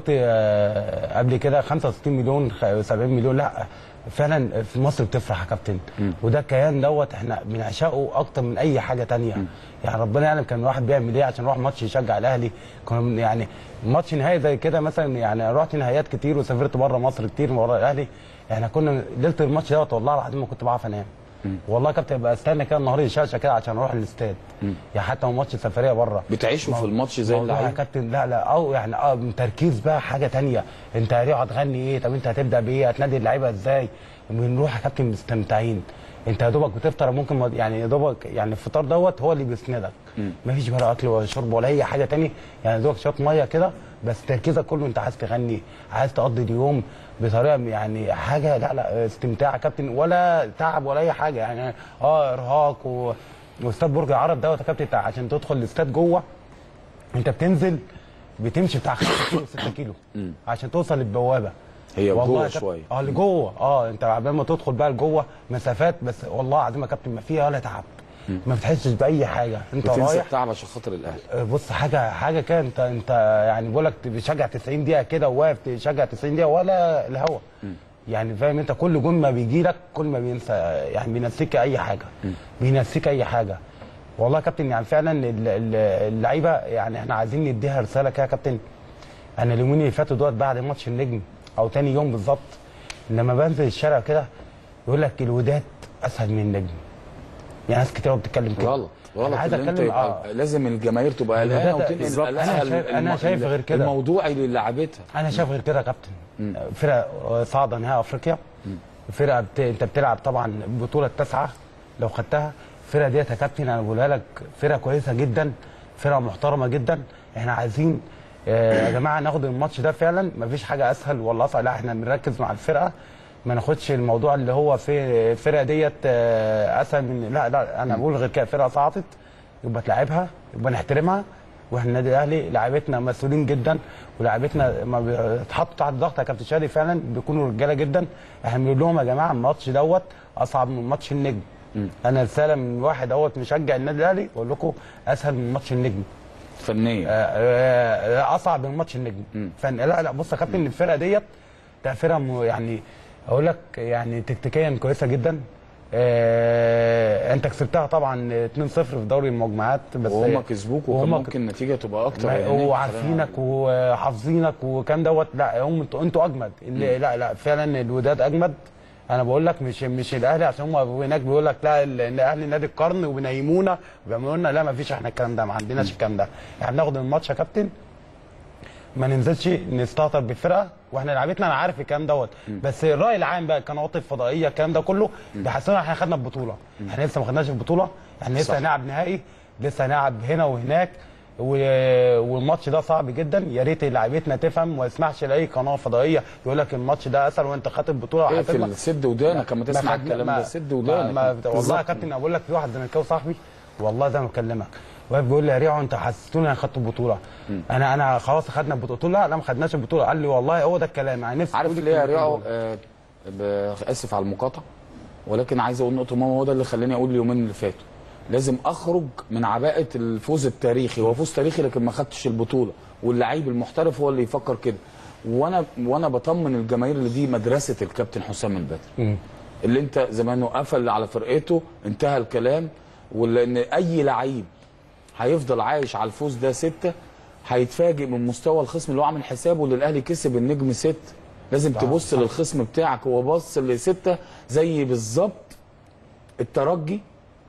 آه، قبل كده 65 مليون خ- 70 مليون لا فعلا في مصر بتفرح يا كابتن وده الكيان دوت احنا بنعشقه اكتر من اي حاجه تانية يعني ربنا يعلم كان الواحد بيعمل ايه عشان يروح ماتش يشجع الاهلي كنا من- يعني ماتش نهائي زي كده مثلا يعني رحت نهائيات كتير وسافرت بره مصر كتير ورا الاهلي احنا كنا ليله الماتش دوت والله العظيم ما كنت بعرف انام والله يا كابتن بقى استنى كده النهار يشاشه كده عشان اروح الاستاد يعني حتى لو ماتش سفريه بره بتعيشوا في الماتش زي موضوع يا اللعيبه كابتن لا لا او يعني اه تركيز بقى حاجه تانية انت هتقعد هتغني ايه طب انت هتبدا بايه هتنادي اللعيبه ازاي بنروح يا كابتن مستمتعين انت يا دوبك بتفطر ممكن ما- يعني يا دوبك يعني الفطار دوت هو اللي بيسندك مفيش بقى اكل ولا شرب ولا اي حاجه تاني يعني يا دوبك شويه ميه كده بس تركيزك كله انت عايز تغني عايز تقضي اليوم بطريقه يعني حاجه لا لا استمتاع يا كابتن ولا تعب ولا اي حاجه يعني اه ارهاق و... واستاد برج العرب دوت يا كابتن انت عشان تدخل الاستاد جوه انت بتنزل بتمشي بتاع 5 كيلو 6 كيلو عشان توصل للبوابه هي والله جوه يا كابتن- شويه اه لجوه اه انت عبال ما تدخل بقى لجوه مسافات بس والله العظيم يا كابتن ما فيها ولا تعب ما بتحسش باي حاجه انت بتنسى رايح التعب عشان خاطر الاهلي آه، بص حاجه حاجه كده انت انت يعني بقول لك بتشجع 90 دقيقه كده وواقف تشجع 90 دقيقه ولا الهوا يعني فاهم انت كل جون ما بيجي لك كل ما بينسى يعني بينسيك اي حاجه بينسيك اي حاجه والله يا كابتن يعني فعلا ال- ال- اللعيبه يعني احنا عايزين نديها رساله كده يا كابتن انا اليومين اللي فاتوا دوت بعد ماتش النجم او تاني يوم بالظبط لما بنزل الشارع كده يقول لك الوداد اسهل من النجم يعني ناس كتير بتتكلم كده غلط غلط أنا عايز إن انت اتكلم يبقى اه لازم الجماهير تبقى الوداد قلقانه ده- وتنقل بالظبط. أنا قلقها شايف- أنا الم- شايف غير كده. الموضوعي للاعبتها انا شايف غير كده يا كابتن فرقه صاعده نهائي افريقيا فرقه بت... انت بتلعب طبعا البطوله التاسعه لو خدتها الفرقه ديت يا كابتن انا بقولها لك فرقه كويسه جدا فرقه محترمه جدا احنا عايزين آه، يا جماعه ناخد الماتش ده فعلا مفيش حاجه اسهل ولا اصعب لا احنا بنركز مع الفرقه ما ناخدش الموضوع اللي هو في الفرقه ديت آه، اسهل من لا لا انا بقول غير كده فرقه صعدت يبقى تلعبها يبقى نحترمها واحنا النادي الاهلي لعيبتنا مسؤولين جدا ولاعيبتنا ما بيتحطوا تحت ضغط يا كابتن شادي فعلا بيكونوا رجاله جدا احنا بنقول لهم يا جماعه الماتش دوت اصعب من ماتش النجم انا رساله من واحد دوت مشجع النادي الاهلي بقول لكم اسهل من ماتش النجم فنيا آه، آه، اصعب من ماتش النجم فن لا لا بص يا كابتن الفرقه ديت ده فرقه م- يعني اقول لك يعني تكتيكيا كويسه جدا آه انت كسبتها طبعا 2-0 في دوري المجموعات بس وهم كسبوك وكان وهم ممكن النتيجه تبقى اكتر ما- يا هناك. وعارفينك وحافظينك وكام دوت لا هم انتوا انتوا اجمد اللي لا لا فعلا الوداد اجمد انا بقول لك مش مش الاهلي عشان هم هناك بيقول لك لا ال- الاهلي نادي القرن وبينيمونا وبيعملوا لنا لا ما فيش احنا الكلام ده ما عندناش الكلام ده احنا بناخد الماتش يا كابتن ما ننزلش نستهتر بالفرقه واحنا لعبتنا انا عارف الكلام دوت بس الراي العام بقى القنوات الفضائيه الكلام ده كله بيحسسونا احنا خدنا البطوله احنا لسه ما خدناش البطوله احنا لسه هنلعب نهائي لسه هنلعب هنا وهناك و- والماتش ده صعب جدا يا ريت لعيبتنا تفهم وما يسمحش لاي قناه فضائيه يقول لك الماتش ده اسهل وانت خدت البطوله وهتطلع. اقفل سد ودانك لما تسمع ما- الكلام ما- ده سد ما- ودانك ما- والله يا بالظبط. كابتن انا بقول لك في واحد زملكاوي صاحبي والله زي ما بكلمك واقف بيقول لي يا ريعو انت حسستوني انا خدت البطوله انا انا خلاص خدنا البطوله قلت له لا لا ما خدناش البطوله قال لي والله هو ده الكلام انا نفسي عارف تقول ليه يا الكلمتين ريعو دول. آه ب- اسف على المقاطعه ولكن عايز اقول نقطه مهمه هو ده اللي خلاني اقول اليومين اللي فاتوا لازم اخرج من عباءه الفوز التاريخي هو فوز تاريخي لكن ما خدتش البطوله واللعيب المحترف هو اللي يفكر كده وانا وانا بطمن الجماهير اللي دي مدرسه الكابتن حسام البدري مم. اللي انت زمانه قفل على فرقته انتهى الكلام ولان اي لعيب هيفضل عايش على الفوز ده ستة هيتفاجئ من مستوى الخصم اللي هو عامل حسابه اللي الاهلي كسب النجم ست لازم تبص للخصم بتاعك هو بص لستة زي بالظبط الترجي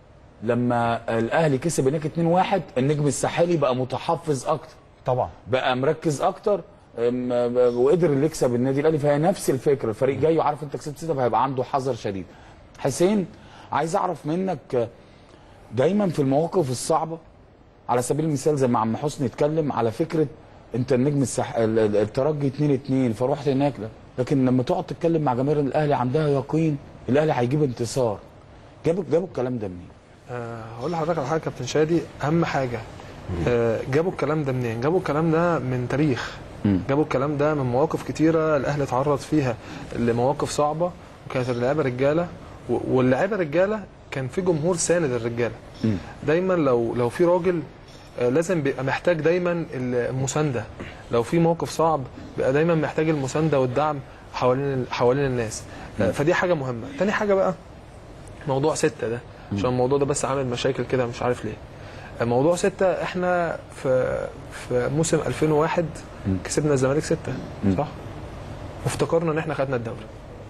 لما الاهلي كسب هناك 2-1 النجم الساحلي بقى متحفظ اكتر طبعا بقى مركز اكتر أم، وقدر اللي يكسب النادي الاهلي فهي نفس الفكره الفريق جاي وعارف انت كسبت سته فهيبقى عنده حذر شديد حسين عايز اعرف منك دايما في المواقف الصعبه على سبيل المثال زي ما عم حسني اتكلم على فكره انت النجم السح... ال- ال- الترجي 2 2 فرحت هناك لا لكن لما تقعد تتكلم مع جماهير الاهلي عندها يقين الاهلي هيجيب انتصار جابوا جابوا الكلام ده منين؟ آه، هقول لحضرتك على حاجه يا كابتن شادي اهم حاجه آه، جابوا الكلام ده منين؟ جابوا الكلام ده من تاريخ مم. جابوا الكلام ده من مواقف كتيره الاهلي اتعرض فيها لمواقف صعبه وكانت اللعيبه رجاله و- واللعيبه رجاله كان في جمهور ساند الرجاله مم. دايما لو لو في راجل آه، لازم بيبقى محتاج دايما المسانده لو في موقف صعب بيبقى دايما محتاج المسانده والدعم حوالين حوالين الناس آه، فدي حاجه مهمه تاني حاجه بقى موضوع ستة ده عشان الموضوع ده بس عامل مشاكل كده مش عارف ليه موضوع ستة احنا في في موسم 2001 كسبنا الزمالك ستة صح وافتكرنا ان احنا خدنا الدوري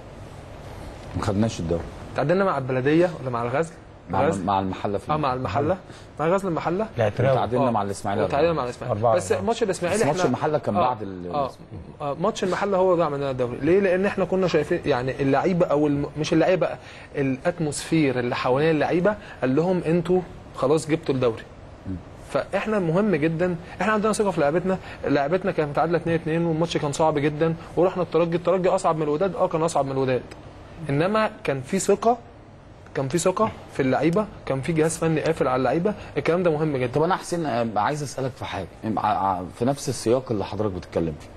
ما خدناش الدوري تعادلنا مع البلديه ولا مع الغزل مع الغزل مع المحله في اه مع المحله مع غزل المحله الاعتراف تعادلنا آه. مع الاسماعيلي وتعادلنا مع الاسماعيلي أربعة بس أربعة. ماتش الاسماعيلي بس احنا ماتش المحله كان آه. بعد ال- آه. آه. ماتش المحله هو ضاع مننا الدوري ليه لان احنا كنا شايفين يعني اللعيبه او الم... مش اللعيبه الاتموسفير اللي حوالين اللعيبه قال لهم انتوا خلاص جبتوا الدوري فاحنا مهم جدا احنا عندنا ثقه في لعبتنا لعبتنا كانت متعادله 2 2 والماتش كان صعب جدا ورحنا الترجي الترجي اصعب من الوداد اه كان اصعب من الوداد انما كان في ثقه كان في ثقه في اللعيبه كان في جهاز فني قافل على اللعيبه الكلام ده مهم جدا طب انا حسين آه، عايز اسالك في حاجه ع- ع- في نفس السياق اللي حضرتك بتتكلم فيه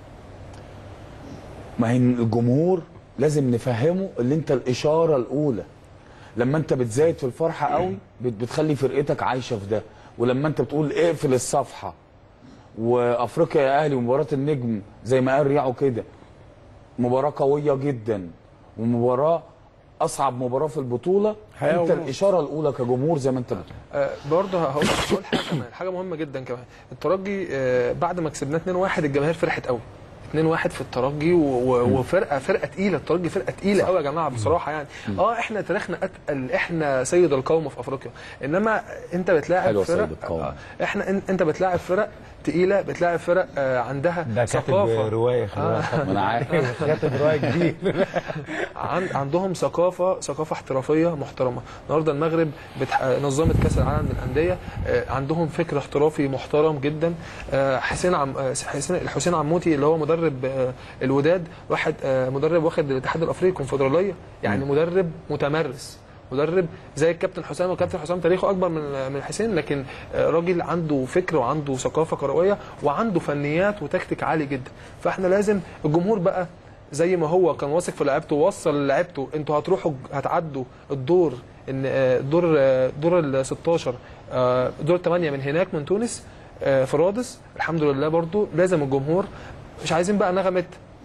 ما هي الجمهور لازم نفهمه اللي انت الاشاره الاولى لما انت بتزايد في الفرحه قوي بت- بتخلي فرقتك عايشه في ده ولما انت بتقول اقفل الصفحه وافريقيا يا اهلي ومباراه النجم زي ما قال ريعو كده مباراه قويه جدا ومباراه اصعب مباراه في البطوله حياة انت وموت. الاشاره الاولى كجمهور زي ما انت بتقول آه، برضه هقول هقول حاجه كمان حاجه مهمه جدا كمان الترجي آه، بعد ما كسبناه 2-1 الجماهير فرحت قوي 2-1 في الترجي و- و- وفرقه فرقه تقيله الترجي فرقه تقيله قوي يا جماعه بصراحه يعني اه احنا تاريخنا اتقل احنا سيد القوم في افريقيا انما انت بتلاعب حلوة فرق سيد القوم. آه، احنا إن- انت بتلاعب فرق تقيله بتلاعب فرق آه، عندها ده كاتب ثقافه روايه خلي بالك. ما انا عارف كاتب روايه كبير عن عندهم ثقافه ثقافه احترافيه محترمه النهارده المغرب بتح... نظمت كاس العالم للانديه آه، عندهم فكر احترافي محترم جدا آه، حسين عم آه، حسين الحسين عموتي اللي هو مدرب آه، الوداد واحد آه، مدرب واخد الاتحاد الافريقي كونفدراليه يعني مدرب متمرس مدرب زي الكابتن حسام والكابتن حسام تاريخه اكبر من من حسين لكن آه، راجل عنده فكر وعنده ثقافه كرويه وعنده فنيات وتكتيك عالي جدا فاحنا لازم الجمهور بقى زي ما هو كان واثق في لعيبته ووصل لعيبته انتوا هتروحوا هتعدوا الدور ان آه، دور آه، دور ال 16 آه، دور الثمانيه من هناك من تونس آه، في رادس الحمد لله برضو لازم الجمهور مش عايزين بقى نغمه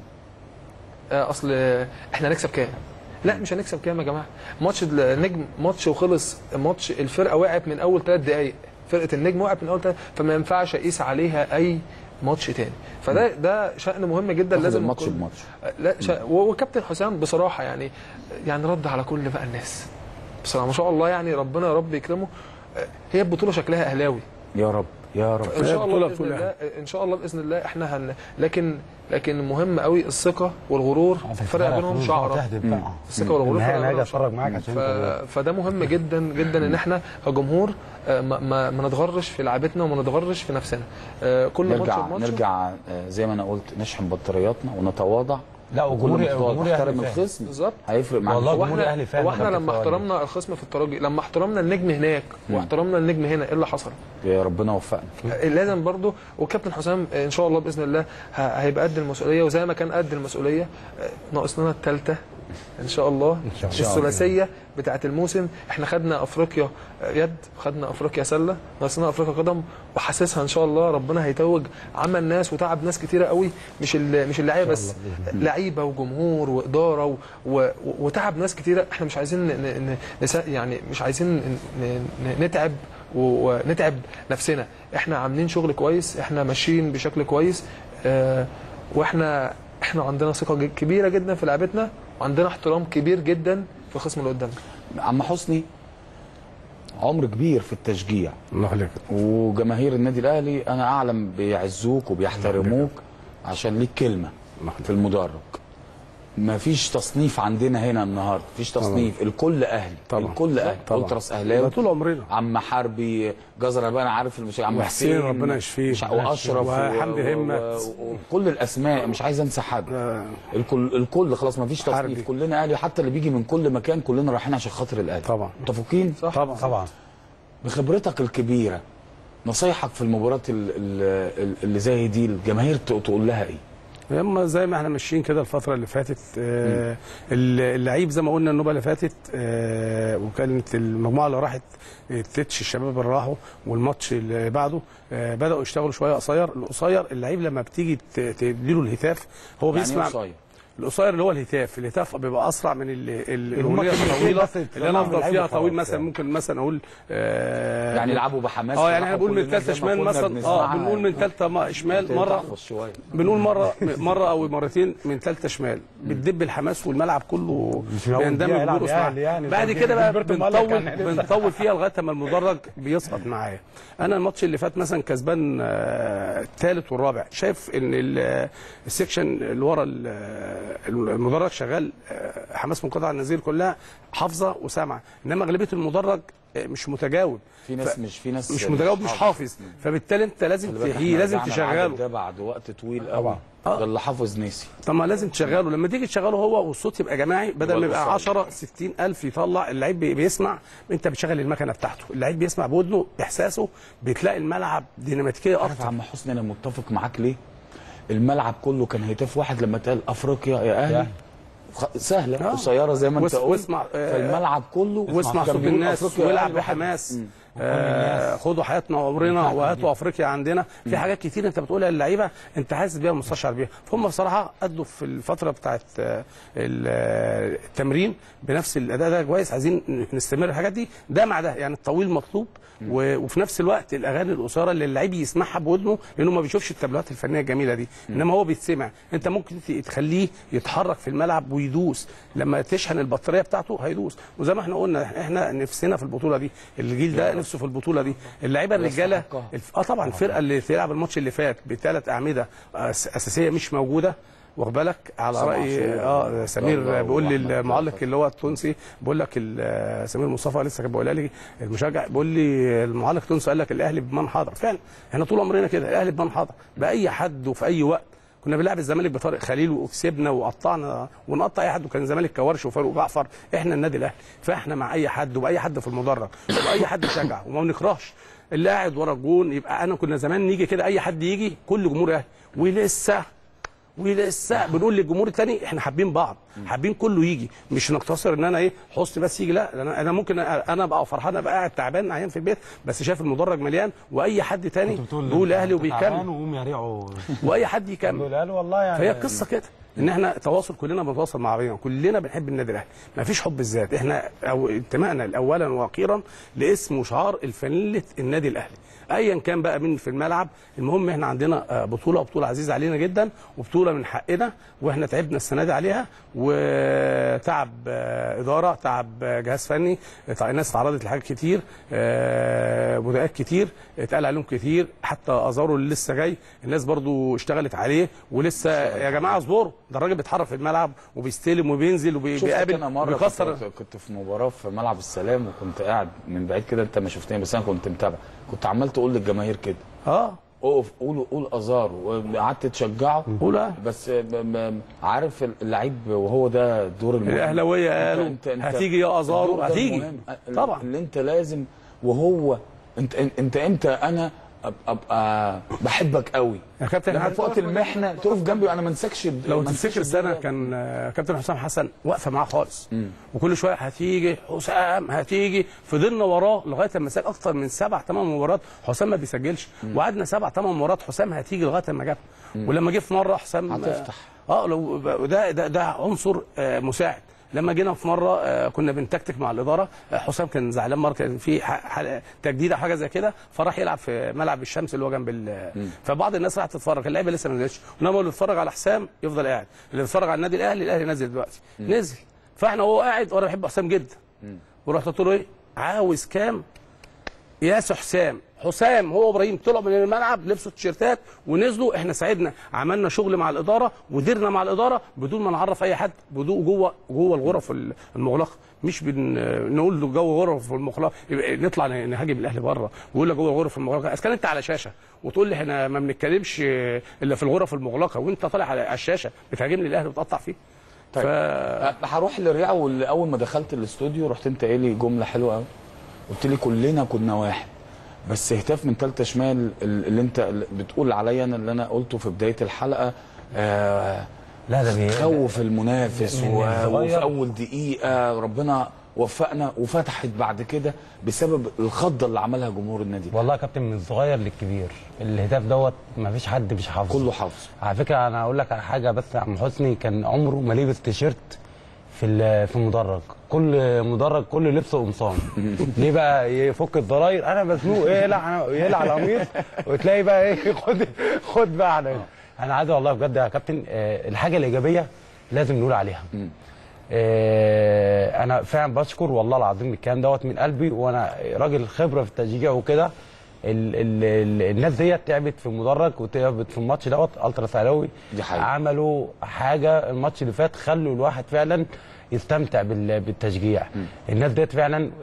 آه، اصل آه، احنا هنكسب كام لا مش هنكسب كام يا جماعه ماتش النجم ماتش وخلص ماتش الفرقه وقعت من اول ثلاث دقائق فرقه النجم وقعت من اول ثلاث فما ينفعش اقيس عليها اي ماتش تاني فده ده شأن مهم جدا تاخد لازم الماتش الكل- بماتش لا شا... و- وكابتن حسام بصراحه يعني يعني رد على كل بقى الناس بصراحه ما شاء الله يعني ربنا يا رب يكرمه هي البطوله شكلها اهلاوي يا رب يا رب ان شاء الله بطولة- باذن بطولة الله ان شاء الله باذن الله احنا هن لكن لكن مهم قوي الثقه والغرور فرق بينهم شعره تهدف بقى الثقه والغرور النهاية فرق انا هاجي بينهم اتفرج شعرة. معاك عشان ف... انت فده مهم جدا جدا ان احنا كجمهور آه، ما, ما, ما نتغرش في لعبتنا وما نتغرش في نفسنا آه، كل ماتش نرجع بماتشه. نرجع آه، زي ما انا قلت نشحن بطارياتنا ونتواضع لا وكل وجمهور ما تتواضع جمهور تحترم اهلي فاهم. الخصم بالظبط هيفرق معاك والله هو جمهور احنا الاهلي فاهم هو احنا أنا لما كنت احترمنا الخصم في الترجي لما احترمنا النجم هناك واحترمنا النجم هنا ايه اللي حصل؟ يا ربنا وفقنا لازم برضو وكابتن حسام ان شاء الله باذن الله ه- هيبقى قد المسؤوليه وزي ما كان قد المسؤوليه آه، ناقص لنا الثالثه ان شاء الله إن شاء الله. الثلاثيه بتاعه الموسم احنا خدنا افريقيا يد خدنا افريقيا سله ناقص لنا افريقيا قدم وحاسسها ان شاء الله ربنا هيتوج عمل ناس وتعب ناس كتيره قوي مش ال- مش اللعيبه بس لعيبه وجمهور واداره و و وتعب ناس كتيره احنا مش عايزين ن- ن- نسا يعني مش عايزين ن- ن- نتعب و- ونتعب نفسنا احنا عاملين شغل كويس احنا ماشيين بشكل كويس اه واحنا احنا عندنا ثقه ج- كبيره جدا في لعبتنا وعندنا احترام كبير جدا في الخصم اللي قدامنا عم حسني عمر كبير في التشجيع الله يخليك وجماهير النادي الاهلي انا اعلم بيعزوك وبيحترموك عشان ليك كلمه في المدرج ما فيش تصنيف عندنا هنا النهارده مفيش تصنيف الكل اهلي طبعا. الكل اهلي طبعا. التراس اهلاوي ده طول عمرنا عم حربي جزر بقى انا عارف المش... عم وحسين حسين ربنا يشفيه. مش... واشرف وحمدي و- همت. و- وكل الاسماء مش عايز انسى حد آه، الكل الكل خلاص ما فيش حربي. تصنيف كلنا اهلي حتى اللي بيجي من كل مكان كلنا رايحين عشان خاطر الاهلي طبعا. متفقين طبعا طبعا بخبرتك الكبيره نصايحك في المباريات ال- ال- ال- اللي زي دي الجماهير ت- تقول لها ايه اما زي ما احنا ماشيين كده الفتره اللي فاتت آه اللعيب زي ما قلنا النوبه اللي فاتت آه وكانت المجموعه اللي راحت التتش الشباب اللي راحوا والماتش اللي بعده آه بداوا يشتغلوا شويه قصير القصير اللعيب لما بتيجي ت- تديله الهتاف هو يعني بيسمع إيه قصير؟ القصير اللي هو الهتاف الهتاف بيبقى اسرع من ال- ال- الاغنيه كلمتين الطويله بس اللي انا افضل اللعيب فيها وخلاص طويل مثلا يعني. ممكن مثلا اقول آه يعني يلعبوا بحماس اه يعني احنا يلعبوا بنقول من كل الناس ثالثه زي ما شمال كنا مثلا اه بنسمعها. بنقول من ثالثه شمال مره تحفظ شويه بنقول مره مره او مرتين من ثالثه شمال بتدب الحماس والملعب كله مش من أول بيندمج دقيقة يلعب وبيرقص يا معاه. أهلي يعني. بعد زي كده بقى جilberto Malek بنطول يعني لسه. بنطول فيها لغايه ما المدرج بيسقط معايا انا الماتش اللي فات مثلا كسبان آه، الثالث والرابع شايف ان ال- السكشن اللي ورا ال- المدرج شغال آه، حماس منقطع النزير كلها حافظه وسامعه انما اغلبيه المدرج آه، مش متجاوب في ناس مش في ناس مش متجاوب مش حافظ فبالتالي انت لازم خلي بالك تحييه إحنا لازم رجعنا العدد تشغله ده بعد وقت طويل قوي طبعا. ده اللي حافظ نسي طب ما لازم تشغله لما تيجي تشغله هو والصوت يبقى جماعي بدل ما يبقى القصير. 10 60 الف يطلع اللعيب بي- بيسمع انت بتشغل المكنه بتاعته اللعيب بيسمع بودنه احساسه بتلاقي الملعب ديناميكيه عارف يا اكتر عم حسني انا متفق معاك ليه الملعب كله كان هتاف واحد لما اتقال افريقيا يا اهلي خ- سهله آه. قصيره زي ما انت واس- قلت واسمع، آه، فالملعب كله واسمع كان صوت بيقول الناس أفريقيا يا والعب أهلي واحد. بحماس آه خدوا حياتنا وعمرنا وهاتوا افريقيا عندنا في حاجات كتير انت بتقولها للعيبه انت حاسس بيها ومستشعر بيها فهم بصراحه ادوا في الفتره بتاعت آه، ال- آه، التمرين بنفس الاداء ده كويس عايزين نستمر الحاجات دي ده مع ده يعني الطويل مطلوب و- وفي نفس الوقت الاغاني القصيره اللي اللعيب يسمعها بودنه لانه ما بيشوفش التابلوهات الفنيه الجميله دي انما هو بيتسمع انت ممكن ت- تخليه يتحرك في الملعب ويدوس لما تشحن البطاريه بتاعته هيدوس وزي ما احنا قلنا احنا نفسنا في البطوله دي الجيل ده نفسه في البطوله دي اللعيبه الرجاله يستحقها. الف- اه طبعا الفرقه اللي تلعب الماتش اللي فات بثلاث اعمده أس- اساسيه مش موجوده واخد بالك على سامع راي عاشور. اه سمير الله بيقول لي وأحمد المعلق فتحي. اللي هو التونسي بيقول لك ال- سمير مصطفى لسه كان بيقولها لي المشجع بيقول لي المعلق التونسي قال لك الاهلي بمن حضر فعلا احنا طول عمرنا كده الاهلي بمن حضر باي حد وفي اي وقت كنا بنلعب الزمالك بطارق خليل وكسبنا وقطعنا ونقطع اي حد وكان الزمالك كورش وفاروق جعفر احنا النادي الاهلي فاحنا مع اي حد وباي حد في المدرج واي حد يشجع وما بنكرهش اللي قاعد ورا الجون يبقى انا كنا زمان نيجي كده اي حد يجي كل جمهور اهلي ولسه ولسه بنقول للجمهور الثاني احنا حابين بعض حابين كله يجي مش نقتصر ان انا ايه حسني بس يجي لا انا انا ممكن انا ابقى فرحان ابقى قاعد تعبان عيان في البيت بس شايف المدرج مليان واي حد تاني بيقول اهلي وبيكمل وقوم يا ريعو واي حد يكمل قال والله يعني فهي القصه كده ان احنا تواصل كلنا بنتواصل مع بعضنا كلنا بنحب النادي الاهلي ما فيش حب الذات احنا او انتمائنا اولا واخيرا لاسم وشعار الفانيله النادي الاهلي ايا كان بقى مين في الملعب المهم احنا عندنا آه، بطوله وبطوله عزيزه علينا جدا وبطوله من حقنا واحنا تعبنا السنه دي عليها وتعب آه، اداره تعب آه، جهاز فني تع- الناس تعرضت لحاجات كتير آه، بدايات كتير اتقال عليهم كتير حتى ازارو اللي لسه جاي الناس برضو اشتغلت عليه ولسه يا جماعه اصبروا ده الراجل بيتحرك في الملعب وبيستلم وبينزل شفتك وبيقابل انا مره بيكسر كنت, كنت في مباراه في ملعب السلام وكنت قاعد من بعيد كده انت ما شفتني بس انا كنت متابع كنت عمال تقول للجماهير كده اه اقف قول قول ازار وقعدت تشجعه قول آه. بس ب- ب- عارف اللعيب وهو ده الدور المهم الاهلاويه أنت- قالوا أنت- أنت- هتيجي يا ازارو الدور ده هتيجي المهم. طبعا اللي انت لازم وهو انت انت امتى انا أب- ابقى بحبك قوي يا كابتن لما في وقت المحنه تقف جنبي وانا ما انساكش لو ما تفتكر انساكش السنه الدور ده. كان آه، كابتن حسام حسن واقفه معاه خالص وكل شويه هتيجي حسام هتيجي فضلنا وراه لغايه لما سجل اكتر من سبع ثمان مباريات حسام ما بيسجلش وقعدنا سبع ثمان مباريات حسام هتيجي لغايه لما جاب ولما جه في مره حسام هتفتح. اه لو ده ده ده عنصر آه، مساعد لما جينا في مره آه، كنا بنتكتك مع الاداره آه، حسام كان زعلان مره كان في ح- ح- تجديد او حاجه زي كده فراح يلعب في ملعب الشمس اللي هو جنب ال فبعض الناس راحت تتفرج اللعيبه لسه ما نزلتش انما اللي بيتفرج على حسام يفضل قاعد اللي بيتفرج على النادي الاهلي الاهلي نزل دلوقتي نزل فاحنا وهو قاعد وانا بحب حسام جدا ورحت قلت له ايه عاوز كام ياس حسام حسام هو وابراهيم طلعوا من الملعب لبسوا التيشيرتات ونزلوا احنا ساعدنا عملنا شغل مع الاداره وديرنا مع الاداره بدون ما نعرف اي حد بدون جوه جوه الغرف المغلقه مش بن نقول له جوه غرف المغلقه يبقى نطلع نهاجم الاهلي بره ويقول لك جوه الغرف المغلقه اذا كان انت على شاشه وتقول لي احنا ما بنتكلمش الا في الغرف المغلقه وانت طالع على الشاشه بتهاجمني الاهلي وتقطع فيه طيب أه، هروح للرياض واللي اول ما دخلت الاستوديو رحت انت قايل لي جمله حلوه قوي قلت لي كلنا كنا واحد بس هتاف من ثالثه شمال ال- اللي انت اللي بتقول عليا انا اللي انا قلته في بدايه الحلقه آه لا ده بي- خوف المنافس من و- الصغير. وفي اول دقيقه ربنا وفقنا وفتحت بعد كده بسبب الخضه اللي عملها جمهور النادي والله يا كابتن من الصغير للكبير الهتاف دوت ما فيش حد مش حافظه كله حافظ على فكره انا اقول لك على حاجه بس يا عم حسني كان عمره ما لبس تيشيرت في ال- في المدرج كل مدرج كل لبسه قمصان ليه بقى يفك الضراير انا مزنوق يقلع يقلع القميص وتلاقي بقى ايه خد خد بقى على انا عايز والله بجد يا كابتن آه، الحاجه الايجابيه لازم نقول عليها آه، انا فعلا بشكر والله العظيم الكلام دوت من قلبي وانا راجل خبره في التشجيع وكده ال ال ال الناس ديت تعبت في المدرج وتعبت في الماتش دوت الترا سعلاوي دي حقيقة. عملوا حاجه الماتش اللي فات خلوا الواحد فعلا يستمتع بال- بالتشجيع الناس ديت فعلا آه،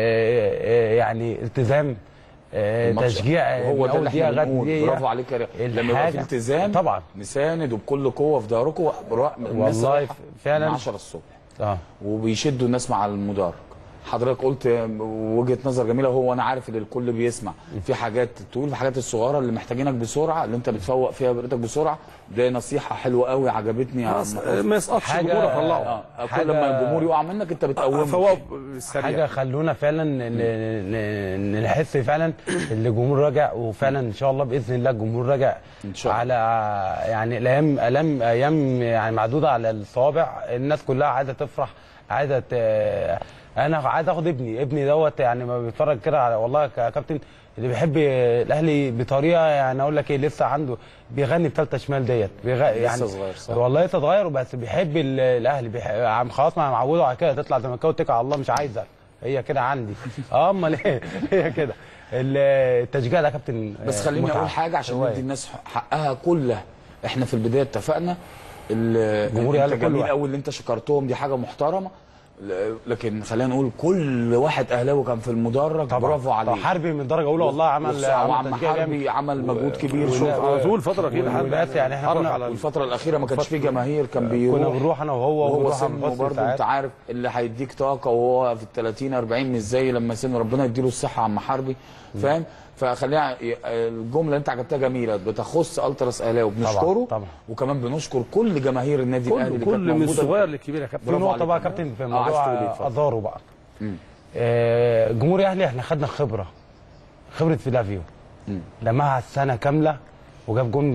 آه، يعني التزام آه، الماتش- تشجيع هو من ده أول اللي دقيقة احنا لغاية بنقول دقيقة. برافو عليك يا ريان. لما يبقى في الحاجة- التزام طبعا نساند وبكل قوه في ظهركم الناس والله رايحة فعلا. من 10 الصبح اه وبيشدوا الناس مع المدرج حضرتك قلت وجهه نظر جميله هو انا عارف ان الكل بيسمع في حاجات تقول الحاجات الصغيره اللي محتاجينك بسرعه اللي انت بتفوق فيها بريتك بسرعه ده نصيحه حلوه قوي عجبتني يا عم حسن. ما يسقطش حاجة- الجمهور طلعه اه كل حاجة- ما الجمهور يقع منك انت بتقومه فهو بالسريع حاجه خلونا فعلا ن- ن- ن- نحس فعلا ان الجمهور راجع وفعلا ان شاء الله باذن الله الجمهور راجع إن شاء الله. على يعني الايام ايام ايام يعني معدوده على الصوابع الناس كلها عايزه تفرح عايزه ت- انا عايز اخد ابني ابني دوت يعني ما بيتفرج كده على والله يا كابتن اللي بيحب الاهلي بطريقه يعني اقول لك ايه لسه عنده بيغني بثالثه شمال ديت بيغ... يعني صغير، صح. والله لسه صغير بس بيحب ال- الاهلي بيحب... عم خلاص ما معوده على كده تطلع زملكاوي وتكل على الله مش عايزك هي كده عندي اه امال ايه هي كده ال- التشجيع ده يا كابتن بس آه، خليني متعة. اقول حاجه عشان هواية. ندي الناس حقها كلها احنا في البدايه اتفقنا ال- جمهور انت الأهلي كل جميل واحد. قوي اللي انت شكرتهم دي حاجه محترمه ل- لكن خلينا نقول كل واحد اهلاوي كان في المدرج طبعا برافو عليه حربي من درجه اولى والله عمل وخصوصا وعم تشجيع جامد. حربي عمل مجهود كبير و- شوف على طول فتره كده حد وناس يعني احنا حرك كنا- على والفتره الاخيره ما كانش فيه جماهير كان بيروح كنا بنروح انا وهو وهو ونروح عم سنه حسني برضه ساعات. انت عارف اللي هيديك طاقه وهو في ال 30 40 مش زي لما سنه ربنا يديله الصحه عم حربي فاهم فخلينا ي- الجمله اللي انت عجبتها جميله بتخص التراس اهلاوي بنشكره طبعا. وكمان بنشكر كل جماهير النادي الاهلي كل اللي كل كانت من موجوده الصغير للكبير يا كابتن في برافو نقطه بقى يا عليك. كابتن في اه، عايز موضوع تقول ايه؟ اتفضل. ازارو بقى مم. آه، جمهور الاهلي احنا خدنا خبره خبره فيلافيو لمها السنه كامله وجاب جون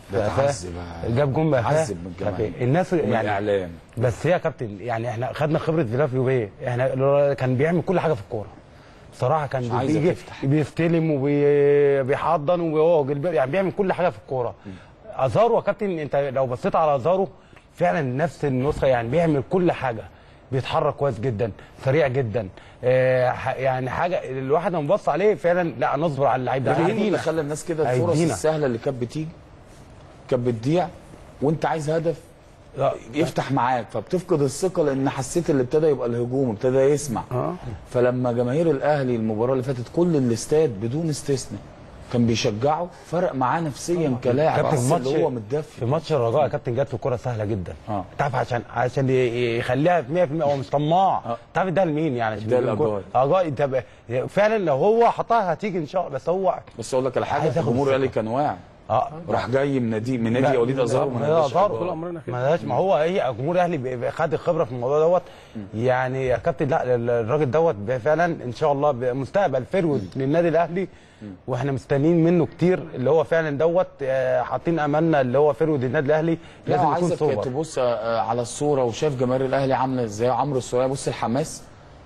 ده فا- اتعذب. جاب جون بقى اتعذب من الجماهير الناس ومن يعني الاعلام بس هي يا كابتن يعني احنا خدنا خبره فيلافيو بيه احنا لو- كان بيعمل كل حاجه في الكوره بصراحه كان عايزك بيجي تفتح. بيستلم وبيحضن وهو يعني بيعمل كل حاجه في الكوره ازارو يا كابتن انت لو بصيت على ازارو فعلا نفس النسخه يعني بيعمل كل حاجه بيتحرك كويس جدا سريع جدا آه ح- يعني حاجه الواحد لما بص عليه فعلا لا نصبر على اللعيب ده ده مين هيدينا. اللي خلى الناس كده الفرص هيدينا. السهله اللي كانت بتيجي كانت بتضيع وانت عايز هدف يفتح معاك فبتفقد الثقه لان حسيت اللي ابتدى يبقى الهجوم ابتدى يسمع اه فلما جماهير الاهلي المباراه اللي فاتت كل الاستاد بدون استثناء كان بيشجعه فرق معاه نفسيا كلاعب كابتن حس ماتش اللي هو متدفي في ماتش الرجاء يا كابتن جت في كوره سهله جدا اه تعرف عشان عشان ي- يخليها في 100% هو مش طماع تعرف ده لمين يعني عشان ده يجيب الأجاي. جول. اجاي انت ب- فعلا لو هو حطها هتيجي ان شاء الله بس هو بس اقول لك على حاجه عايز ياخد الجمهور الثقة. الاهلي كان واعي اه راح جاي من نادي من لا، نادي وليد لا، ازارو ما ما هي ناداش أزارو. أجاي. ما لهاش ما هو هي جمهور الاهلي ب- خد الخبره في الموضوع دوت يعني يا كابتن لا الراجل دوت فعلا ان شاء الله مستقبل فرود للنادي الاهلي واحنا مستنيين منه كتير اللي هو فعلا دوت آه، حاطين املنا اللي هو فرود النادي الاهلي لا لازم يكون عايزك سوبر تبص آه، على الصوره وشاف جماهير الاهلي عامله ازاي عمرو السوليه بص الحماس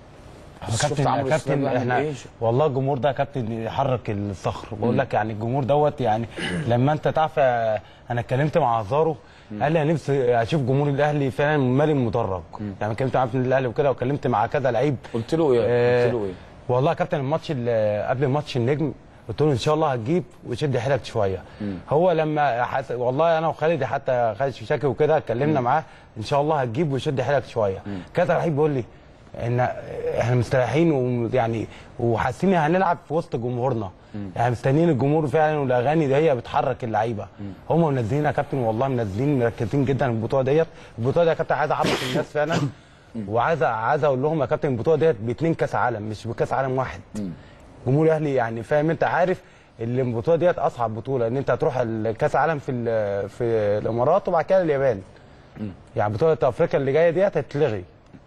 يا شفت كابتن يا عمرو كابتن السولية بيعمل احنا إيه؟ والله الجمهور ده يا كابتن يحرك الصخر بقول لك يعني الجمهور دوت يعني لما انت تعرف آه، انا اتكلمت مع زارو قال لي انا نفسي اشوف جمهور الاهلي فعلا مالي المدرج يعني اتكلمت معاه في النادي الاهلي وكده وكلمت مع كذا لعيب قلت له ايه آه، قلت له ايه والله يا كابتن الماتش اللي قبل ماتش النجم قلت له ان شاء الله هتجيب وشد حيلك شويه هو لما حس... والله انا وخالد حتى خالد شيشاكي وكده اتكلمنا معاه ان شاء الله هتجيب وشد حيلك شويه كذا لعيب بيقول لي ان احنا مستريحين ويعني وحاسين ان هنلعب في وسط جمهورنا يعني مستنيين الجمهور فعلا والاغاني دي هي بتحرك اللعيبه هم منزلين يا كابتن والله منزلين مركزين جدا البطوله ديت البطوله دي يا كابتن عايز اعرف الناس فعلا وعايز عايز اقول لهم يا كابتن البطوله ديت باثنين كاس عالم مش بكاس عالم واحد جمهور الاهلي يعني فاهم انت عارف اللي البطوله ديت اصعب بطوله ان انت هتروح كاس عالم في ال- في الامارات وبعد كده اليابان يعني بطوله افريقيا اللي جايه ديت هتتلغي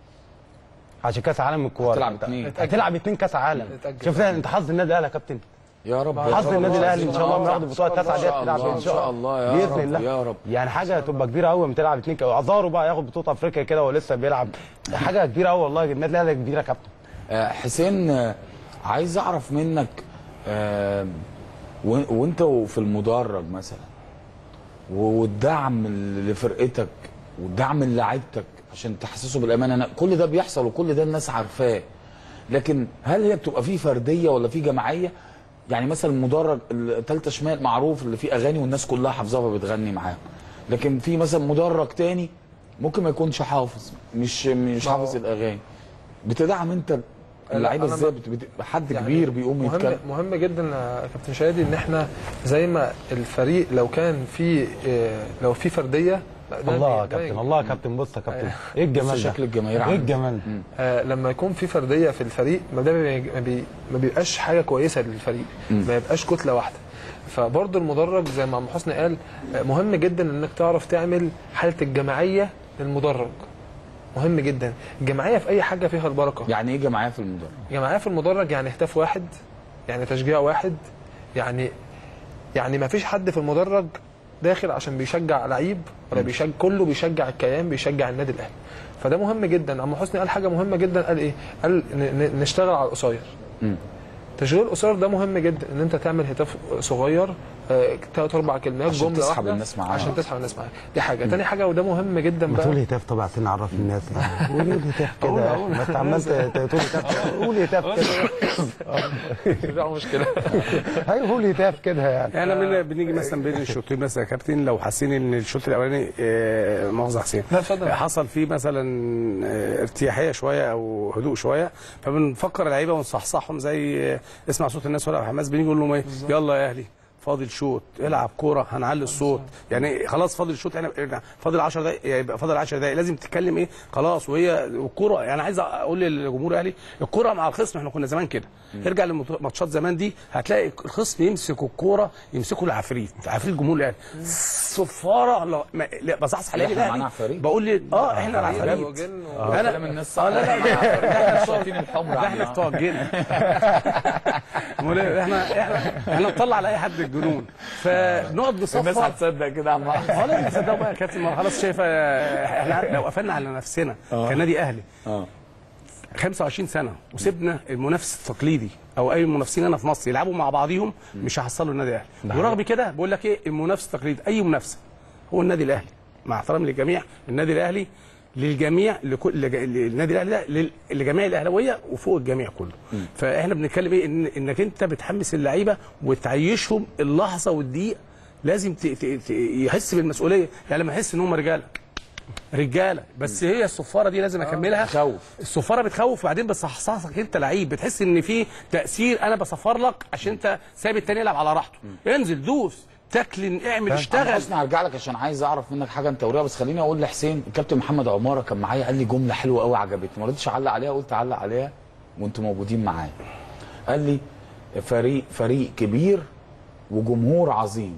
عشان كاس عالم الكوره هتلعب اتنين. هتلعب اتنين كاس عالم اتأجل. شوف انت حظ النادي الاهلي يا كابتن يا رب حظ النادي الاهلي ان شاء الله ما ياخد إن البطوله شاء التاسعه الله، ديت تلعب ان شاء الله يا باذن رب الله يا رب يعني حاجه تبقى كبيره قوي لما تلعب اتنين ازارو بقى ياخد بطوله افريقيا كده ولسه بيلعب حاجه كبيره قوي والله النادي الاهلي كبيره يا كابتن آه، حسين آه، عايز اعرف منك آه، و- وانت في المدرج مثلا و- والدعم لفرقتك والدعم للاعيبتك عشان تحسسه بالامان انا كل ده بيحصل وكل ده الناس عارفاه لكن هل هي بتبقى فيه فرديه ولا فيه جماعيه يعني مثلا المدرج التالتة شمال معروف اللي فيه اغاني والناس كلها حافظاها فبتغني معاهم لكن في مثلا مدرج تاني ممكن ما يكونش حافظ مش مش ما هو- حافظ الاغاني بتدعم انت اللعيبه أنا ازاي ب- بت- بت- حد يعني كبير بيقوم مهم يتكلم مهم جدا يا كابتن شادي ان احنا زي ما الفريق لو كان في آه، لو في فرديه لا، ده الله بي- يا ده كابتن بي- الله يا كابتن بص يا كابتن ايه الجمال بص ده شكل الجماهير ايه عامل الجمال ده آه لما يكون في فرديه في الفريق ما ده بي- ما, بي ما بيبقاش حاجه كويسه للفريق ما يبقاش كتله واحده فبرضه المدرج زي ما عم حسني قال آه، مهم جدا انك تعرف تعمل حاله الجماعيه للمدرج مهم جدا الجماعيه في اي حاجه فيها البركه يعني ايه جماعيه في المدرج جماعيه في المدرج يعني هتاف واحد يعني تشجيع واحد يعني يعني ما فيش حد في المدرج داخل عشان بيشجع لعيب ولا بيشجع كله بيشجع الكيان بيشجع النادي الاهلي فده مهم جدا عم حسني قال حاجه مهمه جدا قال ايه قال ن- ن- نشتغل على القصير مم. تشغيل القصير ده مهم جدا ان انت تعمل هتاف صغير ثلاث اربع كلمات عشان جمله تسحب واحدة الناس معاها. عشان تسحب الناس معاها دي حاجه تاني حاجه وده مهم جدا ما بقى تقول هتاف طبعا عشان نعرف الناس قول هتاف كده ما انت عمال ت- ت- تقول هتاف قول هتاف كده مشكله ايوه قول هتاف كده يعني احنا من بنيجي مثلا بين الشوطين مثلا يا كابتن لو حاسين ان الشوط الاولاني آه، مؤاخذه حسين لا اتفضل حصل فيه مثلا آه، ارتياحيه شويه او هدوء شويه فبنفكر اللعيبه ونصحصحهم زي آه، اسمع صوت الناس ولا حماس بنيجي نقول لهم ايه يلا يا اهلي فاضل شوط العب كوره هنعلي الصوت يعني خلاص فاضل شوط احنا فاضل 10 دقائق يبقى فاضل 10 دقائق لازم تتكلم ايه خلاص وهي الكوره يعني عايز اقول للجمهور الاهلي الكوره مع الخصم احنا كنا زمان كده ارجع لماتشات زمان دي هتلاقي الخصم يمسك الكوره يمسكوا العفريت عفريت الجمهور الاهلي صفاره لا ما- لا بصحصح لعيب إحنا معانا الاهلي عفاريت؟ بقول لي اه احنا العفاريت وجن انا كلام الناس صح اه لا لا احنا بتوع الشياطين الحمر ده احنا يعني. بتوع الجن أمال إيه؟ احنا احنا احنا نطلع على اي حد الجنون فنقعد الناس نصفر هتصدق كده يا عم أحمد. اه لازم تصدقوا بقى يا كابتن ما خلاص شايفه احنا لو قفلنا على نفسنا آه. كنادي اهلي اه 25 سنه وسيبنا المنافس التقليدي او اي منافسين هنا في مصر يلعبوا مع بعضيهم مش هيحصلوا النادي الاهلي ورغم كده بقول لك ايه المنافس التقليدي اي منافسه هو النادي الاهلي مع احترامي للجميع النادي الاهلي للجميع لكل لج- النادي الاهلي ده لل- لجميع الاهلاويه وفوق الجميع كله فاحنا بنتكلم ايه إن انك انت بتحمس اللعيبه وتعيشهم اللحظه والدقيقه لازم ت- ت- ت- يحس بالمسؤوليه يعني لما يحس ان هم رجاله رجاله بس هي الصفاره دي لازم اكملها تخوف الصفاره بتخوف وبعدين بتصحصحك انت لعيب بتحس ان في تاثير انا بصفر لك عشان انت سايب التاني يلعب على راحته انزل دوس تكلن اعمل انا اشتغل حسني هرجع لك عشان عايز اعرف منك حاجه انت وريها بس خليني اقول لحسين الكابتن محمد عماره كان معايا قال لي جمله حلوه قوي عجبتني ما رضيتش اعلق عليها قلت اعلق عليها وانتم موجودين معايا قال لي فريق فريق كبير وجمهور عظيم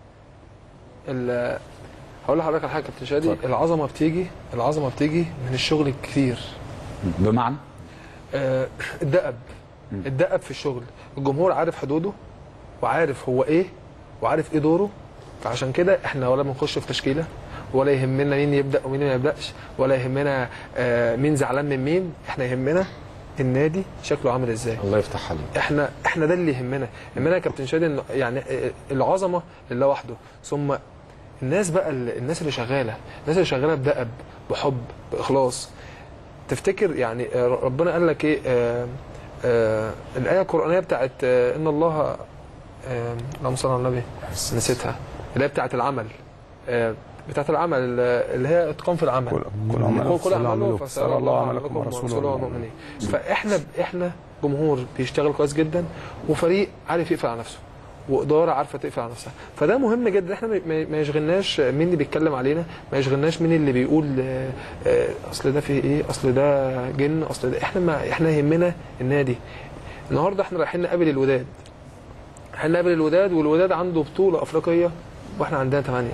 ال- هقول لحضرتك على حاجه يا كابتن شادي العظمه بتيجي العظمه بتيجي من الشغل الكتير بمعنى آه، الدأب الدأب في الشغل الجمهور عارف حدوده وعارف هو ايه وعارف ايه دوره فعشان كده احنا ولا بنخش في تشكيله ولا يهمنا مين يبدا ومين ما يبداش ولا يهمنا آه، مين زعلان من مين احنا يهمنا النادي شكله عامل ازاي الله يفتح عليك احنا احنا ده اللي يهمنا يهمنا يا كابتن شادي انه يعني آه، العظمه لله وحده ثم الناس بقى ال- الناس اللي شغاله الناس اللي شغاله بدأب بحب باخلاص تفتكر يعني آه، ربنا قال لك ايه آه آه الايه القرانيه بتاعت آه ان الله آه اللهم صل على النبي نسيتها اللي هي بتاعت العمل آه بتاعت العمل آه، اللي هي اتقان في العمل كل- كل عمله كل فسر عمله عمله فسر فسر الله الله عملكم عملكم ورسوله ورسوله والمؤمنين. والمؤمنين فاحنا احنا جمهور بيشتغل كويس جدا وفريق عارف يقفل على نفسه واداره عارفه تقفل على نفسها فده مهم جدا احنا ما- ما ما يشغلناش مين اللي بيتكلم علينا ما يشغلناش مين اللي بيقول آه، آه، اصل ده فيه ايه اصل ده جن اصل ده احنا ما احنا يهمنا النادي النهارده احنا رايحين نقابل الوداد رايحين نقابل الوداد والوداد عنده بطوله افريقيه واحنا عندنا ثمانيه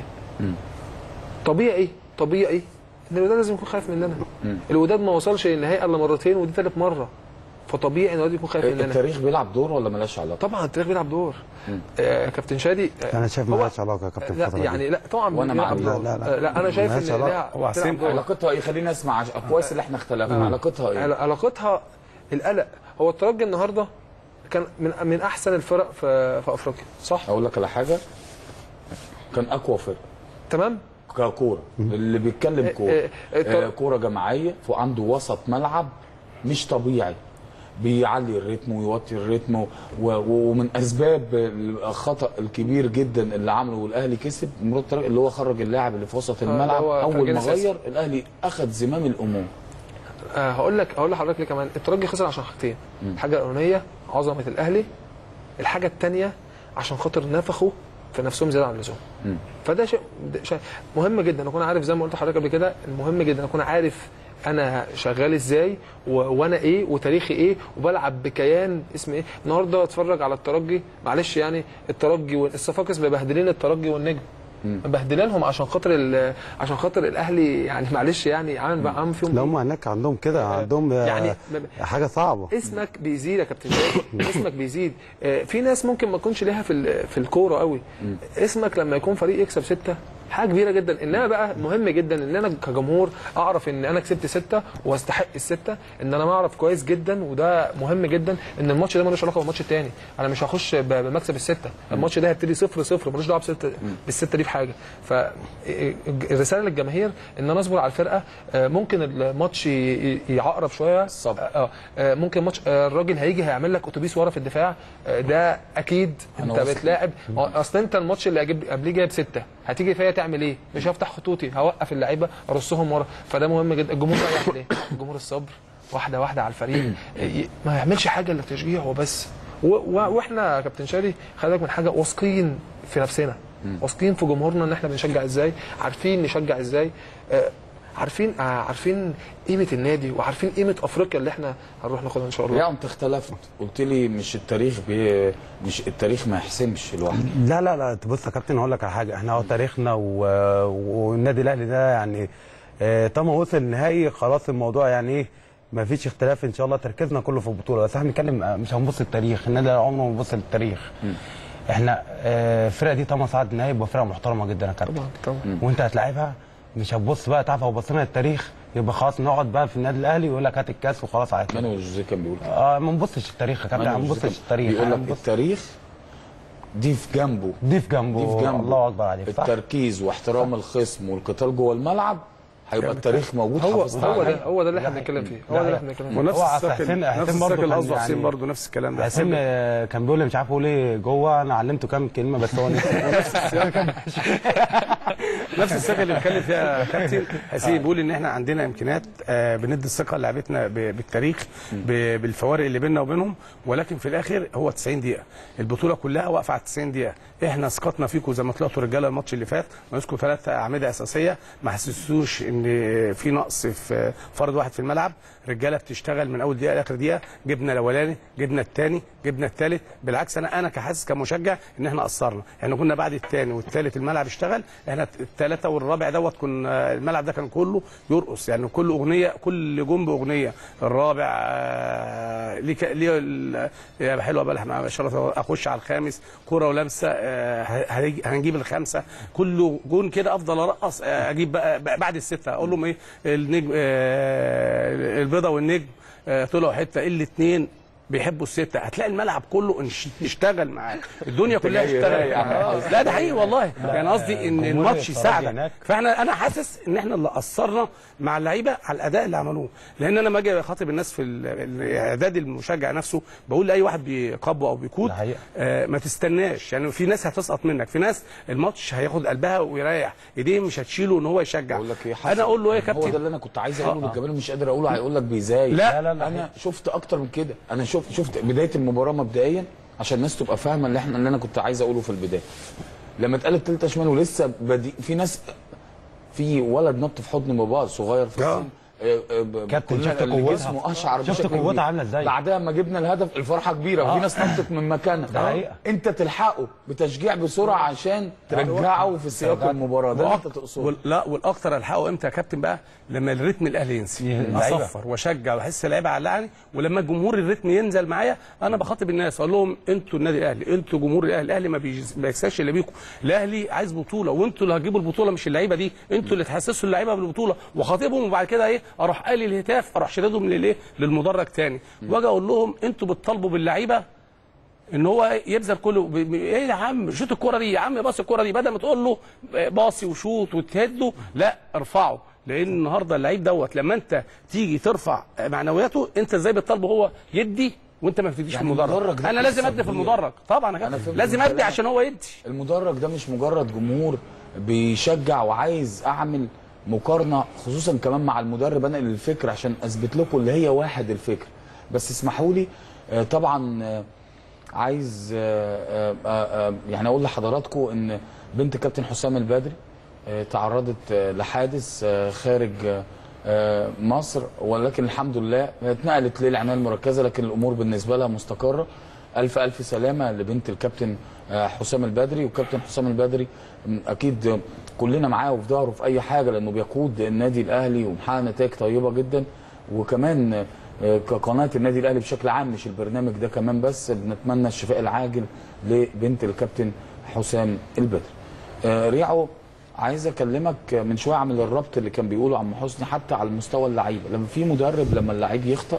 طبيعي طبيعي ان الوداد لازم يكون خايف مننا الوداد ما وصلش للنهائي الا مرتين ودي ثالث مره فطبيعي ان الوداد يكون خايف مننا التاريخ بيلعب دور ولا ملاش علاقه طبعا التاريخ بيلعب دور آه كابتن شادي آه انا شايف هو- مالهاش علاقه يا كابتن لا الفترة دي. يعني لا طبعا وأنا بيلعب معاك. دور. لا، لا، لا. آه، لا انا شايف مالهاش ان علاقة. لها هو بتلعب حسين دور. علاقتها ايه خلينا نسمع عش- كويس اللي احنا اختلفنا علاقتها ايه عل- علاقتها القلق هو الترجي النهارده كان من من احسن الفرق في في افريقيا صح اقول لك على حاجه كان اقوى فرقه تمام ككوره اللي بيتكلم إيه، كوره إيه، آه، كوره جماعيه وعنده وسط ملعب مش طبيعي بيعلي الريتم ويوطي الريتم و- و- ومن اسباب الخطا الكبير جدا اللي عمله الاهلي كسب مراد طارق اللي هو خرج اللاعب اللي في وسط اللي الملعب هو اول فرجاني ما ساسي. غير الاهلي اخذ زمام الامور آه هقول لك هقول لحضرتك ليه كمان الترجي خسر عشان حاجتين الحاجه الاولانيه عظمه الاهلي الحاجه الثانيه عشان خاطر نفخوا في نفسهم زياده عن اللزوم مم. فده شيء ده شيء مهم جدا اكون عارف زي ما قلت لحضرتك قبل كده المهم جدا اكون عارف انا شغال ازاي و... وانا ايه وتاريخي ايه وبلعب بكيان اسم ايه النهارده اتفرج على الترجي معلش يعني الترجي والصفاقس مبهدلين الترجي والنجم مبهدلينهم عشان خاطر ال... عشان خاطر الاهلي يعني معلش يعني عامل عامل فيهم لا هم هناك عندهم كده عندهم آه، يعني حاجه صعبه اسمك بيزيد يا كابتن شادي اسمك بيزيد آه، في ناس ممكن ما تكونش ليها في ال- في الكوره قوي اسمك لما يكون فريق يكسب سته حاجه كبيره جدا انما بقى مهم جدا ان انا كجمهور اعرف ان انا كسبت سته واستحق السته ان انا اعرف كويس جدا وده مهم جدا ان الماتش ده ملوش علاقه بالماتش التاني انا مش هخش ب- بمكسب السته الماتش ده هيبتدي صفر صفر ملوش دعوه بسته بالسته دي في حاجه فالرساله للجماهير ان انا اصبر على الفرقه آه، ممكن الماتش ي- ي- يعقرب شويه الصبر. اه آه، ممكن ماتش آه، الراجل هيجي هيعمل لك اتوبيس ورا في الدفاع آه، ده اكيد أنا انت واثق. بتلاعب هو اصل انت الماتش اللي هجيب قبليه جايب سته هتيجي فيا تعمل ايه؟ مش هفتح خطوطي هوقف اللعيبه ارصهم ورا فده مهم جدا الجمهور بقى يعمل ايه؟ الجمهور الصبر واحده واحده على الفريق ي- ما يعملش حاجه الا تشجيع وبس و- و- واحنا يا كابتن شادي خلي بالك من حاجه واثقين في نفسنا واثقين في جمهورنا ان احنا بنشجع ازاي عارفين نشجع ازاي آه، عارفين آه، عارفين قيمه النادي وعارفين قيمه افريقيا اللي احنا هنروح ناخدها ان شاء الله يا انت اختلفت قلت لي مش التاريخ بي... مش التاريخ ما يحسمش لوحده لا لا لا بص يا كابتن هقول لك على حاجه احنا هو تاريخنا و... والنادي الاهلي ده يعني آه، طالما وصل النهائي خلاص الموضوع يعني ايه ما فيش اختلاف ان شاء الله تركيزنا كله في البطوله بس احنا بنتكلم آه، مش هنبص للتاريخ النادي الأهلي عمره ما بيبص للتاريخ احنا آه، الفرقه دي طالما صعد نهائي يبقى فرقه محترمه جدا يا كابتن طبعا طبعا وانت هتلاعبها مش هتبص بقى تعرف لو بصينا التاريخ يبقى خلاص نقعد بقى في النادي الاهلي ويقول لك هات الكاس وخلاص على كده مانويل جوزيه كان بيقول كده اه ما نبصش التاريخ يا كابتن ما مانويل نبصش جوزيه كان التاريخ بيقول احنا لك نبص- التاريخ ضيف جنبه ضيف جنبه ضيف جنبه الله اكبر عليك صح التركيز واحترام الخصم والقتال جوه الملعب هيبقى التاريخ موجود هو حافظنا هو عليه. ده هو ده اللي احنا بنتكلم فيه هو ده اللي احنا بنتكلم فيه ونفس هو أصل السكن حسين- نفس حسين برضه السكن كان قصده حسين يعني- برضه نفس الكلام ده حسين آه، كان بيقول لي مش عارف اقول ايه جوه انا علمته كام كلمه بس هو نفس الثقه اللي بيتكلم فيها كابتن حسين بيقول ان احنا عندنا امكانيات آه، بندي الثقه لعبتنا ب- بالتاريخ ب- بالفوارق اللي بيننا وبينهم ولكن في الاخر هو 90 دقيقه البطوله كلها واقفه على 90 دقيقه احنا اسقطنا فيكم زي ما طلعتوا رجاله الماتش اللي فات ناقصكم ثلاث اعمده اساسيه ما حسستوش ان في نقص في فرد واحد في الملعب رجاله بتشتغل من اول دقيقه لاخر دقيقه جبنا الاولاني جبنا الثاني جبنا الثالث بالعكس انا انا كحاسس كمشجع ان احنا قصرنا احنا كنا بعد الثاني والثالث الملعب اشتغل احنا الثلاثه والرابع دوت كنا الملعب ده كان كله يرقص يعني كل اغنيه كل جون باغنيه الرابع آه، ليه ك- ليه ال- يا حلوه بقى احنا شرف اخش على الخامس كره ولمسه آه، هنج- هنجيب الخمسه كل جون كده افضل ارقص آه، اجيب بقى بقى بعد السته اقول لهم ايه النجم آه، البيضه والنجم آه، طلعوا حته الاثنين بيحبوا الستة هتلاقي الملعب كله انش- اشتغل معاك الدنيا كلها جاي اشتغلت رايق على آه. الحظ. لا ده حقيقي والله يعني قصدي ان الجمهور الماتش اتفرج يساعدك هناك. فاحنا انا حاسس ان احنا اللي قصرنا مع اللعيبه على الاداء اللي عملوه لان انا لما اجي اخاطب الناس في ال- الاعداد المشجع نفسه بقول لاي واحد بيقبو او بيكود ده حقيقة. آه ما تستناش يعني في ناس هتسقط منك في ناس الماتش هياخد قلبها ويريح ايديه مش هتشيله ان هو يشجع بقول لك ايه حصل انا اقول له ايه يا هو ده كابتن اللي انا كنت عايز اقوله آه. للجماهير مش قادر اقوله هيقول لك بيزاي لا، لا، لا. انا شفت اكتر من كده انا شفت شفت بدايه المباراه مبدئيا عشان الناس تبقى فاهمه اللي احنا اللي انا كنت عايز اقوله في البدايه لما اتقالت تالتة شمال ولسه بدي في ناس في ولد نط في حضن باباه صغير في آه. السن آه، آه، ب- كابتن، كلنا شفت اللي قوتها؟ جسمه اشعر شفت بشكل قوتها كبير. عاملة إزاي؟ بعدها ما جبنا الهدف الفرحه كبيره وفي ناس نطت من مكانها ده حقيقة. انت تلحقه بتشجيع بسرعه عشان ترجعه في سياق المباراه ده اللي انت تقصده وال- لا والاكتر الحقه امتى يا كابتن بقى لما الريتم الاهلي ينزل اللعيبة. اصفر واشجع واحس اللعيبه علقني ولما الجمهور الريتم ينزل معايا انا بخاطب الناس اقول لهم انتوا النادي الاهلي انتوا جمهور الاهلي الاهلي ما بيجز- ما بيكسبش الا بيكم الاهلي عايز بطوله وانتوا اللي هتجيبوا البطوله مش اللعيبه دي انتوا اللي تحسسوا اللعيبه بالبطوله وخاطبهم وبعد كده ايه اروح قالي الهتاف اروح شددهم للايه للمدرج تاني واجي اقول لهم انتوا بتطالبوا باللعيبه ان هو يبذل كله ب... ب- ايه يا عم شوط الكره دي يا عم باص الكره دي بدل ما تقول له باصي وشوط وتهده لا ارفعه لان النهارده اللعيب دوت لما انت تيجي ترفع معنوياته انت ازاي بتطالبه هو يدي وانت ما بتديش يعني في المدرج المدرج ده انا لازم قصة ادي في كبيرة. المدرج طبعا يا أنا كابتن. فهمت لازم من ادي كلامك. عشان هو يدي المدرج ده مش مجرد جمهور بيشجع وعايز اعمل مقارنه خصوصا كمان مع المدرب انا الفكر عشان اثبت لكم اللي هي واحد الفكر بس اسمحوا لي آه، طبعا آه، عايز آه، آه، آه، يعني اقول لحضراتكم ان بنت كابتن حسام البدري آه، تعرضت آه، لحادث آه، خارج آه، آه، مصر ولكن الحمد لله هي اتنقلت للعنايه المركزه لكن الامور بالنسبه لها مستقره الف الف سلامه لبنت الكابتن آه، حسام البدري وكابتن حسام البدري م، اكيد آه، كلنا معاه وفي ظهره في اي حاجه لانه بيقود النادي الاهلي ومحقق نتائج طيبه جدا وكمان آه، كقناه النادي الاهلي بشكل عام مش البرنامج ده كمان بس بنتمنى الشفاء العاجل لبنت الكابتن حسام البدري آه، ريعو عايز اكلمك من شويه عن الربط اللي كان بيقوله عم حسني حتى على المستوى اللعيبه لما في مدرب لما اللعيب يخطأ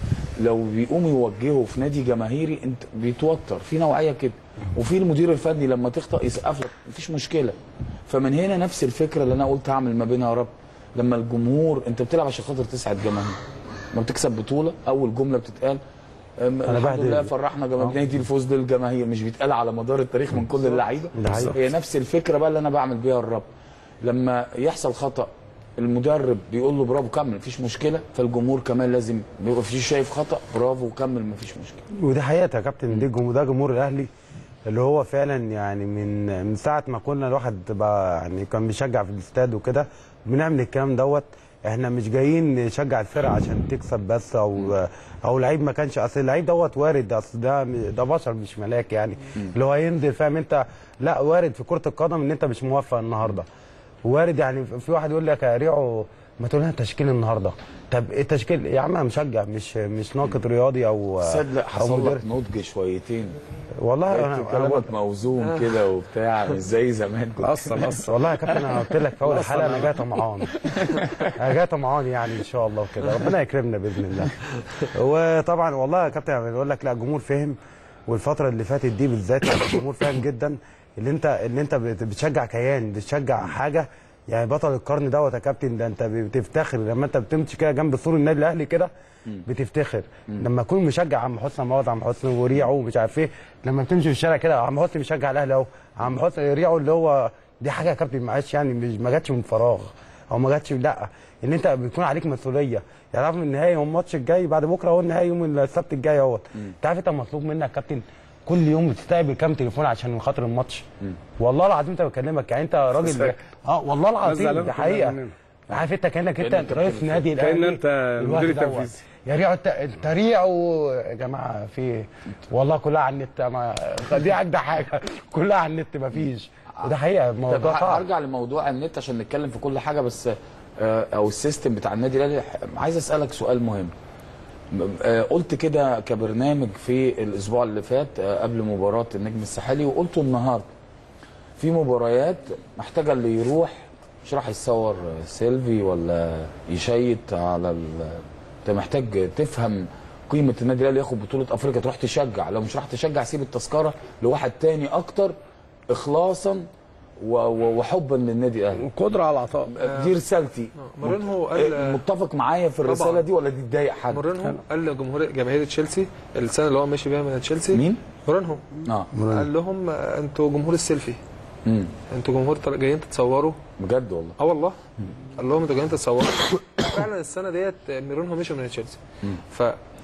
لو بيقوم يوجهه في نادي جماهيري انت بيتوتر في نوعيه كده وفي المدير الفني لما تخطأ يسقف لك مفيش مشكله فمن هنا نفس الفكره اللي انا قلت هعمل ما بينها يا رب لما الجمهور انت بتلعب عشان خاطر تسعد جماهير ما بتكسب بطوله اول جمله بتتقال أم، الحمد بهدل. لله فرحنا جماهير نادي الفوز للجماهير مش بيتقال على مدار التاريخ من كل اللعيبه ده حقيقي. هي نفس الفكره بقى اللي انا بعمل بيها الرب لما يحصل خطا المدرب بيقول له برافو كمل مفيش مشكله فالجمهور كمان لازم بيبقى في شايف خطا برافو كمل مفيش مشكله ودي حقيقة يا كابتن دي جمهور ده جمهور الاهلي اللي هو فعلا يعني من من ساعه ما كنا الواحد بقى يعني كان بيشجع في الاستاد وكده بنعمل الكلام دوت احنا مش جايين نشجع الفرقه عشان تكسب بس او او لعيب ما كانش اصل اللعيب دوت وارد اصل ده ده بشر مش ملاك يعني اللي هو ينزل فاهم انت لا وارد في كره القدم ان انت مش موفق النهارده وارد يعني في واحد يقول لك يا ريعو ما تقول لنا التشكيل النهارده طب ايه التشكيل يا عم انا مشجع مش مش ناقد رياضي او تصدق او حصل مدير لك نضج شويتين والله بقيت انا انا كلامك بقول- موزون كده وبتاع مش زي زمان كنت اصل اصل والله يا كابتن انا قلت لك في اول حلقه انا جاي طمعان انا جاي طمعان يعني ان شاء الله وكده ربنا يكرمنا باذن الله وطبعا والله يا كابتن أنا بقول لك لا الجمهور فهم والفتره اللي فاتت دي بالذات الجمهور فاهم جدا اللي انت اللي انت بت- بتشجع كيان بتشجع حاجه يعني بطل القرن دوت يا كابتن ده انت بتفتخر لما انت بتمشي كده جنب سور النادي الاهلي كده بتفتخر لما اكون مشجع عم حسني مواد عم حسني وريعه ومش عارف ايه لما بتمشي في الشارع كده عم حسني بيشجع الاهلي اهو عم حسني ريعه اللي هو دي حاجه يا كابتن معلش يعني مش ما جاتش من فراغ او ما جاتش لا ان انت بيكون عليك مسؤوليه يعني عارف النهائي يوم الماتش الجاي بعد بكره هو النهائي يوم السبت الجاي اهوت انت عارف انت مطلوب منك يا كابتن كل يوم بتستقبل كام تليفون عشان خاطر الماتش والله العظيم انت بكلمك يعني انت راجل فاكر. اه والله العظيم زعلان دي كلنا حقيقه مننا. عارف انت كانك كأنك انت كابتن رئيس نادي الاهلي كأن انت الوقت المدير دوت. التنفيذي. يا ريعو انت انت ريعو يا جماعه في إيه؟ والله كلها على النت ما دي اجدع حاجه كلها على النت مفيش وده حقيقه طب الموضوع ه- صعب هرجع لموضوع النت عشان نتكلم في كل حاجه بس آه، او السيستم بتاع النادي الاهلي عايز اسالك سؤال مهم م- آه، قلت كده كبرنامج في الاسبوع اللي فات آه، قبل مباراه النجم الساحلي وقلته النهارده في مباريات محتاجه اللي يروح مش راح يتصور آه، سيلفي ولا يشيت على ال... انت محتاج تفهم قيمه النادي الاهلي ياخد بطوله افريقيا تروح تشجع لو مش راح تشجع سيب التذكره لواحد تاني اكتر اخلاصا و- و- وحبا للنادي الاهلي وقدره على العطاء دي رسالتي مورينهو قال إيه، متفق معايا في الرساله طبعاً. دي ولا دي تضايق حد مورينهو قال لجمهور جماهير تشيلسي السنه اللي هو ماشي بيها من تشيلسي مين مورينهو اه قال لهم آه، انتوا جمهور السيلفي امم انتوا جمهور طل- جايين تتصوروا بجد والله اه والله قال لهم انتوا جايين تتصوروا فعلا السنه ديت ميرونهو مشي من تشيلسي ف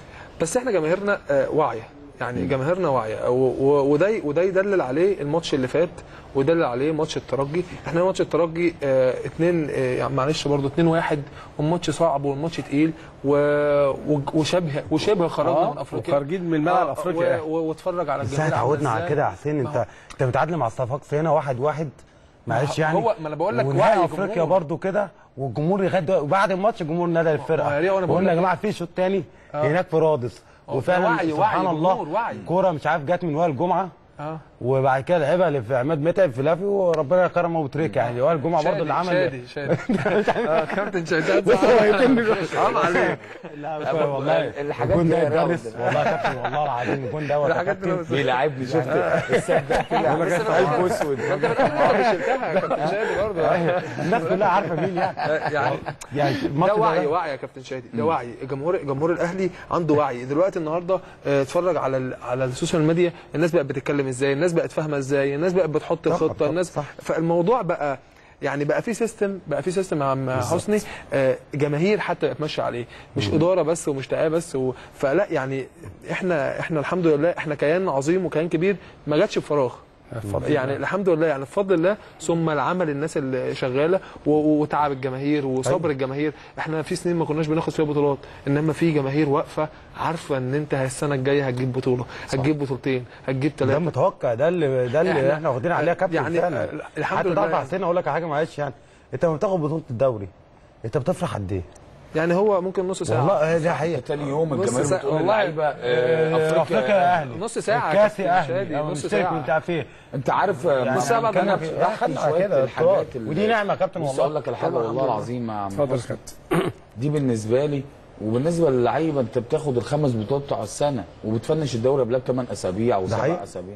بس احنا جماهيرنا آه، واعيه يعني جماهيرنا واعيه و- و- وده وده يدلل عليه الماتش اللي فات ويدلل عليه ماتش الترجي احنا ماتش الترجي اه اتنين اه يعني معلش برضه اتنين واحد والماتش صعب والماتش تقيل و... و- وشبه وشبه خرجنا آه، من افريقيا وخارجين من ملعب آه، أفريقيا. و- و- واتفرج على بس الجماهير احنا عاملة اتعودنا على إزاي. كده يا حسين ما انت انت متعادل مع صفاقسي هنا واحد واحد معلش يعني هو- ما أنا بقول لك ونهائي وعي افريقيا الجمهور. برضو كده والجمهور لغايه دلوقتي- وبعد الماتش الجمهور نادى ما الفرقه هي دي وأنا بقول وقلنا يا لك جماعه في شوط تاني آه. هناك في رادس آه، وفعلا وعي- سبحان وعي الله جمهور، وعي. كوره مش عارف جت من وائل الجمعه اه وبعد كده لعبها لف- عماد متعب في لافي وربنا كرمه وتريكه يعني وائل الجمعه برضو اللي عمل شادي شادي اه كابتن شادي بص هو هيتم حرام عليك لا والله الحاجات الجون دي ده رعب. اتدرس والله يا كابتن والله العظيم الجون دوت يا الحاجات دي كابتن بس- بيلعبني شفت السد كده بس أنا قلب بقول- اسود انت بتقول مش شلتها يا كابتن شادي برضه الناس كلها عارفه مين يعني يعني يعني الماتش ده وعي ده- وعي يا كابتن شادي ده وعي جمهور جمهور الاهلي عنده وعي دلوقتي النهارده آه، اتفرج على ال- على السوشيال ميديا الناس بقت بتتكلم ازاي الناس بقت فاهمه ازاي الناس بقت بتحط طبعاً، الخطه طبعاً، الناس صح. فالموضوع بقى يعني بقى في سيستم بقى في سيستم يا عم حسني آه، جماهير حتى بقت ماشيه عليه مش اداره بس ومش دعايه بس و... فلا يعني احنا احنا الحمد لله احنا كيان عظيم وكيان كبير ما جاتش بفراغ يعني الحمد لله يعني بفضل الله ثم العمل الناس اللي شغاله و- و- وتعب الجماهير وصبر الجماهير احنا في سنين ما كناش بناخد فيها بطولات انما في جماهير واقفه عارفه ان انت السنه الجايه هتجيب بطوله هتجيب بطولتين هتجيب ده ثلاثه متوقع ده اللي ده اللي إحنا- احنا واخدين عليها كابتن يعني فعلا الحمد حتى لله تعرف يعني. حسين اقول لك على حاجه معلش يعني انت لما بتاخد بطوله الدوري انت بتفرح قد ايه؟ يعني هو ممكن نص ساعه والله دي حقيقه تاني يوم بص الجماهير سا- بتقول والله- اللعيبه آه، افريقيا يا اهلي نص ساعة يا الكاس كابتن يا شادي، اهلي نص نص ساعة. ساعه انت عارف ايه انت عارف آه، نص ساعة بعد كان الماتش. في- بحكي خدنا شوية كده الحاجات الحاجات اللي- ودي نعمه يا كابتن بص والله اقول لك الحاجه والله العظيم يا عم اتفضل حسن. كابتن دي بالنسبه لي وبالنسبه للعيبه انت بتاخد الخمس بطولات بتوع السنه وبتفنش الدوري قبلها بثمان اسابيع او ده سبع حقيقي. اسابيع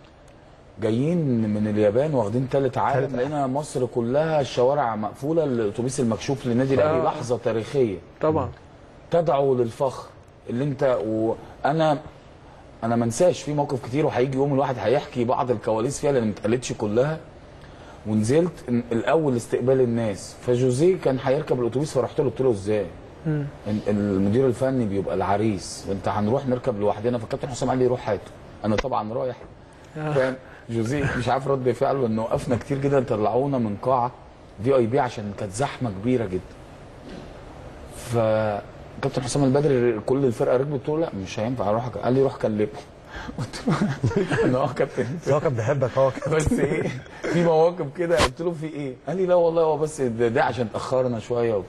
جايين من اليابان واخدين ثالث عالم لقينا مصر كلها الشوارع مقفوله الاتوبيس المكشوف للنادي الاهلي آه. لحظه تاريخيه طبعا تدعو للفخر اللي انت وانا انا ما انساش في موقف كتير وهيجي يوم الواحد هيحكي بعض الكواليس فيها لان ما اتقالتش كلها ونزلت إن- الاول استقبال الناس فجوزيه كان هيركب الاتوبيس فرحت له قلت له ازاي؟ إن- المدير الفني بيبقى العريس انت هنروح نركب لوحدنا فالكابتن حسام قال لي روح هاته انا طبعا رايح فاهم جوزيه مش عارف رد فعله انه وقفنا كتير جدا طلعونا من قاعه في اي بي عشان كانت زحمه كبيره جدا فكابتن حسام البدري كل الفرقه ركبت قلت له لا مش هينفع اروح أك- قال لي روح كلمه قلت له اه كابتن هو كان بيحبك هو كان بس ايه في مواقف كده قلت له في ايه؟ قال لي لا والله هو بس ده, ده عشان اتاخرنا شويه وبتاع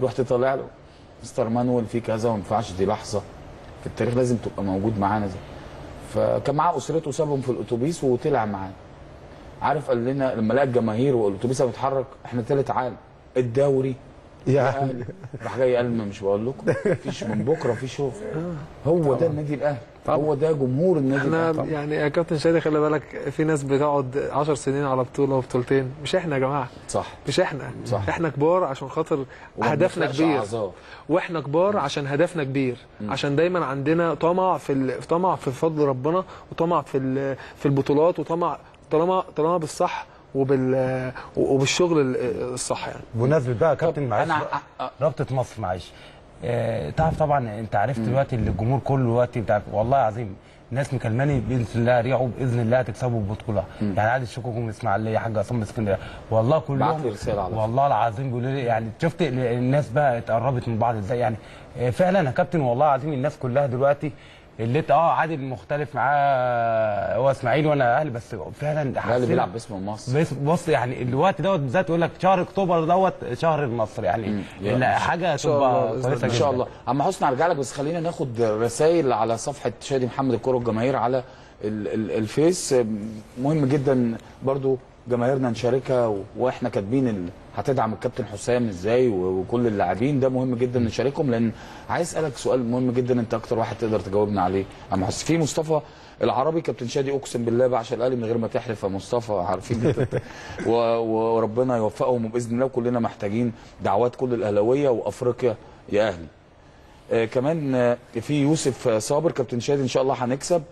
رحت طالع له مستر مانويل في كذا وما ينفعش دي لحظه في التاريخ لازم تبقى موجود معانا زي فكان معاه اسرته سابهم في الاتوبيس وطلع معانا عارف قال لنا لما لقى الجماهير والاتوبيس بيتحرك احنا تالت عالم الدوري يعني راح جاي قال ما مش بقول لكم مفيش من بكره في شغل هو ده النادي الاهلي هو ده جمهور النادي احنا الاهلي يعني يا كابتن شادي خلي بالك في ناس بتقعد 10 سنين على بطوله وبطولتين مش احنا يا جماعه صح مش احنا صح. احنا كبار عشان خاطر وما هدفنا بنخلقش كبير أعذار. واحنا كبار عشان هدفنا كبير عشان دايما عندنا طمع في ال... طمع في فضل ربنا وطمع في ال... في البطولات وطمع طالما طالما بالصح وبال وبالشغل ال- الصح يعني بمناسبه بقى يا كابتن معلش أنا- بقى، رابطه مصر معلش آه تعرف طبعا انت عرفت دلوقتي اللي الجمهور كله دلوقتي بتاع والله العظيم ناس مكلماني باذن الله ريعوا باذن الله هتكسبوا البطوله يعني عادل الشكوكو من الاسماعيليه حاج عصام من اسكندريه والله بعت كلهم لي رسالة على والله العظيم بيقولوا لي يعني شفت ال- الناس بقى اتقربت من بعض ازاي يعني آه، فعلا يا كابتن والله العظيم الناس كلها دلوقتي اللي انت اه عادل مختلف معاه هو اسماعيل وانا اهلي بس فعلا الاهلي حسينا- بيلعب باسم مصر بس بص يعني الوقت دوت بالذات يقول لك شهر اكتوبر دوت شهر النصر يعني يا لا، إن حاجه شاء الله تبقى بإذن كويسه ان جدا شاء الله عم حسني هرجع لك بس خلينا ناخد رسائل على صفحه شادي محمد الكره والجماهير على ال- ال- الفيس مهم جدا برضو جماهيرنا نشاركها و- واحنا كاتبين ال... هتدعم الكابتن حسام ازاي و- وكل اللاعبين ده مهم جدا نشاركهم لان عايز اسالك سؤال مهم جدا انت اكتر واحد تقدر تجاوبنا عليه عم حسن في مصطفى العربي كابتن شادي اقسم بالله بعشق الاهلي من غير ما تحلف يا مصطفى عارفين انت و- وربنا يوفقهم وباذن الله كلنا محتاجين دعوات كل الاهلاويه وافريقيا يا اهلي آه كمان آه في يوسف آه، صابر كابتن شادي ان شاء الله هنكسب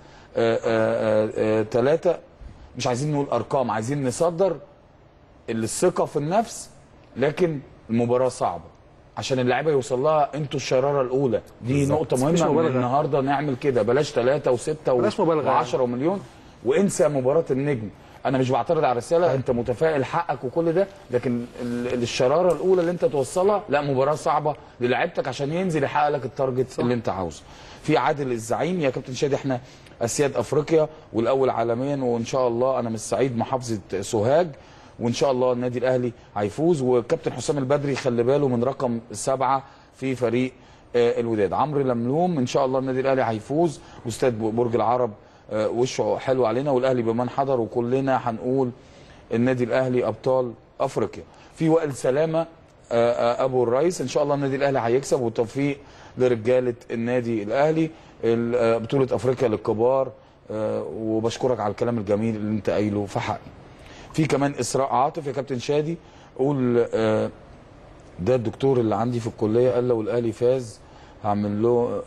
ثلاثة مش عايزين نقول ارقام عايزين نصدر الثقه في النفس لكن المباراه صعبه عشان اللعيبه يوصل لها انتوا الشراره الاولى دي بالظبط. نقطه مفيش مهمه من مبالغة. النهارده نعمل كده بلاش ثلاثة وستة بلاش مبالغة. و10 ومليون وانسى مباراه النجم انا مش بعترض على الرساله انت متفائل حقك وكل ده لكن ال- الشراره الاولى اللي انت توصلها لا مباراه صعبه للاعيبتك عشان ينزل يحقق لك التارجت اللي انت عاوزه في عادل الزعيم يا كابتن شادي احنا اسياد افريقيا والاول عالميا وان شاء الله انا من الصعيد محافظه سوهاج وان شاء الله النادي الاهلي هيفوز والكابتن حسام البدري خلي باله من رقم سبعه في فريق آه، الوداد عمرو لملوم ان شاء الله النادي الاهلي هيفوز واستاد برج العرب آه، وشه حلو علينا والاهلي بمن حضر وكلنا هنقول النادي الاهلي ابطال افريقيا في وائل سلامه آه، آه، ابو الرئيس ان شاء الله النادي الاهلي هيكسب والتوفيق لرجاله النادي الاهلي ال- آه، بطوله افريقيا للكبار آه، وبشكرك على الكلام الجميل اللي انت قايله في حقي في كمان اسراء عاطف يا كابتن شادي قول آه، ده الدكتور اللي عندي في الكليه قال لو الاهلي فاز هعمل له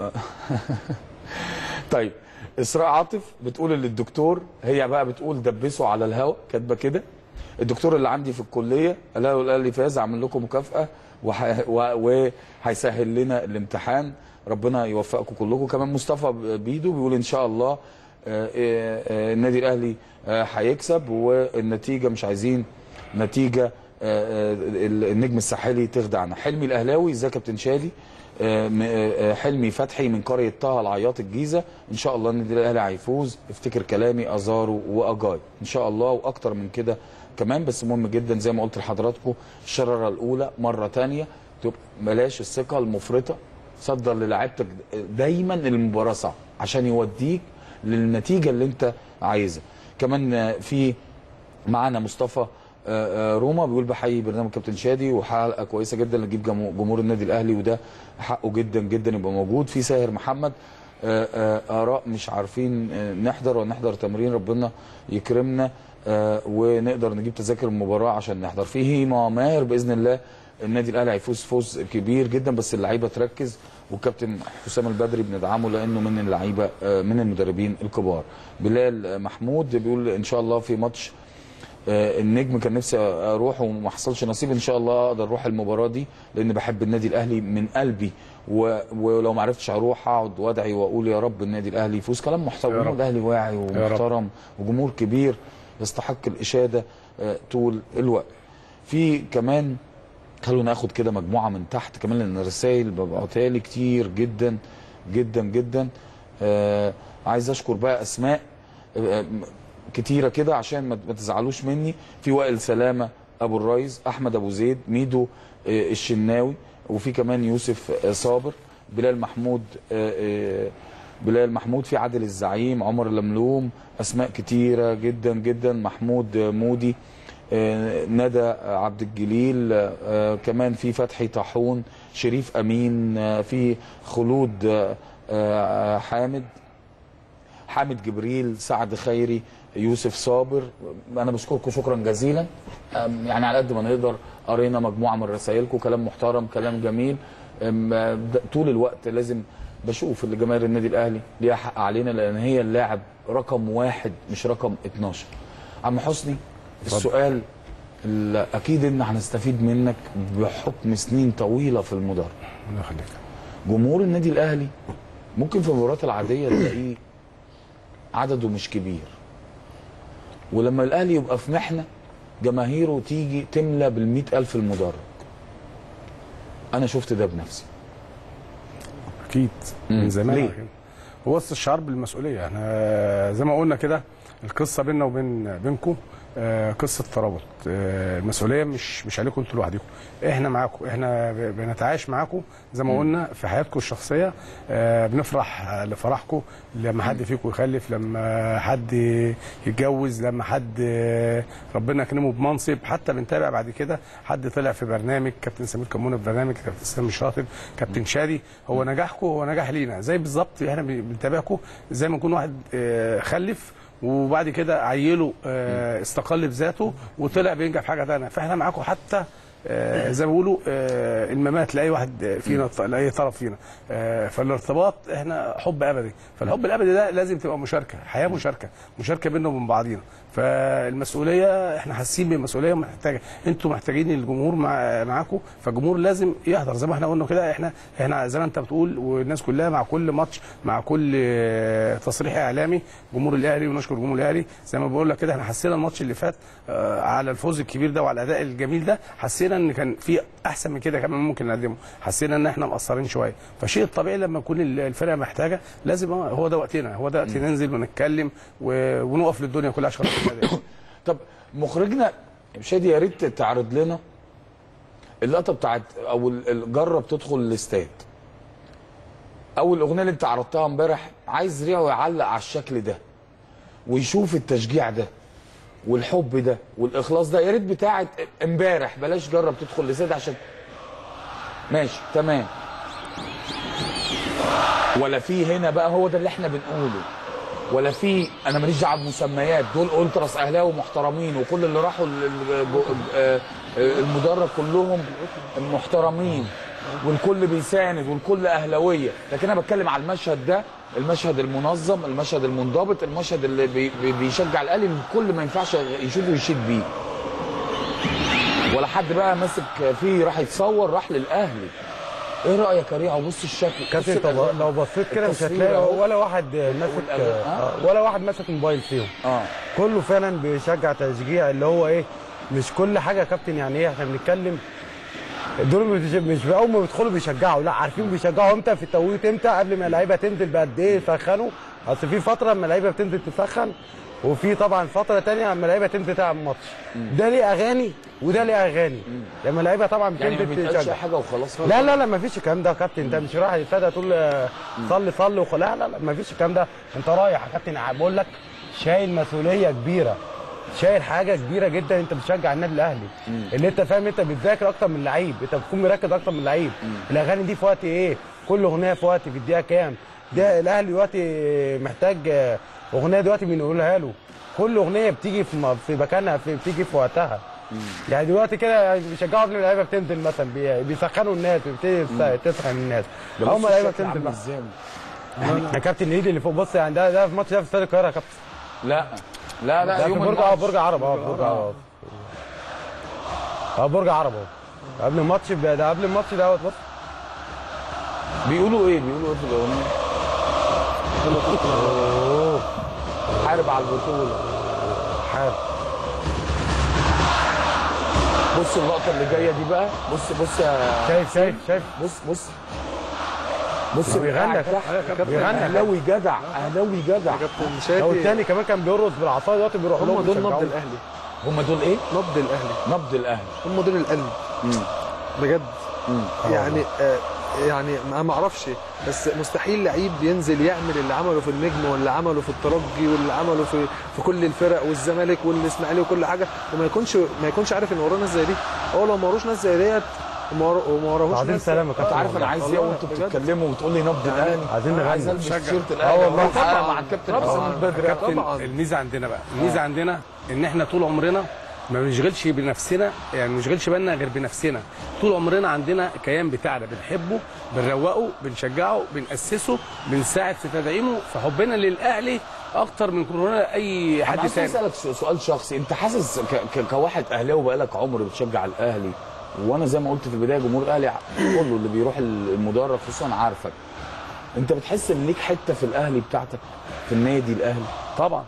طيب اسراء عاطف بتقول للدكتور هي بقى بتقول دبسوا على الهواء كاتبه كده الدكتور اللي عندي في الكليه قال لو الاهلي فاز هعمل لكم مكافاه وح- و- وهيسهل لنا الامتحان ربنا يوفقكم كلكم كمان مصطفى بيدو بيقول ان شاء الله آه، آه، آه، النادي الاهلي آه، هيكسب والنتيجه مش عايزين نتيجه آه، آه، النجم الساحلي تخدعنا حلمي الاهلاوي ازيك يا كابتن شادي آه، م- آه، حلمي فتحي من قريه طه العياط الجيزه ان شاء الله النادي الاهلي هيفوز افتكر كلامي ازارو واجاي ان شاء الله واكتر من كده كمان بس مهم جدا زي ما قلت لحضراتكم الشراره الاولى مره تانية تبقى بلاش الثقه المفرطه صدر للاعيبتك دايما المباراه صعبه عشان يوديك للنتيجه اللي انت عايزها كمان آه، في معانا مصطفى آه، آه، روما بيقول بحيي برنامج كابتن شادي وحلقه كويسه جدا اللي تجيب جمهور جمهور النادي الاهلي وده حقه جدا جدا يبقى موجود في ساهر محمد آه، آه، اراء مش عارفين آه، نحضر ونحضر تمرين ربنا يكرمنا آه، ونقدر نجيب تذاكر المباراه عشان نحضر في هيما ماهر باذن الله النادي الاهلي هيفوز فوز كبير جدا بس اللعيبه تركز والكابتن حسام البدري بندعمه لانه من اللعيبه آه، من المدربين الكبار بلال آه، محمود بيقول ان شاء الله في ماتش آه، النجم كان نفسي اروح وما حصلش نصيب ان شاء الله اقدر اروح المباراه دي لان بحب النادي الاهلي من قلبي و... ولو ما عرفتش اروح اقعد وادعي واقول يا رب النادي الاهلي يفوز كلام محترم يا رب. جمهور الاهلي واعي ومحترم وجمهور كبير يستحق الاشاده آه، طول الوقت في كمان خلونا ناخد كده مجموعه من تحت كمان لان الرسائل ببعتها لي كتير جدا جدا جدا آه عايز اشكر بقى اسماء آه كتيره كده عشان ما ما تزعلوش مني في وائل سلامه ابو الريس احمد ابو زيد ميدو آه الشناوي وفي كمان يوسف آه، صابر بلال محمود آه، آه، بلال محمود في عادل الزعيم عمر لملوم اسماء كتيره جدا جدا محمود آه، مودي آه، ندى عبد الجليل آه، كمان في فتحي طاحون شريف امين آه، في خلود آه، آه، حامد حامد جبريل سعد خيري يوسف صابر انا بشكركم شكرا جزيلا أم، يعني على قد ما نقدر قرينا مجموعه من رسائلكم كلام محترم كلام جميل أم، ده- طول الوقت لازم بشوف اللي جماهير النادي الاهلي ليها حق علينا لان هي اللاعب رقم واحد مش رقم 12 عم حسني السؤال اللي اكيد ان هنستفيد منك بحكم سنين طويله في المدرب الله يخليك جمهور النادي الاهلي ممكن في المباريات العاديه تلاقيه عدده مش كبير ولما الاهلي يبقى في محنه جماهيره تيجي تملى بالمئة ألف المدرج أنا شفت ده بنفسي اكيد من زمان ليه؟ على كده. هو بس الشعار بالمسؤوليه احنا زي ما قلنا كده القصه بيننا وبين بينكم آه، قصه ترابط آه، المسؤوليه مش مش عليكم انتوا لوحدكم احنا معاكم احنا ب- بنتعايش معاكم زي ما قلنا في حياتكم الشخصيه آه، بنفرح لفرحكم لما حد فيكم يخلف لما حد يتجوز لما حد آه، ربنا يكرمه بمنصب حتى بنتابع بعد كده حد طلع في برنامج كابتن سمير كمونه في برنامج كابتن سامي شاطر كابتن شادي هو نجاحكم هو نجاح لينا زي بالظبط احنا بنتابعكم زي ما يكون واحد آه، خلف وبعد كده عيله آه، استقل بذاته وطلع بينجح في حاجه ثانيه فاحنا معاكم حتى آه، زي ما بيقولوا آه، الممات لاي واحد فينا لاي طرف فينا آه، فالارتباط احنا حب ابدي فالحب الابدي ده لازم تبقى مشاركه حياه مشاركه مشاركه بيننا وبين بعضينا فالمسؤوليه احنا حاسين بالمسؤوليه ومحتاجه انتوا محتاجين الجمهور مع معاكم فالجمهور لازم يحضر زي ما احنا قلنا كده احنا احنا زي ما انت بتقول والناس كلها مع كل ماتش مع كل آه، تصريح اعلامي جمهور الاهلي ونشكر جمهور الاهلي زي ما بقول لك كده احنا حسينا الماتش اللي فات آه، على الفوز الكبير ده وعلى الاداء الجميل ده حسينا ان كان في احسن من كده كمان ممكن نقدمه حسينا ان احنا مقصرين شويه فشيء الطبيعي لما يكون ال- الفرقه محتاجه لازم آه، هو ده وقتنا هو ده وقت ننزل ونتكلم و- ونقف للدنيا كلها عشان خاطر النادي. طب مخرجنا شادي يا ريت تعرض لنا اللقطه بتاعت او ال- الجره بتدخل الاستاد او الاغنيه اللي انت عرضتها امبارح عايز ريعو يعلق على الشكل ده ويشوف التشجيع ده والحب ده والاخلاص ده يا ريت بتاعت امبارح بلاش جره بتدخل الاستاد عشان ماشي تمام ولا في هنا بقى هو ده اللي احنا بنقوله ولا في انا ماليش دعوه بمسميات دول التراس اهلاوي محترمين وكل اللي راحوا ال- ال- جو- آه، آه، المدرج كلهم محترمين والكل بيساند والكل اهلاويه لكن انا بتكلم على المشهد ده المشهد المنظم المشهد المنضبط المشهد اللي بي بي- بيشجع الاهلي الكل ما ينفعش يشوفه يشيد بيه ولا حد بقى ماسك فيه راح يتصور راح للاهلي ايه رايك يا ريعه بص الشكل كابتن بص طب الألوان. لو بصيت كده مش التصوير هتلاقي أهو. ولا واحد ماسك والألوان. آه، ولا واحد ماسك موبايل فيهم اه كله فعلا بيشجع تشجيع اللي هو ايه مش كل حاجه يا كابتن يعني ايه احنا بنتكلم دول مش مش اول ما بيدخلوا بيشجعوا لا عارفين بيشجعوا امتى في التوقيت امتى قبل ما اللعيبه تنزل بقد ايه يسخنوا اصل في فتره لما اللعيبه بتنزل تسخن وفي طبعا فتره تانية لما اللعيبه تنزل تلعب ماتش ده ليه اغاني وده ليه اغاني لما اللعيبه طبعا يعني ما بتنزل بيتقالش تشجع حاجه وخلاص لا لا لا ما فيش الكلام ده يا كابتن انت مش رايح الاستاد هتقول آه، صلي صلي وخ... لا لا لا ما فيش الكلام ده انت رايح يا كابتن بقول لك شايل مسؤوليه كبيره شايل حاجه كبيره جدا انت بتشجع النادي الاهلي اللي انت فاهم انت بتذاكر اكتر من اللعيب انت بتكون مركز اكتر من اللعيب الاغاني دي في وقت ايه كل اغنيه في وقت في الدقيقه كام ده الاهلي دلوقتي محتاج آه، اغنيه دلوقتي بنقولها له كل اغنيه بتيجي في م- في مكانها في بتيجي في وقتها يعني دلوقتي كده بيشجعوا قبل اللعيبه بتنزل مثلا بي- بيسخنوا الناس بيبتدي تس- تسخن الناس ده اول بص ما اللعيبه الشكل بتنزل عامل بقى ازاي يا كابتن الهيدي اللي فوق بص يعني ده ده في ماتش ده في استاد القاهره يا كابتن لا لا لا ده في يوم برج اه الماتش. برج عرب اه برج عرب اه برج عرب اهو قبل الماتش ب- ده قبل الماتش دوت بص بيقولوا ايه بيقولوا ايه في الاغنيه اوه حارب على البطوله حارب بص اللقطه اللي جايه دي بقى بص بص يا شايف شايف شايف بص بص بص بيغني يا بيغني كابتن. بيغني يا اهلاوي جدع اهلاوي جدع كابتن لو شادي التاني كمان كان بيرقص بالعصايه دلوقتي بيروح هم لهم دول نبض يشجعوه. الاهلي هم دول ايه نبض الاهلي نبض الاهلي هم دول القلب بجد يعني آه يعني ما ما اعرفش بس مستحيل لعيب ينزل يعمل اللي عمله في النجم واللي عمله في الترجي واللي عمله في في كل الفرق والزمالك والاسماعيلي وكل حاجه وما يكونش ما يكونش عارف ان وراه ناس زي دي هو لو ما وروش ناس زي ديت وما ورا- وما وراهوش بعدين ناس سلامة كابتن انت عارف انا عايز ايه والله وانتوا بجد. بتتكلموا وتقول لي نبض الاهلي عايزين انا عايز نغني. البس نشجع. تيشيرت اه الاهلي والله. وأروح ألعب طبعاً. مع الكابتن طبعاً. حسام البدري كابتن طبعاً. الميزه عندنا بقى الميزه عندنا ان احنا طول عمرنا ما بنشغلش بنفسنا يعني ما بنشغلش بالنا غير بنفسنا طول عمرنا عندنا كيان بتاعنا بنحبه بنروقه بنشجعه بنأسسه بنساعد في تدعيمه فحبنا للاهلي اكتر من كلنا اي انا حد عايز تاني اسالك س- سؤال شخصي انت حاسس ك- ك- كواحد اهلاوي بقالك عمر بتشجع الاهلي وانا زي ما قلت في البدايه جمهور الاهلي ع- كله اللي بيروح المدرج خصوصا عارفك انت بتحس ان ليك حته في الاهلي بتاعتك في النادي الاهلي طبعا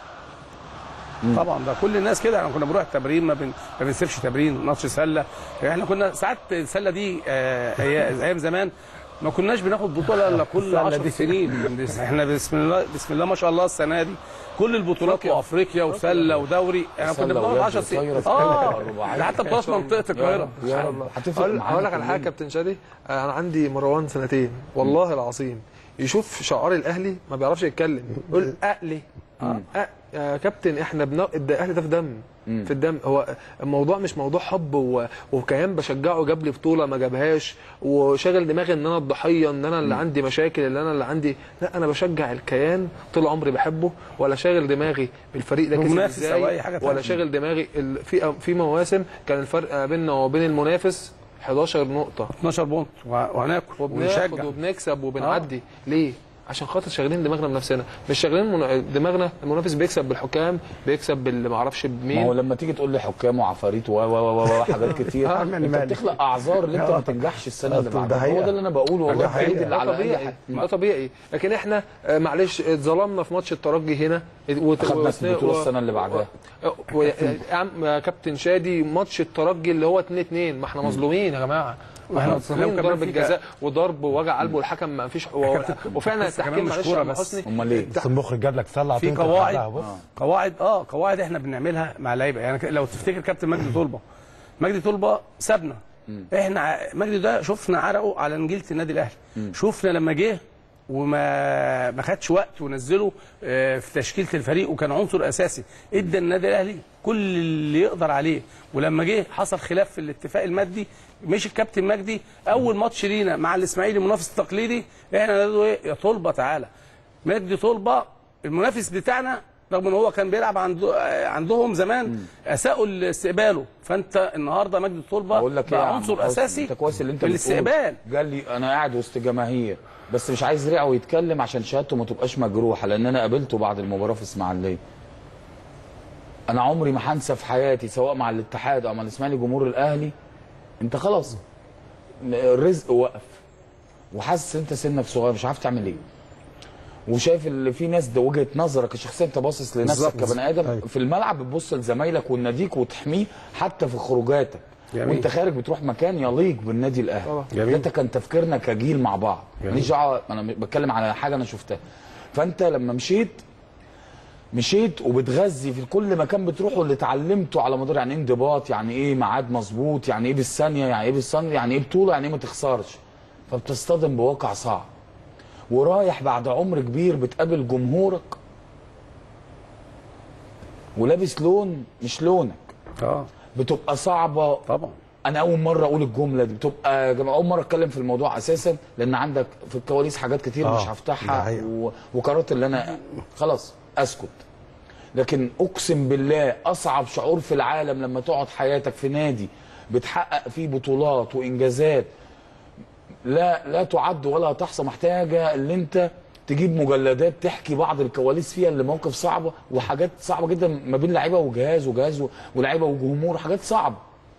طبعا ده كل الناس كده احنا كنا بنروح التمرين ما, بن... ما بنسيبش تمرين ماتش سله احنا كنا ساعات السله دي آه، هي ايام زمان ما كناش بناخد بطوله الا كل السلة 10 دي. سنين بس احنا بسم الله بسم الله ما شاء الله السنه دي كل البطولات وافريقيا وسله ودوري احنا كنا سلة بناخد ويد 10 سنين وطايرة في اه الرباعية. ده حتى بطولات منطقه القاهره يا رب هتفرق هقول معانا هقول لك على حاجه كلنا. كابتن شادي آه، انا عندي مروان سنتين والله العظيم يشوف شعار الاهلي ما بيعرفش يتكلم يقول اهلي أه يا كابتن احنا بنا... الاهلي ده في دم في الدم هو الموضوع مش موضوع حب و... وكيان بشجعه جاب لي بطوله ما جابهاش وشاغل دماغي ان انا الضحيه ان انا اللي عندي مشاكل ان انا اللي عندي لا انا بشجع الكيان طول عمري بحبه ولا شاغل دماغي بالفريق ده كسب ومنافس أو ازاي أي حاجة ولا تانية. شاغل دماغي ال... في في مواسم كان الفرق بيننا وبين المنافس 11 نقطه 12 بونت وهناكل وبناخد ونشجع وبنكسب وبنعدي ليه؟ عشان خاطر شاغلين دماغنا بنفسنا مش شاغلين من... دماغنا المنافس بيكسب بالحكام بيكسب باللي ما اعرفش ما هو بمين لما تيجي تقول لي حكام وعفاريت و و و و حاجات كتير آه، انت مالي. بتخلق اعذار اللي انت ما تنجحش السنه اللي ده بعدها هو حقيقة. ده اللي انا بقوله والله ده حقيقة. الوحيد اللي ده على طبيعي الاقل ده طبيعي لكن احنا آه، معلش اتظلمنا في ماتش الترجي هنا وت- خدنا وت- البطولة و- السنة اللي بعدها. و- و- يا عم يا كابتن شادي ماتش الترجي اللي هو 2 2 ما احنا مظلومين يا جماعه ما احنا لو مظلومين كمان ضرب في الجزاء وضرب ووجع قلبه والحكم ما فيش و- كابتن، وفعلا بس كمان التحكيم مش معلش كورة يا عم بس. حسني امال ايه؟ بس المخرج جاب لك سله في عطيتك قواعد بعدها، بص قواعد اه قواعد احنا بنعملها مع اللعيبه يعني لو تفتكر كابتن مجدي طلبه مجدي طلبه سابنا احنا ع- مجدي ده شفنا عرقه على نجيله النادي الاهلي شفنا لما جه وما ما خدش وقت ونزله آه، في تشكيله الفريق وكان عنصر اساسي ادى النادي الاهلي كل اللي يقدر عليه ولما جه حصل خلاف في الاتفاق المادي مش الكابتن مجدي اول ماتش لينا مع الاسماعيلي المنافس التقليدي احنا نادوا ايه يا طلبه تعالى مجدي طلبه المنافس بتاعنا رغم ان هو كان بيلعب عنده آه، عندهم زمان اساءوا استقباله فانت النهارده مجدي طلبه اقول لك ايه يا بقى عم عنصر حسني، اساسي انت كويس اللي انت في الاستقبال بتقوله. قال لي انا قاعد وسط جماهير بس مش عايز ريعه يتكلم عشان شهادته ما تبقاش مجروحه لان انا قابلته بعد المباراه في اسماعيليه انا عمري ما هنسى في حياتي سواء مع الاتحاد او مع الاسماعيلي جمهور الاهلي انت خلاص الرزق وقف وحاسس انت سنك صغير مش عارف تعمل ايه وشايف اللي في ناس ده وجهه نظرك كشخصيه انت باصص لنفسك بالظبط. كبني ادم أيوة. في الملعب بتبص لزمايلك وناديك وتحميه حتى في خروجاتك جميل. وانت خارج بتروح مكان يليق بالنادي الاهلي طبعا. ده كان تفكيرنا كجيل مع بعض جميل. ماليش دعوه انا بتكلم على حاجه انا شفتها فانت لما مشيت مشيت وبتغذي في كل مكان بتروحه اللي اتعلمته على مدار يعني ايه انضباط يعني ايه ميعاد مظبوط يعني ايه بالثانيه يعني ايه بالثانيه يعني ايه بطوله يعني ايه ما تخسرش فبتصطدم بواقع صعب ورايح بعد عمر كبير بتقابل جمهورك ولابس لون مش لونك اه بتبقى صعبه طبعا انا اول مره اقول الجمله دي بتبقى يا جماعه اول مره اتكلم في الموضوع اساسا لان عندك في الكواليس حاجات كتير آه، مش ده هفتحها حقيقة. و... وقررت ان انا خلاص اسكت لكن اقسم بالله اصعب شعور في العالم لما تقعد حياتك في نادي بتحقق فيه بطولات وانجازات لا لا تعد ولا تحصى محتاجه اللي انت تجيب مجلدات تحكي بعض الكواليس فيها اللي مواقف صعبه وحاجات صعبه جدا ما بين لعيبه وجهاز وجهاز و- ولاعيبه وجمهور حاجات صعبه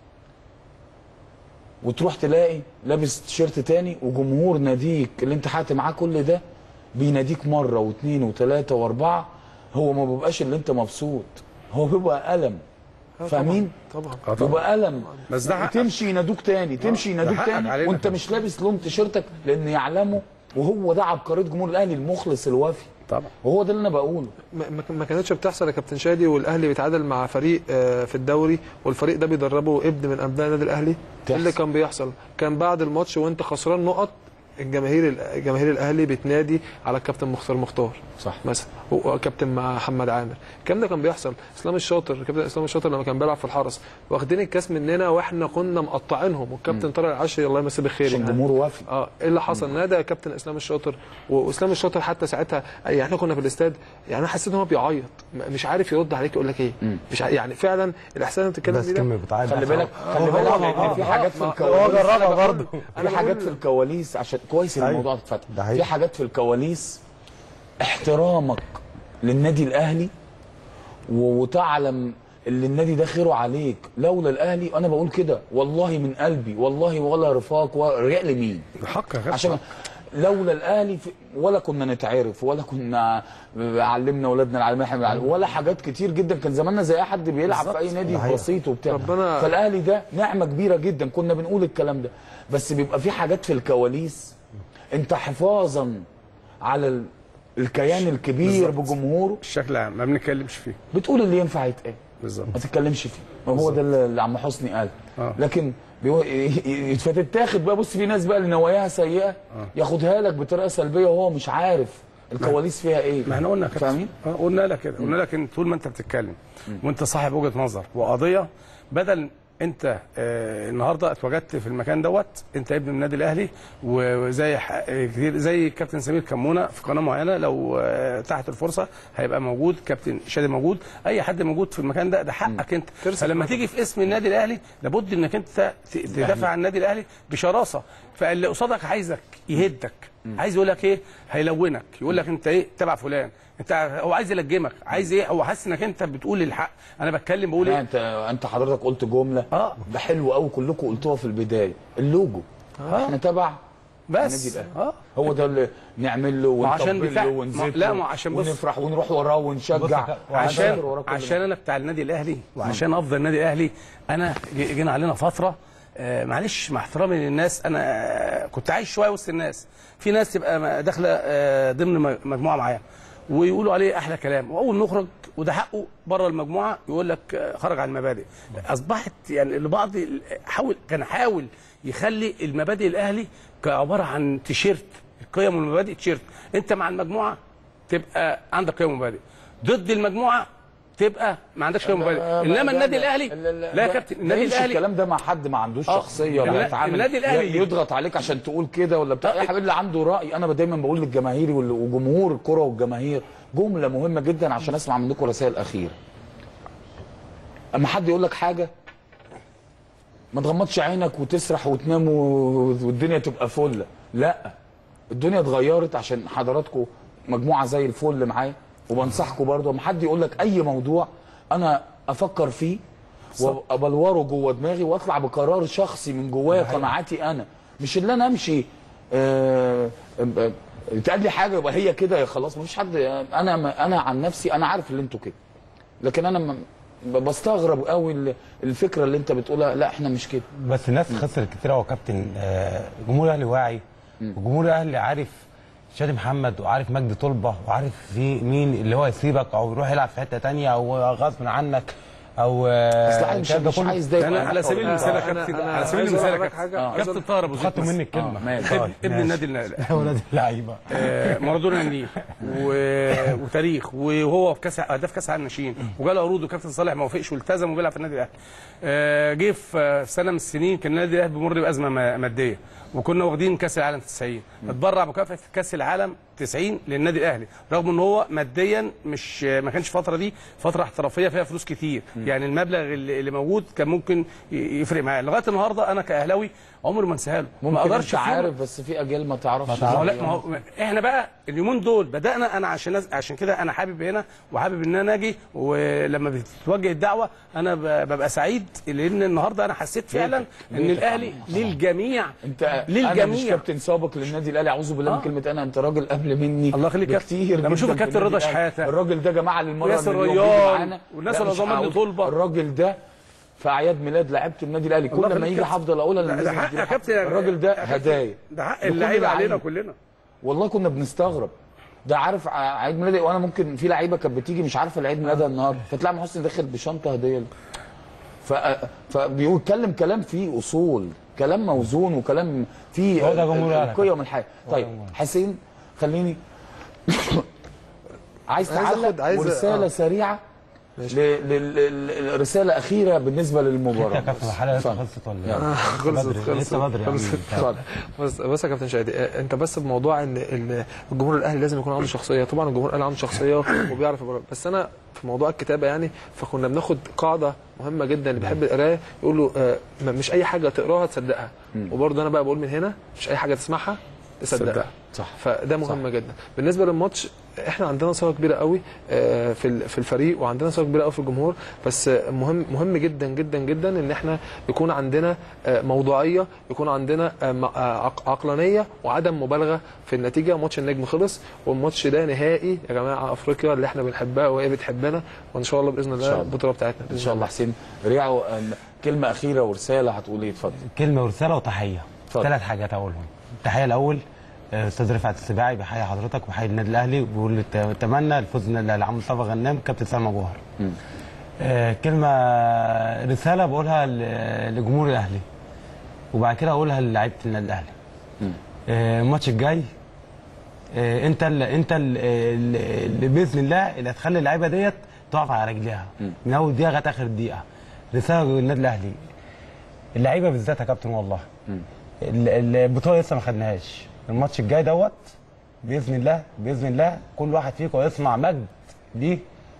وتروح تلاقي لابس تيشيرت تاني وجمهور ناديك اللي انت حاتم معاه كل ده بيناديك مره واثنين وثلاثه واربعه هو ما بيبقاش اللي انت مبسوط هو بيبقى الم فاهمين؟ طبعا آه طبعا. بيبقى الم بس ده حقك. تمشي ينادوك تاني تمشي ينادوك حقك تاني علينا. وانت مش لابس لون تيشيرتك لان يعلموا وهو ده عبقريه جمهور الاهلي المخلص الوفي طبعا وهو ده اللي انا بقوله ما- ما ما كانتش بتحصل يا كابتن شادي والاهلي بيتعادل مع فريق آه، في الدوري والفريق ده بيدربه ابن من ابناء النادي الاهلي إيه اللي كان بيحصل كان بعد الماتش وانت خسران نقط الجماهير جماهير الاهلي بتنادي على الكابتن مختار مختار صح مثلا وكابتن مع محمد عامر الكلام ده كان بيحصل اسلام الشاطر كابتن اسلام الشاطر لما كان بيلعب في الحرس واخدين الكاس مننا واحنا كنا مقطعينهم والكابتن طارق العشري الله يمسيه بالخير عشان يعني. الجمهور وافي اه ايه اللي حصل نادى كابتن اسلام الشاطر واسلام الشاطر حتى ساعتها يعني احنا كنا في الاستاد يعني انا حسيت ان هو بيعيط م- مش عارف يرد عليك يقول لك ايه مش ع... يعني فعلا الاحساس اللي انت بتتكلم بس فيه كان ده بتعيط خلي بالك آه، خلي هو- بالك هو- لان في آه، حاجات في ما- الكواليس هو جربها أنا بقول- برضه. أنا في حاجات بقول- في الكواليس عشان كويس ان أيوة. الموضوع اتفتح ده حقيقي. في حاجات في الكواليس احترامك للنادي الاهلي و- وتعلم اللي النادي ده خيره عليك لولا الاهلي انا بقول كده والله من قلبي والله ولا رفاق ولا رجع لمين حق يا كابتن. عشان لولا الاهلي في ولا كنا نتعرف ولا كنا علمنا اولادنا العالميه احنا بنعلم- ولا حاجات كتير جدا كان زماننا زي اي حد بيلعب في اي نادي صحيح. بسيط وبتاع ربنا- فالاهلي ده نعمه كبيره جدا كنا بنقول الكلام ده بس بيبقى في حاجات في الكواليس انت حفاظا على ال- الكيان الكبير بجمهوره الشكل العام ما بنتكلمش فيه بتقول اللي ينفع يتقال بالظبط ما تتكلمش فيه هو ده اللي عم حسني قال آه. لكن بيو... فتتاخد بقى بص في ناس بقى اللي نواياها سيئه ياخدها لك بطريقه سلبيه وهو مش عارف الكواليس فيها ايه ما احنا قلنا كده فاهمين؟ آه، قلنا لك كده قلنا لك ان طول ما انت بتتكلم وانت صاحب وجهه نظر وقضيه بدل انت آه النهارده اتواجدت في المكان دوت انت ابن من النادي الاهلي وزي ح- آه، كتير زي كابتن سمير كمونه في قناه معينه لو آه تحت الفرصه هيبقى موجود كابتن شادي موجود اي حد موجود في المكان ده ده حقك انت فلما تيجي في اسم النادي الاهلي لابد انك انت ت- تدافع عن النادي الاهلي بشراسه فاللي قصادك عايزك يهدك عايز يقول لك ايه هيلونك يقول لك انت ايه تبع فلان انت هو عايز يلجمك عايز ايه هو حاسس انك انت بتقول الحق انا بتكلم بقول لا ايه انت انت حضرتك قلت جمله اه ده حلو قوي كلكم قلتوها في البدايه اللوجو آه. احنا تبع النادي بس الاهلي اه هو ده اللي نعمل له وعشان ونطبل بتاع- له ما- ونزيد لا، له ما عشان بص- ونفرح ونروح وراه ونشجع عشان وراه كل عشان انا بتاع النادي الاهلي وعشان افضل النادي الاهلي انا ج- جينا علينا فتره آه معلش مع احترامي للناس انا آه كنت عايش شويه وسط الناس في ناس تبقى م- داخله آه ضمن م- مجموعه معايا ويقولوا عليه احلى كلام واول ما نخرج وده حقه بره المجموعه يقول لك آه، خرج عن المبادئ اصبحت يعني البعض ال- حاول كان حاول يخلي المبادئ الاهلي كعباره عن تيشيرت القيم والمبادئ تيشيرت انت مع المجموعه تبقى عندك قيم ومبادئ ضد المجموعه تبقى ما عندكش قيم ومبادئ انما النادي الاهلي لا يا كابتن النادي الاهلي الكلام ده مع حد ما عندوش آه. شخصيه النا- ولا يتعامل النادي الأهلي- يضغط عليك عشان تقول كده ولا بتاع يا حبيبي اللي عنده راي انا دايما بقول للجماهير وال- وجمهور الكره والجماهير جمله مهمه جدا عشان اسمع منكم رسائل اخيره اما حد يقول لك حاجه ما تغمضش عينك وتسرح وتنام و- والدنيا تبقى فله لا الدنيا اتغيرت عشان حضراتكم مجموعه زي الفل معايا وبنصحكم برضه اما حد يقول لك اي موضوع انا افكر فيه وابلوره جوه دماغي واطلع بقرار شخصي من جوايا قناعاتي انا مش اللي انا امشي آه، آه، يتقال لي حاجه يبقى هي كده يا خلاص مفيش حد انا انا عن نفسي انا عارف اللي انتوا كده لكن انا م- بستغرب قوي ال- الفكره اللي انت بتقولها لا احنا مش كده بس الناس خسرت كتير قوي يا كابتن آه، جمهور الاهلي واعي وجمهور الاهلي عارف شادي محمد وعارف مجدي طلبه وعارف في مين اللي هو يسيبك او يروح يلعب في حته تانية او غصب عنك او آه، اصل أنا مش- الكلام ده مش كله. عايز ده انا يبقى على سبيل المثال يا أنا- كابتن أنا على سبيل عايز المثال يا أقول لك كابتن حاجة. آه. عايز كابتن أقول- طاهر ابو زيد خدتوا مني آه، الكلمه ماشي. ابن ابن النادي الاهلي هو نادي اللعيبه آه، مارادونا النيل و- وتاريخ وهو في كاس هداف كاس العالم الناشئين وجاله عروض وكابتن صالح ما وافقش والتزم وبيلعب في النادي الاهلي آه، جه في آه، سنه من السنين كان النادي الاهلي بيمر بازمه ما- ماديه وكنا واخدين كاس العالم 90 اتبرع بمكافاه كاس العالم 90 للنادي الاهلي رغم ان هو ماديا مش ما كانش الفتره دي فتره احترافيه فيها فلوس كتير يعني المبلغ اللي اللي موجود كان ممكن ي- يفرق معاه لغايه النهارده انا كاهلاوي عمري ما انساها له ما ممكن اقدرش انت في يوم- عارف بس في اجيال ما تعرفش ما هو لا ما هو احنا بقى اليومين دول بدانا انا عشان عشان كده انا حابب هنا وحابب ان انا اجي ولما بتتوجه الدعوه انا ب- ببقى سعيد لان النهارده انا حسيت فعلا ان بيتك الاهلي للجميع انت انا مش للجميع كابتن سابق للنادي الاهلي اعوذ بالله من آه. كلمه انا انت راجل قبل مني الله يخليك يا كتير كابتن. لما اشوف جداً في الكابتن النادي رضا الأهلي. شحاتة الراجل ده جماعه للمره وياسر المليون ريان بيجي معانا. والناس لا، اللي مش ضمن عاوز. طلبة. الراجل ده في اعياد ميلاد لعيبه النادي الاهلي الله كل ما يخليك يجي يا هفضل اقولها ده- ده للناس حق يا كابتن الراجل ده هدايا ده حق لكل اللعيبه لعيب. علينا كلنا والله كنا بنستغرب ده عارف ع- عيد ميلادي وانا ممكن في لعيبه كانت بتيجي مش عارفه العيد ميلادها النهارده فتلاقي محمد حسني داخل بشنطه هديه له. ف فبيتكلم كلام فيه اصول كلام موزون وكلام فيه هو ده جمهور الأهلي. القيم الحياه طيب حسين خليني عايز عايز تعلق آخد- عايز- ورساله آه. سريعه ل- ل- ل- رساله اخيره بالنسبه للمباراه يا كابتن الحلقه لسه اتفضل. خلصت ولا يلا. إيه؟ خلصت بدري، خلصت لسه بدري يا عم. خلصت. اتفضل. بص بص يا كابتن شادي آه، انت بس بموضوع ان ان الجمهور الاهلي لازم يكون عنده شخصيه طبعا الجمهور الاهلي عنده شخصيه وبيعرف يبرر. بس انا في موضوع الكتابه يعني فكنا بناخد قاعده مهمه جدا اللي بيحب القرايه يقول له آه، ما- مش اي حاجه تقراها تصدقها وبرضه انا بقى بقول من هنا مش اي حاجه تسمعها تصدقها صدقها. صح فده مهم جدا بالنسبه للماتش احنا عندنا ثقه كبيره قوي آه، في ال- في الفريق وعندنا ثقه كبيره قوي في الجمهور بس آه، مهم مهم جدا جدا جدا ان احنا يكون عندنا آه، موضوعيه يكون عندنا آه، م- آه، عق- عقلانيه وعدم مبالغه في النتيجه ماتش النجم خلص والماتش ده نهائي يا جماعه افريقيا اللي احنا بنحبها وهي بتحبنا وان شاء الله باذن شاء الله الله. البطوله بتاعتنا ان شاء الله حسين ريعو آه، كلمه اخيره ورساله هتقول ايه اتفضل كلمه ورساله وتحيه اتفضل. ثلاث حاجات اقولهم التحيه الاول آه، استاذ رفعت السباعي بيحيي حضرتك وبيحيي النادي الاهلي وبيقول ت- اتمنى الفوز النادي الاهلي عم مصطفى غنام كابتن سلمى جوهر مم. آه، كلمه رساله بقولها ل- لجمهور الاهلي وبعد كده اقولها للعيبه النادي الاهلي مم. آه، الماتش الجاي آه، انت اللي انت اللي اللي باذن الله اللي هتخلي اللعيبه ديت تقف على رجليها مم. من اول دقيقه لغايه اخر دقيقه رساله للنادي الاهلي اللعيبه بالذات يا كابتن والله مم. ال- البطوله لسه ما خدناهاش الماتش الجاي دوت باذن الله باذن الله كل واحد فيكم يصنع مجد ليه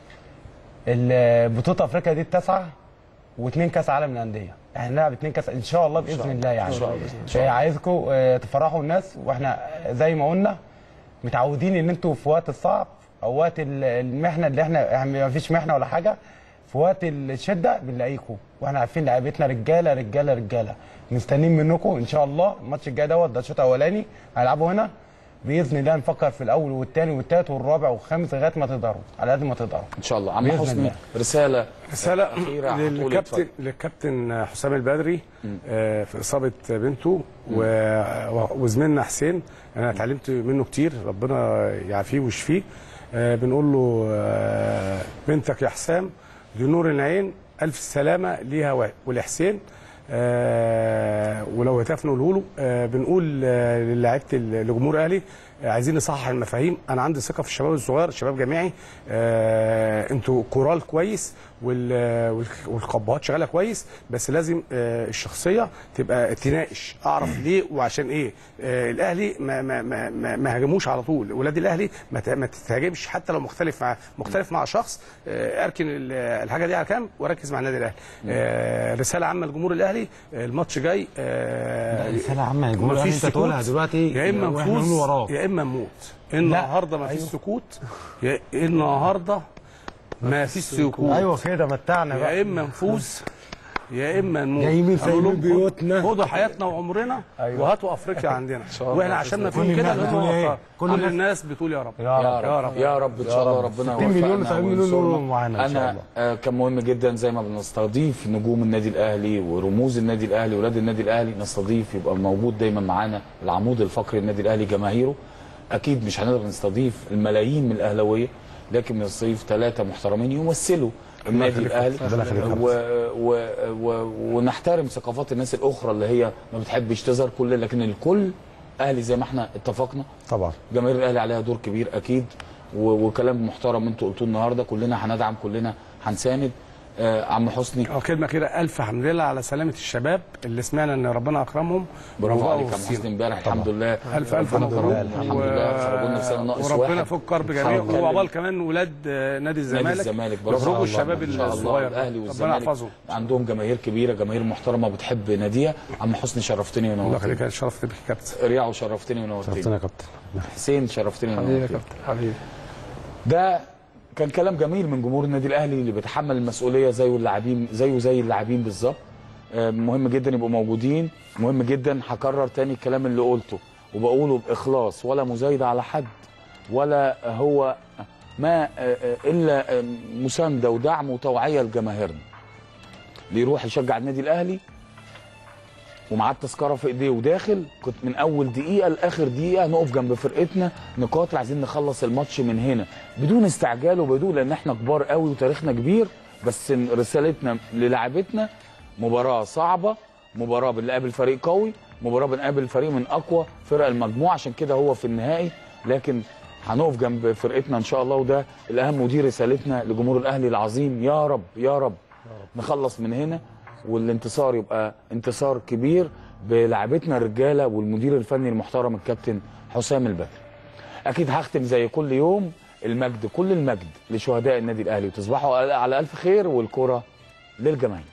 ال- بطوله افريقيا دي التاسعه واثنين كاس عالم للانديه احنا هنلعب اثنين كاس ان شاء الله باذن الله يعني إن شاء الله. إن شاء الله. عايزكم آه، تفرحوا الناس واحنا زي ما قلنا متعودين ان انتوا في وقت الصعب او وقت ال- المحنه اللي احنا احنا ما فيش محنه ولا حاجه في وقت الشده بنلاقيكم واحنا عارفين لعيبتنا رجاله رجاله رجاله مستنيين منكم ان شاء الله الماتش الجاي دوت ده الشوط الاولاني هيلعبوا هنا باذن الله نفكر في الاول والثاني والثالث والرابع والخامس لغايه ما تقدروا على قد ما تقدروا ان شاء الله عم بإذن حسني الله. رساله رسالة أخيرة هتقول إيه؟ للكابتن اتفضل. للكابتن حسام البدري آه، في إصابة بنته و- وزميلنا حسين أنا اتعلمت منه كتير ربنا يعافيه ويشفيه آه، بنقول له آه، بنتك يا حسام دي نور العين ألف سلامة ليها و- ولحسين آه، ولو هتاف نقوله له آه، بنقول آه، للاعيبه ال- لجمهور الاهلي آه، عايزين نصحح المفاهيم انا عندي ثقه في الشباب الصغير الشباب جامعي آه، انتوا كورال كويس وال- والك- والقبهات شغاله كويس بس لازم آه، الشخصيه تبقى تناقش اعرف ليه وعشان ايه آه، الاهلي ما ما ما ما, ما هاجموش على طول ولاد الاهلي ما ت- ما تتهاجمش حتى لو مختلف مع مختلف مع شخص آه، اركن ال- الحاجه دي على جنب واركز مع النادي الاهلي آه، رساله عامه لجمهور الاهلي آه، الماتش جاي آه، رسالة عامة لجمهور الأهلي، مفيش أنت تقولها سكوت. دلوقتي يا اما وإحنا نفوز نقول وراك. يا اما نموت النهارده ما فيش أيوه. سكوت يا النهارده ما فيش سكوت ايوه كده متعنا يا بقى اما نفوز يا اما نموت جايين قالوا سايبين لهم بيوتنا. خدوا حياتنا وعمرنا أيوة. وهاتوا افريقيا عندنا واحنا عشان كل فيهم كده الناس لهم بتقول إيه؟ وفاء. كل كل الناس- الناس بتقول يا رب يا يا رب رب يا رب ان شاء الله ربنا 60 مليون يوفقنا و70 مليون وينصرنا. يورو معانا إن شاء انا الله. آه، كان مهم جدا زي ما بنستضيف نجوم النادي الاهلي ورموز النادي الاهلي ولاد النادي الاهلي نستضيف يبقى موجود دايما معانا العمود الفقري للنادي الاهلي جماهيره اكيد مش هنقدر نستضيف الملايين من الاهلاويه لكن بنستضيف ثلاثه محترمين يمثلوا النادي الاهلي و... و... و... ونحترم ثقافات الناس الاخرى اللي هي ما بتحبش تظهر كل لكن الكل اهلي زي ما احنا اتفقنا طبعا جماهير الاهلي عليها دور كبير اكيد و... وكلام محترم انتوا قلتوه النهارده كلنا هندعم كلنا هنساند آه عم حسني اه كلمه كده الف حمد لله على سلامه الشباب اللي سمعنا ان ربنا اكرمهم برافو وبقوا عليك يا في عم السيرة. حسني امبارح الحمد لله الف الف ربنا مبروك كرمهم. الحمد لله خرجوا لنا في سنه ناقص وربنا واحد يفك كرب جميع هنتكلم. وعقبال كمان ولاد آه، نادي الزمالك نادي الزمالك برافو يخرجوا الله. الشباب ان شاء الله الصغير الاهلي ربنا والزمالك يحفظهم عندهم جماهير كبيره جماهير محترمه بتحب ناديها عم حسني شرفتني الله ونورتني يخليك شرفت بك يا كابتن رياض شرفتني ونورتني شرفتنا يا كابتن حسين شرفتني حبيبي يا ونورتني كابتن حبيبي ده كان كلام جميل من جمهور النادي الاهلي اللي بيتحمل المسؤوليه زيه اللاعبين زيه زي اللاعبين بالظبط آه، مهم جدا يبقوا موجودين مهم جدا هكرر تاني الكلام اللي قلته وبقوله باخلاص ولا مزايده على حد ولا هو ما آه، آه، الا آه، مسانده ودعم وتوعيه لجماهيرنا اللي يروح يشجع النادي الاهلي ومعاه التذكره في ايديه وداخل كنت من اول دقيقه لاخر دقيقه نقف جنب فرقتنا نقاتل عايزين نخلص الماتش من هنا بدون استعجال وبدون لان احنا كبار قوي وتاريخنا كبير بس رسالتنا للاعبتنا مباراه صعبه مباراه بنقابل فريق قوي مباراه بنقابل فريق من اقوى فرق المجموعه عشان كده هو في النهائي لكن هنقف جنب فرقتنا ان شاء الله وده الاهم ودي رسالتنا لجمهور الاهلي العظيم يا رب يا رب نخلص من هنا والانتصار يبقى انتصار كبير بلاعبتنا الرجاله والمدير الفني المحترم الكابتن حسام البدري اكيد هختم زي كل يوم المجد كل المجد لشهداء النادي الاهلي وتصبحوا على الف خير والكره للجماهير